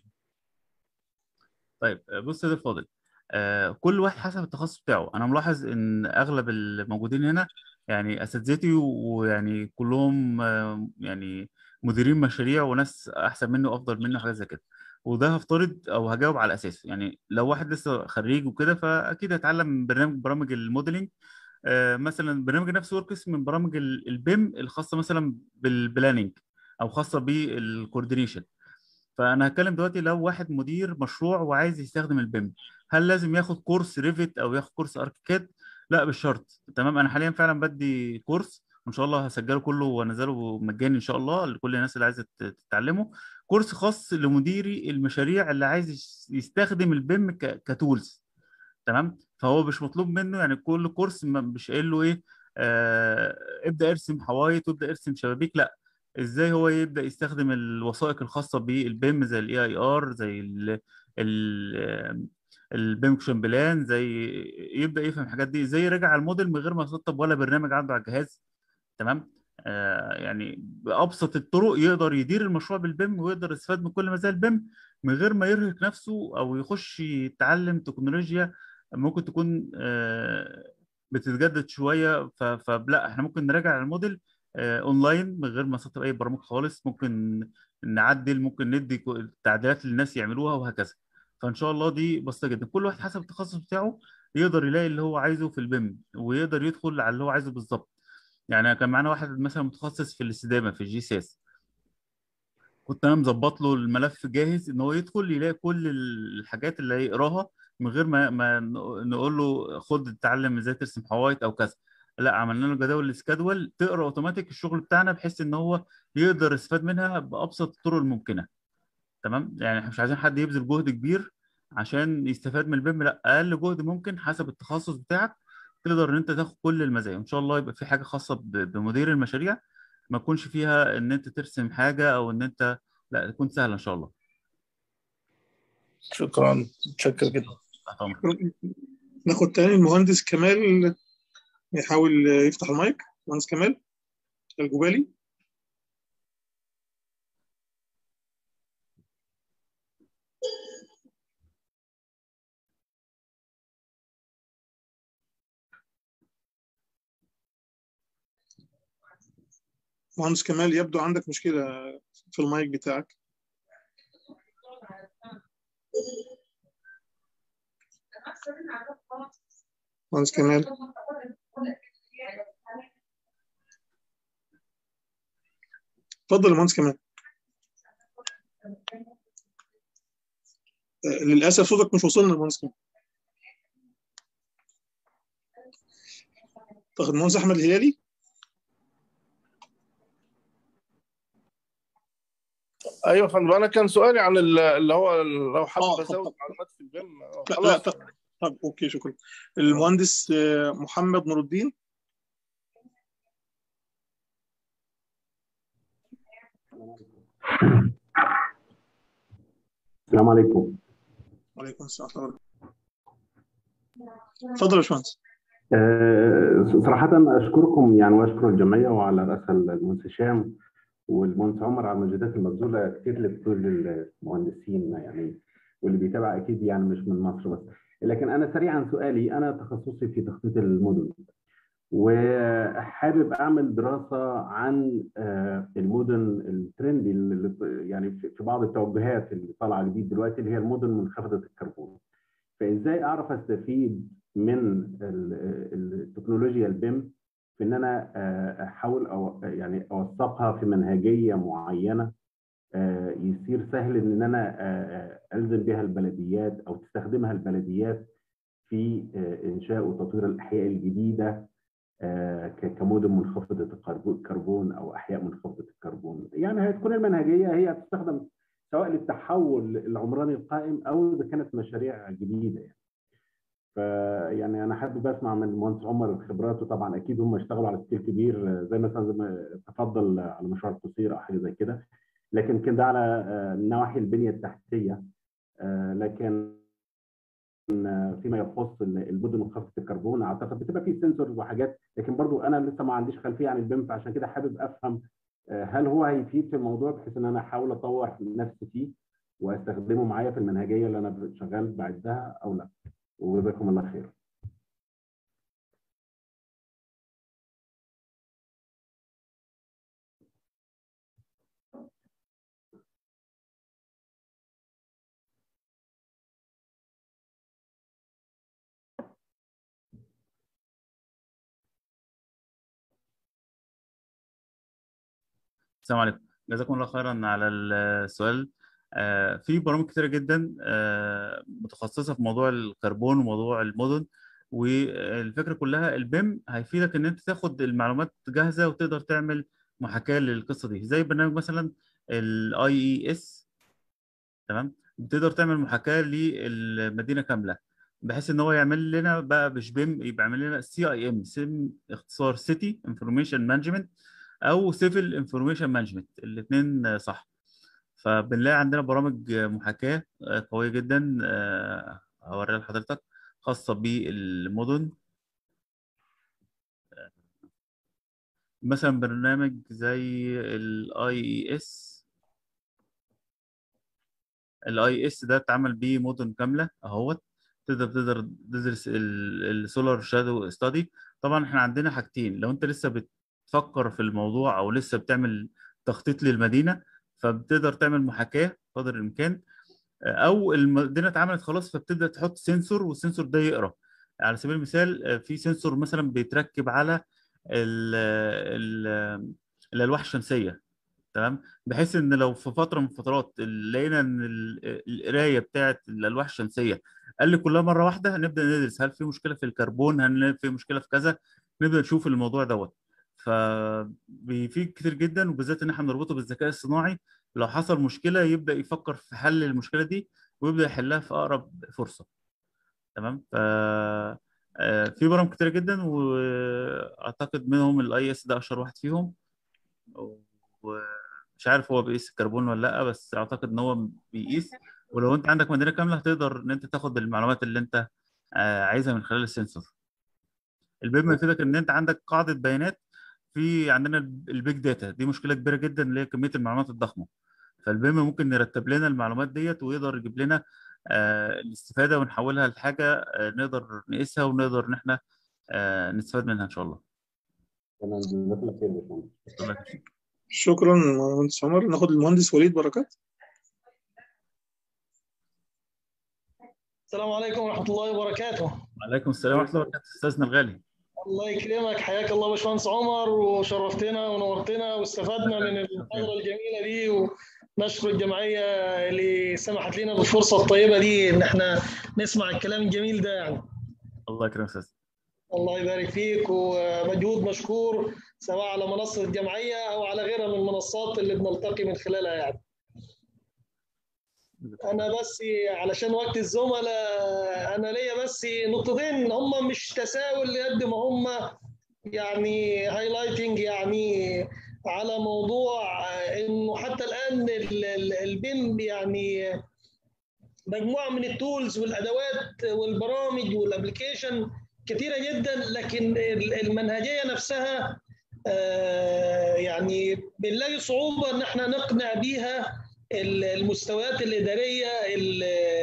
طيب بص يا فاضل آه، كل واحد حسب التخصص بتاعه انا ملاحظ ان اغلب الموجودين هنا يعني اساتذتي ويعني كلهم آه، يعني مديرين مشاريع وناس احسن منه وافضل منه حاجات زي كده وده هفترض او هجاوب على اساس يعني لو واحد لسه خريج وكده فاكيد هيتعلم من برنامج برامج الموديلنج آه، مثلا برنامج نفس وركس من برامج ال- البيم الخاصه مثلا بالبلاننج او خاصه بالكوردينيشن فانا هتكلم دلوقتي لو واحد مدير مشروع وعايز يستخدم البيم هل لازم ياخد كورس ريفت او ياخد كورس اركيكاد لا مش شرط تمام انا حاليا فعلا بدي كورس وان شاء الله هسجله كله وانزله مجاني ان شاء الله لكل الناس اللي عايزه تت- تتعلمه كورس خاص لمديري المشاريع اللي عايز يس- يستخدم البيم ك- كتولز تمام فهو مش مطلوب منه يعني كل كورس ما- مش قايل له ايه آه ابدا ارسم حوايط وابدا ارسم شبابيك لا ازاي هو يبدا يستخدم الوثائق الخاصه بالبيم زي الاي اي ار زي ال ال البيم بلان زي يبدا يفهم الحاجات دي ازاي يراجع على الموديل من غير ما يسطب ولا برنامج عنده على الجهاز تمام آه يعني بابسط الطرق يقدر يدير المشروع بالبيم ويقدر يستفاد من كل مزايا البيم من غير ما يرهق نفسه او يخش يتعلم تكنولوجيا ممكن تكون آه بتتجدد شويه ف- فلا احنا ممكن نراجع على الموديل آه، اونلاين من غير ما نسطب اي برامج خالص ممكن نعدل ممكن ندي كو- تعديلات للناس يعملوها وهكذا فان شاء الله دي بسيطه جدا كل واحد حسب التخصص بتاعه يقدر يلاقي اللي هو عايزه في البيم ويقدر يدخل على اللي هو عايزه بالظبط يعني كان معانا واحد مثلا متخصص في الاستدامه في الجي سي اس كنت انا مظبط له الملف جاهز ان هو يدخل يلاقي كل الحاجات اللي هيقراها من غير ما ما نقول له خد اتعلم ازاي ترسم حوايط او كذا لا عملنا له جداول السكادول تقرا اوتوماتيك الشغل بتاعنا بحيث ان هو يقدر يستفاد منها بابسط الطرق الممكنه تمام يعني احنا مش عايزين حد يبذل جهد كبير عشان يستفاد من البيم لا اقل جهد ممكن حسب التخصص بتاعك تقدر ان انت تاخد كل المزايا وان شاء الله يبقى في حاجه خاصه بمدير المشاريع ما تكونش فيها ان انت ترسم حاجه او ان انت لا تكون سهله ان شاء الله شكرا متشكر جدا ناخد تاني المهندس كمال يحاول يفتح المايك مهندس كمال الجبالي مهندس كمال يبدو عندك مشكلة في المايك بتاعك مهندس كمال اتفضل يا مهندس كمال للأسف صوتك مش وصلنا يا مهندس كمال طيب المهندس أحمد الهلالي ايوه يا فندم انا كان سؤالي عن اللي هو لو حابب ازود معلومات في البيم لا لا طب, طب اوكي شكرا المهندس محمد نور الدين السلام عليكم وعليكم السلام ورحمه الله اتفضل يا باشمهندس أه صراحة أشكركم يعني وأشكر الجمعية وعلى رأسها المهندس هشام والمهندس عمر على المجهودات المبذولة كتير لكل المهندسين يعني واللي بيتابع أكيد يعني مش من مصر بس لكن أنا سريعا سؤالي أنا تخصصي في تخطيط المدن وحابب أعمل دراسة عن المدن الترندي اللي يعني في بعض التوجهات اللي طالعة جديد دلوقتي اللي هي المدن منخفضة الكربون فإزاي أعرف أستفيد من التكنولوجيا البيم في ان انا احاول أو يعني اوثقها في منهجيه معينه يصير سهل ان انا الزم بها البلديات او تستخدمها البلديات في انشاء وتطوير الاحياء الجديده كمدن منخفضه الكربون او احياء منخفضه الكربون يعني هتكون المنهجيه هي تستخدم سواء للتحول العمراني القائم او اذا كانت مشاريع جديده يعني. فيعني انا حابب اسمع من المهندس عمر خبراته طبعا اكيد هم اشتغلوا على سكيل كبير زي مثلا زي ما تفضل على مشروع القصير او حاجه زي كده لكن كان ده على نواحي البنيه التحتيه لكن فيما يخص المدن منخفضه الكربون اعتقد بتبقى فيه سنسورز وحاجات لكن برضو انا لسه ما عنديش خلفيه عن البيم فعشان كده حابب افهم هل هو هيفيد في الموضوع بحيث ان انا احاول اطور نفسي فيه واستخدمه معايا في المنهجيه اللي انا شغال بعدها او لا وجزاكم الله خير السلام عليكم جزاكم الله خيرا على السؤال في برامج كتيرة جدا متخصصة في موضوع الكربون وموضوع المدن والفكرة كلها البيم هيفيدك ان انت تاخد المعلومات جاهزة وتقدر تعمل محاكاة للقصة دي زي برنامج مثلا الاي اي اس تمام بتقدر تعمل محاكاة للمدينة كاملة بحيث ان هو يعمل لنا بقى مش بيم يبقى يعمل لنا سي اي ام سم اختصار سيتي انفورميشن مانجمنت او سيفل انفورميشن مانجمنت الاثنين صح فبنلاقي عندنا برامج محاكاة قوية جدا هوريها لحضرتك خاصة بالمدن مثلا برنامج زي الاي اي اس الاي اس ده اتعمل بيه مدن كاملة اهوت تقدر تقدر تدرس السولار شادو ستادي طبعا احنا عندنا حاجتين لو انت لسه بتفكر في الموضوع او لسه بتعمل تخطيط للمدينة فبتقدر تعمل محاكاة قدر الإمكان او الم- الدنيا اتعملت خلاص فبتبدا تحط سنسور والسنسور ده يقرا على سبيل المثال آه، في سنسور مثلا بيتركب على ال ال الالواح الشمسيه تمام بحيث ان لو في فتره من الفترات لقينا ان ال- القرايه بتاعه الالواح الشمسيه قال لي كلها مره واحده نبدا ندرس هل في مشكله في الكربون هل في مشكله في كذا نبدا نشوف الموضوع دوت فبيفيد كتير جدا وبالذات ان احنا بنربطه بالذكاء الصناعي لو حصل مشكله يبدا يفكر في حل المشكله دي ويبدا يحلها في اقرب فرصه تمام ف آه، في برامج كتير جدا واعتقد منهم الاي اس ده اشهر واحد فيهم ومش عارف هو بيقيس الكربون ولا لا بس اعتقد ان هو بيقيس ولو انت عندك مدينه كامله هتقدر ان انت تاخد المعلومات اللي انت آه، عايزها من خلال السنسور البيم يفيدك ان انت عندك قاعده بيانات في عندنا البيج داتا دي مشكله كبيره جدا اللي هي كميه المعلومات الضخمه فالبيم ممكن يرتب لنا المعلومات ديت ويقدر يجيب لنا آه، الاستفاده ونحولها لحاجه آه، نقدر نقيسها ونقدر ان احنا آه، نستفاد منها ان شاء الله تمام جزاك الله خير يا باشمهندس الله يكرمك. شكرا مهندس عمر ناخد المهندس وليد بركات السلام عليكم ورحمة الله وبركاته وعليكم السلام ورحمه الله وبركاته استاذنا الغالي الله يكرمك حياك الله باشمهندس عمر وشرفتنا ونورتنا واستفدنا من المحاضرة الجميلة دي ونشكر الجمعية اللي سمحت لنا بالفرصة الطيبة دي إن احنا نسمع الكلام الجميل ده يعني الله يكرمك استاذ الله يبارك فيك ومجهود مشكور سواء على منصة الجمعية أو على غيرها من المنصات اللي بنلتقي من خلالها يعني انا بس علشان وقت الزملاء انا ليا بس نقطتين هم مش تساؤل قد ما هم يعني هايلايتنج يعني على موضوع انه حتى الان ال- ال- البيم يعني مجموعه من التولز والادوات والبرامج والابلكيشن كثيره جدا لكن ال- المنهجيه نفسها آه، يعني بنلاقي صعوبه ان احنا نقنع بيها ال- المستويات الاداريه ال-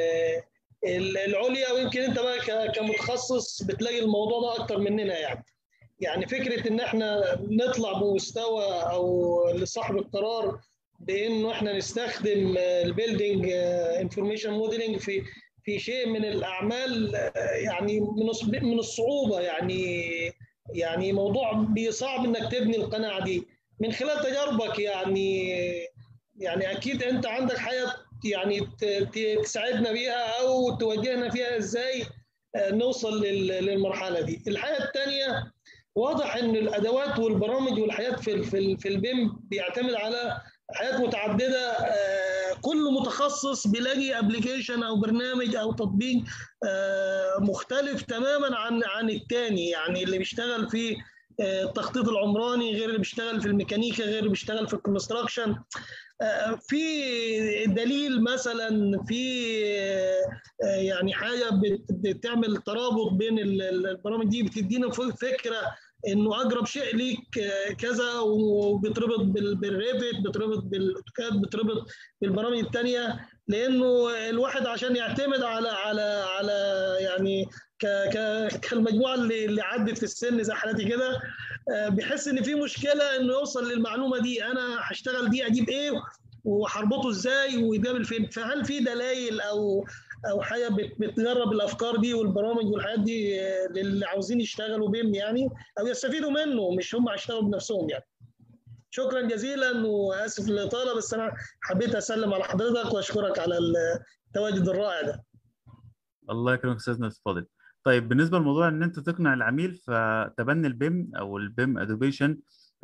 ال- العليا ويمكن انت بقى ك- كمتخصص بتلاقي الموضوع ده اكتر مننا يعني يعني فكره ان احنا نطلع بمستوى او لصاحب القرار بانه احنا نستخدم البيلدينج انفورميشن موديلنج في في شيء من الاعمال آه، يعني من الص- من الصعوبه يعني يعني موضوع بيصعب انك تبني القناعه دي من خلال تجاربك يعني يعني اكيد انت عندك حاجه يعني ت- ت- تساعدنا بيها او توجهنا فيها ازاي آه، نوصل لل- للمرحله دي الحاجه الثانيه واضح ان الادوات والبرامج والحاجات في ال- في ال- في البيم بيعتمد على حاجات متعدده آه، كل متخصص بيلاقي ابلكيشن او برنامج او تطبيق آه، مختلف تماما عن عن الثاني يعني اللي بيشتغل في آه، التخطيط العمراني غير اللي بيشتغل في الميكانيكا غير اللي بيشتغل في الكونستراكشن آه، في دليل مثلا في آه، يعني حاجه بت- بتعمل ترابط بين ال- ال- البرامج دي بتدينا ف- فكره انه اقرب شيء ليك آه، كذا وبتربط بال- بالريفت بتربط بالاوتوكاد بتربط بالبرامج الثانيه لانه الواحد عشان يعتمد على على على يعني ك ك كالمجموعه اللي اللي عدت في السن زي حالتي كده آه، بيحس ان في مشكله انه يوصل للمعلومه دي انا هشتغل دي اجيب ايه وهربطه ازاي ويتقابل فين فهل في دلائل او او حاجه بت- بتجرب الافكار دي والبرامج والحاجات دي آه، للي عاوزين يشتغلوا بيم يعني او يستفيدوا منه مش هم هيشتغلوا بنفسهم يعني شكرا جزيلا واسف للاطاله بس انا حبيت اسلم على حضرتك واشكرك على التواجد الرائع ده الله يكرمك استاذنا الفاضل طيب بالنسبه لموضوع ان انت تقنع العميل فتبني البيم او البيم ادوبيشن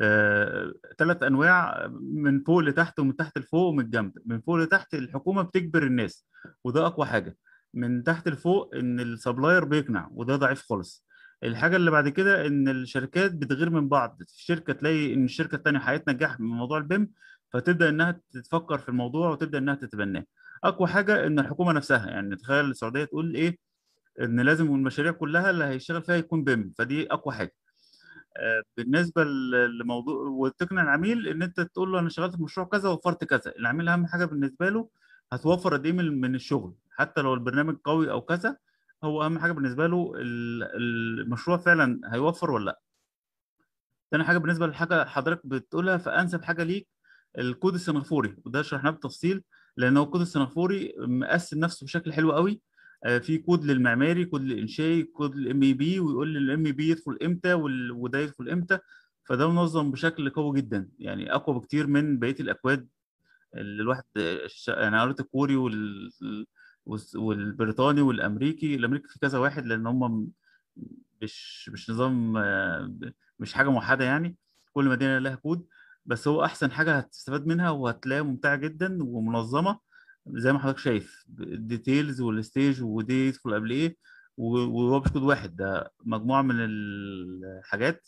ثلاث انواع من فوق لتحت ومن تحت لفوق ومن الجنب من فوق لتحت الحكومه بتجبر الناس وده اقوى حاجه من تحت لفوق ان السبلاير بيقنع وده ضعيف خالص الحاجه اللي بعد كده ان الشركات بتغير من بعض في شركه تلاقي ان الشركه الثانيه حققت نجاح من موضوع البيم فتبدا انها تفكر في الموضوع وتبدا انها تتبناه اقوى حاجه ان الحكومه نفسها يعني تخيل السعوديه تقول ايه ان لازم المشاريع كلها اللي هيشتغل فيها يكون بيم فدي اقوى حاجه آه، بالنسبه ل- لموضوع وتقنع العميل ان انت تقول له انا اشتغلت في مشروع كذا وفرت كذا العميل اهم حاجه بالنسبه له هتوفر قد ايه من من الشغل حتى لو البرنامج قوي او كذا هو اهم حاجه بالنسبه له ال- المشروع فعلا هيوفر ولا لا تاني حاجه بالنسبه للحاجه حضرتك بتقولها فانسب حاجه ليك الكود السنغافوري وده شرحناه بالتفصيل لان هو الكود السنغافوري مقسم نفسه بشكل حلو قوي آه، في كود للمعماري كود للانشائي كود للام اي بي ويقول للام اي بي يدخل امتى وال- وده يدخل امتى فده منظم بشكل قوي جدا يعني اقوى بكتير من بقيه الاكواد اللي الواحد ش- يعني قريت الكوري وال والس- والبريطاني والامريكي الامريكي في كذا واحد لان هم مش مش نظام آه، ب- مش حاجه موحده يعني كل مدينه لها كود بس هو احسن حاجه هتستفاد منها وهتلاقيها ممتعه جدا ومنظمه زي ما حضرتك شايف الديتيلز والستيج ودي يدخل قبل ايه و- وهو مش كود واحد ده مجموعه من الحاجات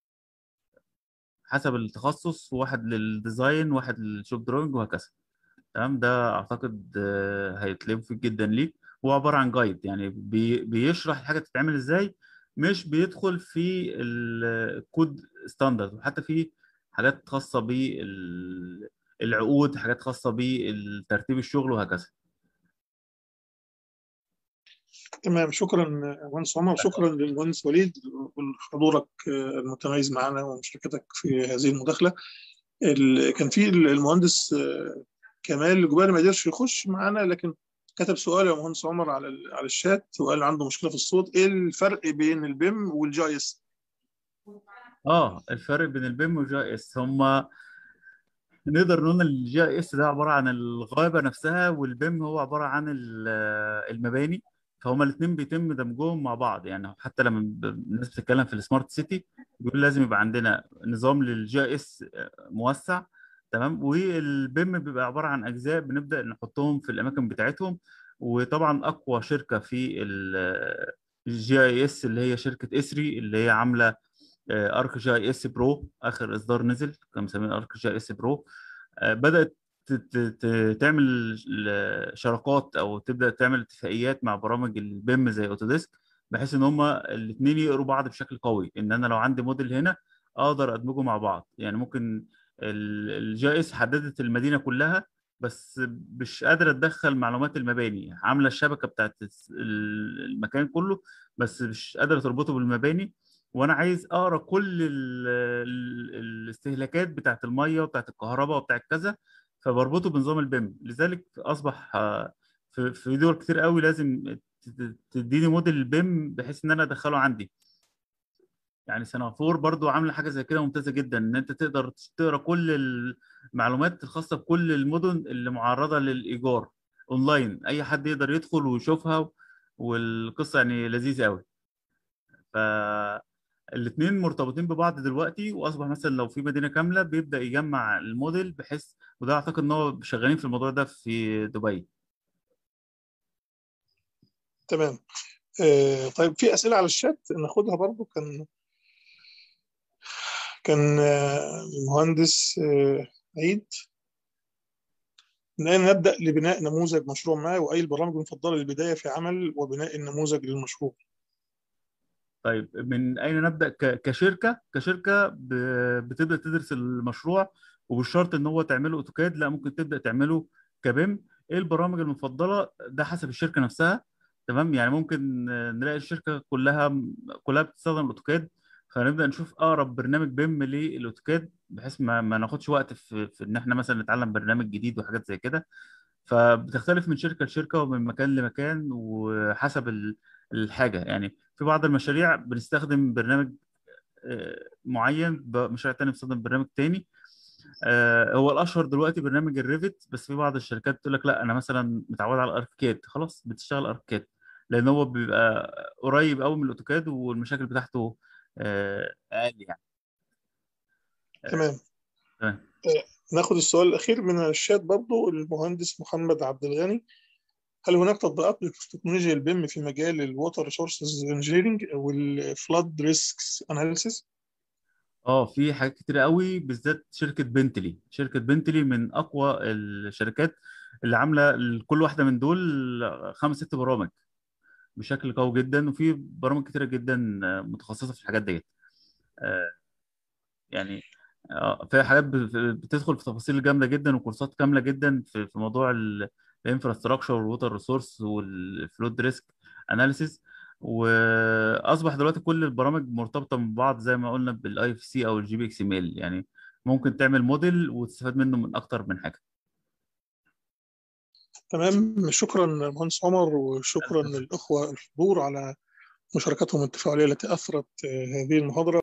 حسب التخصص واحد للديزاين واحد للشوب دروينج وهكذا تمام ده اعتقد آه، هيتلاقيه مفيد جدا ليك هو عباره عن جايد يعني بي بيشرح الحاجه تتعمل ازاي مش بيدخل في الكود ستاندرد وحتى في حاجات خاصه بالعقود حاجات خاصه بالترتيب الشغل وهكذا تمام شكرا مهندس عمر وشكرا للمهندس وليد ولحضورك المتميز معنا ومشاركتك في هذه المداخله ال- كان في المهندس كمال الجبالي ما قدرش يخش معانا لكن كتب سؤال يا مهندس عمر على ال- على الشات وقال عنده مشكله في الصوت ايه الفرق بين البيم والجي اس اه الفرق بين البيم والجي اس هما نقدر نقول ان الجي اس ده عباره عن الغابه نفسها والبيم هو عباره عن ال- المباني فهما الاثنين بيتم دمجهم مع بعض يعني حتى لما ب- الناس بتتكلم في السمارت سيتي بيقول لازم يبقى عندنا نظام للجي اس موسع تمام والبيم بيبقى عباره عن اجزاء بنبدا نحطهم في الاماكن بتاعتهم وطبعا اقوى شركه في الجي اي اس اللي هي شركه اسري اللي هي عامله ارك جي اي اس برو اخر اصدار نزل كان مسمينه ارك جي اس برو آه، بدات ت- ت- ت- تعمل ال- شراكات او تبدا تعمل اتفاقيات مع برامج البيم زي اوتوديسك بحيث ان هما الاثنين يقروا بعض بشكل قوي ان انا لو عندي موديل هنا اقدر ادمجه مع بعض يعني ممكن الجي اس حددت المدينه كلها بس مش قادره تدخل معلومات المباني عامله الشبكه بتاعت الس- ال- المكان كله بس مش قادره تربطه بالمباني وانا عايز اقرا كل ال ال الاستهلاكات بتاعت الميه وبتاعت الكهرباء وبتاعت كذا فبربطه بنظام البيم لذلك اصبح آه، في في دول كتير قوي لازم ت- ت- تديني موديل البيم بحيث ان انا ادخله عندي يعني سنغافور برضو عامله حاجه زي كده ممتازه جدا ان انت تقدر تقرا كل المعلومات الخاصه بكل المدن اللي معرضه للايجار اونلاين اي حد يقدر يدخل ويشوفها والقصه يعني لذيذه قوي فالاثنين مرتبطين ببعض دلوقتي واصبح مثلا لو في مدينه كامله بيبدا يجمع الموديل بحيث وده اعتقد ان هو شغالين في الموضوع ده في دبي تمام آه، طيب في اسئله على الشات ناخدها برضو كان كان آه، المهندس آه، عيد من أين نبدأ لبناء نموذج مشروع ما وأي البرامج المفضلة للبداية في عمل وبناء النموذج للمشروع طيب من اين نبدا ك- كشركه كشركه ب- بتبدا تدرس المشروع ومش شرط ان هو تعمله اوتوكاد لا ممكن تبدا تعمله كبيم ايه البرامج المفضله ده حسب الشركه نفسها تمام يعني ممكن آه، نلاقي الشركه كلها كلها بتستخدم الاوتوكاد فنبدا نشوف اقرب برنامج بيم للاوتوكاد بحيث ما, ما ناخدش وقت في, في ان احنا مثلا نتعلم برنامج جديد وحاجات زي كده فبتختلف من شركه لشركه ومن مكان لمكان وحسب ال- الحاجه يعني في بعض المشاريع بنستخدم برنامج آه، معين ب- مشاريع تانية بتستخدم برنامج تاني آه، هو الاشهر دلوقتي برنامج الريفت بس في بعض الشركات تقول لك لا انا مثلا متعود على الاركيد خلاص بتشتغل اركيد لان هو بيبقى قريب قوي من الاوتوكاد والمشاكل بتاعته آه، اقل يعني تمام تمام آه، ناخد السؤال الأخير من الشات برضو المهندس محمد عبد الغني هل هناك تطبيقات لتكنولوجيا البيم في مجال الووتر ريسورسز انجينيرنج والفلاد ريسكس اناليسيس؟ اه في حاجات كتير قوي بالذات شركه بنتلي شركه بنتلي من اقوى الشركات اللي عامله كل واحده من دول خمس ست برامج بشكل قوي جدا وفي برامج كتيره جدا متخصصه في الحاجات ديت آه، يعني آه، في حاجات بت- بتدخل في تفاصيل جامده جدا وكورسات كامله جدا في في موضوع الانفراستراكشر والووتر ريسورس والفلود ريسك اناليسيس واصبح دلوقتي كل البرامج مرتبطه من بعض زي ما قلنا بالاي اف سي او الجي بي اكس ام ال يعني ممكن تعمل موديل وتستفاد منه من اكتر من حاجه تمام شكرا مهندس عمر وشكرا للاخوه الحضور على مشاركتهم التفاعليه التي اثرت هذه المحاضره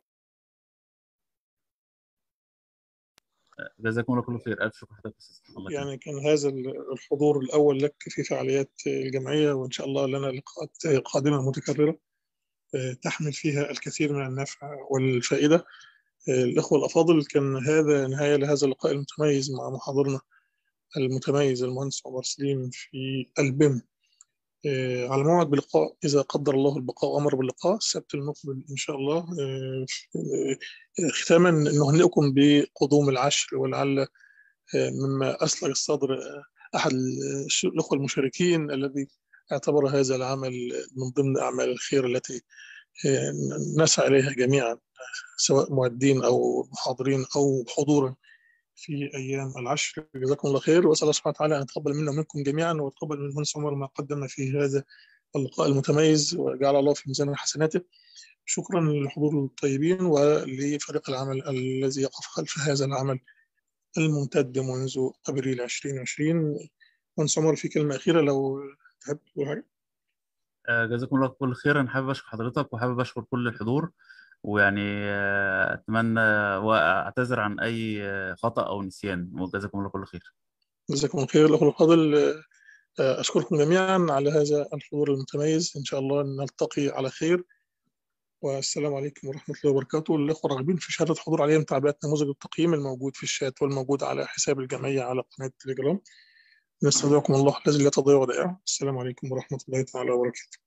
جزاكم الله كل خير الف شكر حضرتك الله يعني كان هذا الحضور الاول لك في فعاليات الجمعيه وان شاء الله لنا لقاءات قادمه متكرره تحمل فيها الكثير من النفع والفائده الاخوه الافاضل كان هذا نهايه لهذا اللقاء المتميز مع محاضرنا المتميز المهندس عمر سليم في البم على موعد بلقاء إذا قدر الله البقاء وأمر باللقاء السبت المقبل إن شاء الله ختاما نهنئكم بقدوم العشر ولعل مما أسلق الصدر أحد الأخوة المشاركين الذي اعتبر هذا العمل من ضمن أعمال الخير التي نسعى إليها جميعا سواء معدين أو محاضرين أو حضورا في ايام العشر جزاكم الله خير واسال الله سبحانه وتعالى ان يتقبل منا ومنكم جميعا ويتقبل من المهندس عمر ما قدم في هذا اللقاء المتميز وجعل الله في ميزان حسناته شكرا للحضور الطيبين ولفريق العمل الذي يقف خلف هذا العمل الممتد منذ ابريل 2020 مهندس عمر في كلمه اخيره لو تحب تقول حاجه جزاكم الله كل خير انا حابب اشكر حضرتك وحابب اشكر كل الحضور ويعني اتمنى واعتذر عن اي خطا او نسيان وجزاكم الله كل خير جزاكم الله خير الاخوه الفاضل اشكركم جميعا على هذا الحضور المتميز ان شاء الله نلتقي على خير والسلام عليكم ورحمه الله وبركاته الاخوه الراغبين في شهاده حضور عليهم تعبئات نموذج التقييم الموجود في الشات والموجود على حساب الجمعيه على قناه التليجرام نستودعكم الله الذي لا تضيع ودائعه السلام عليكم ورحمه الله تعالى وبركاته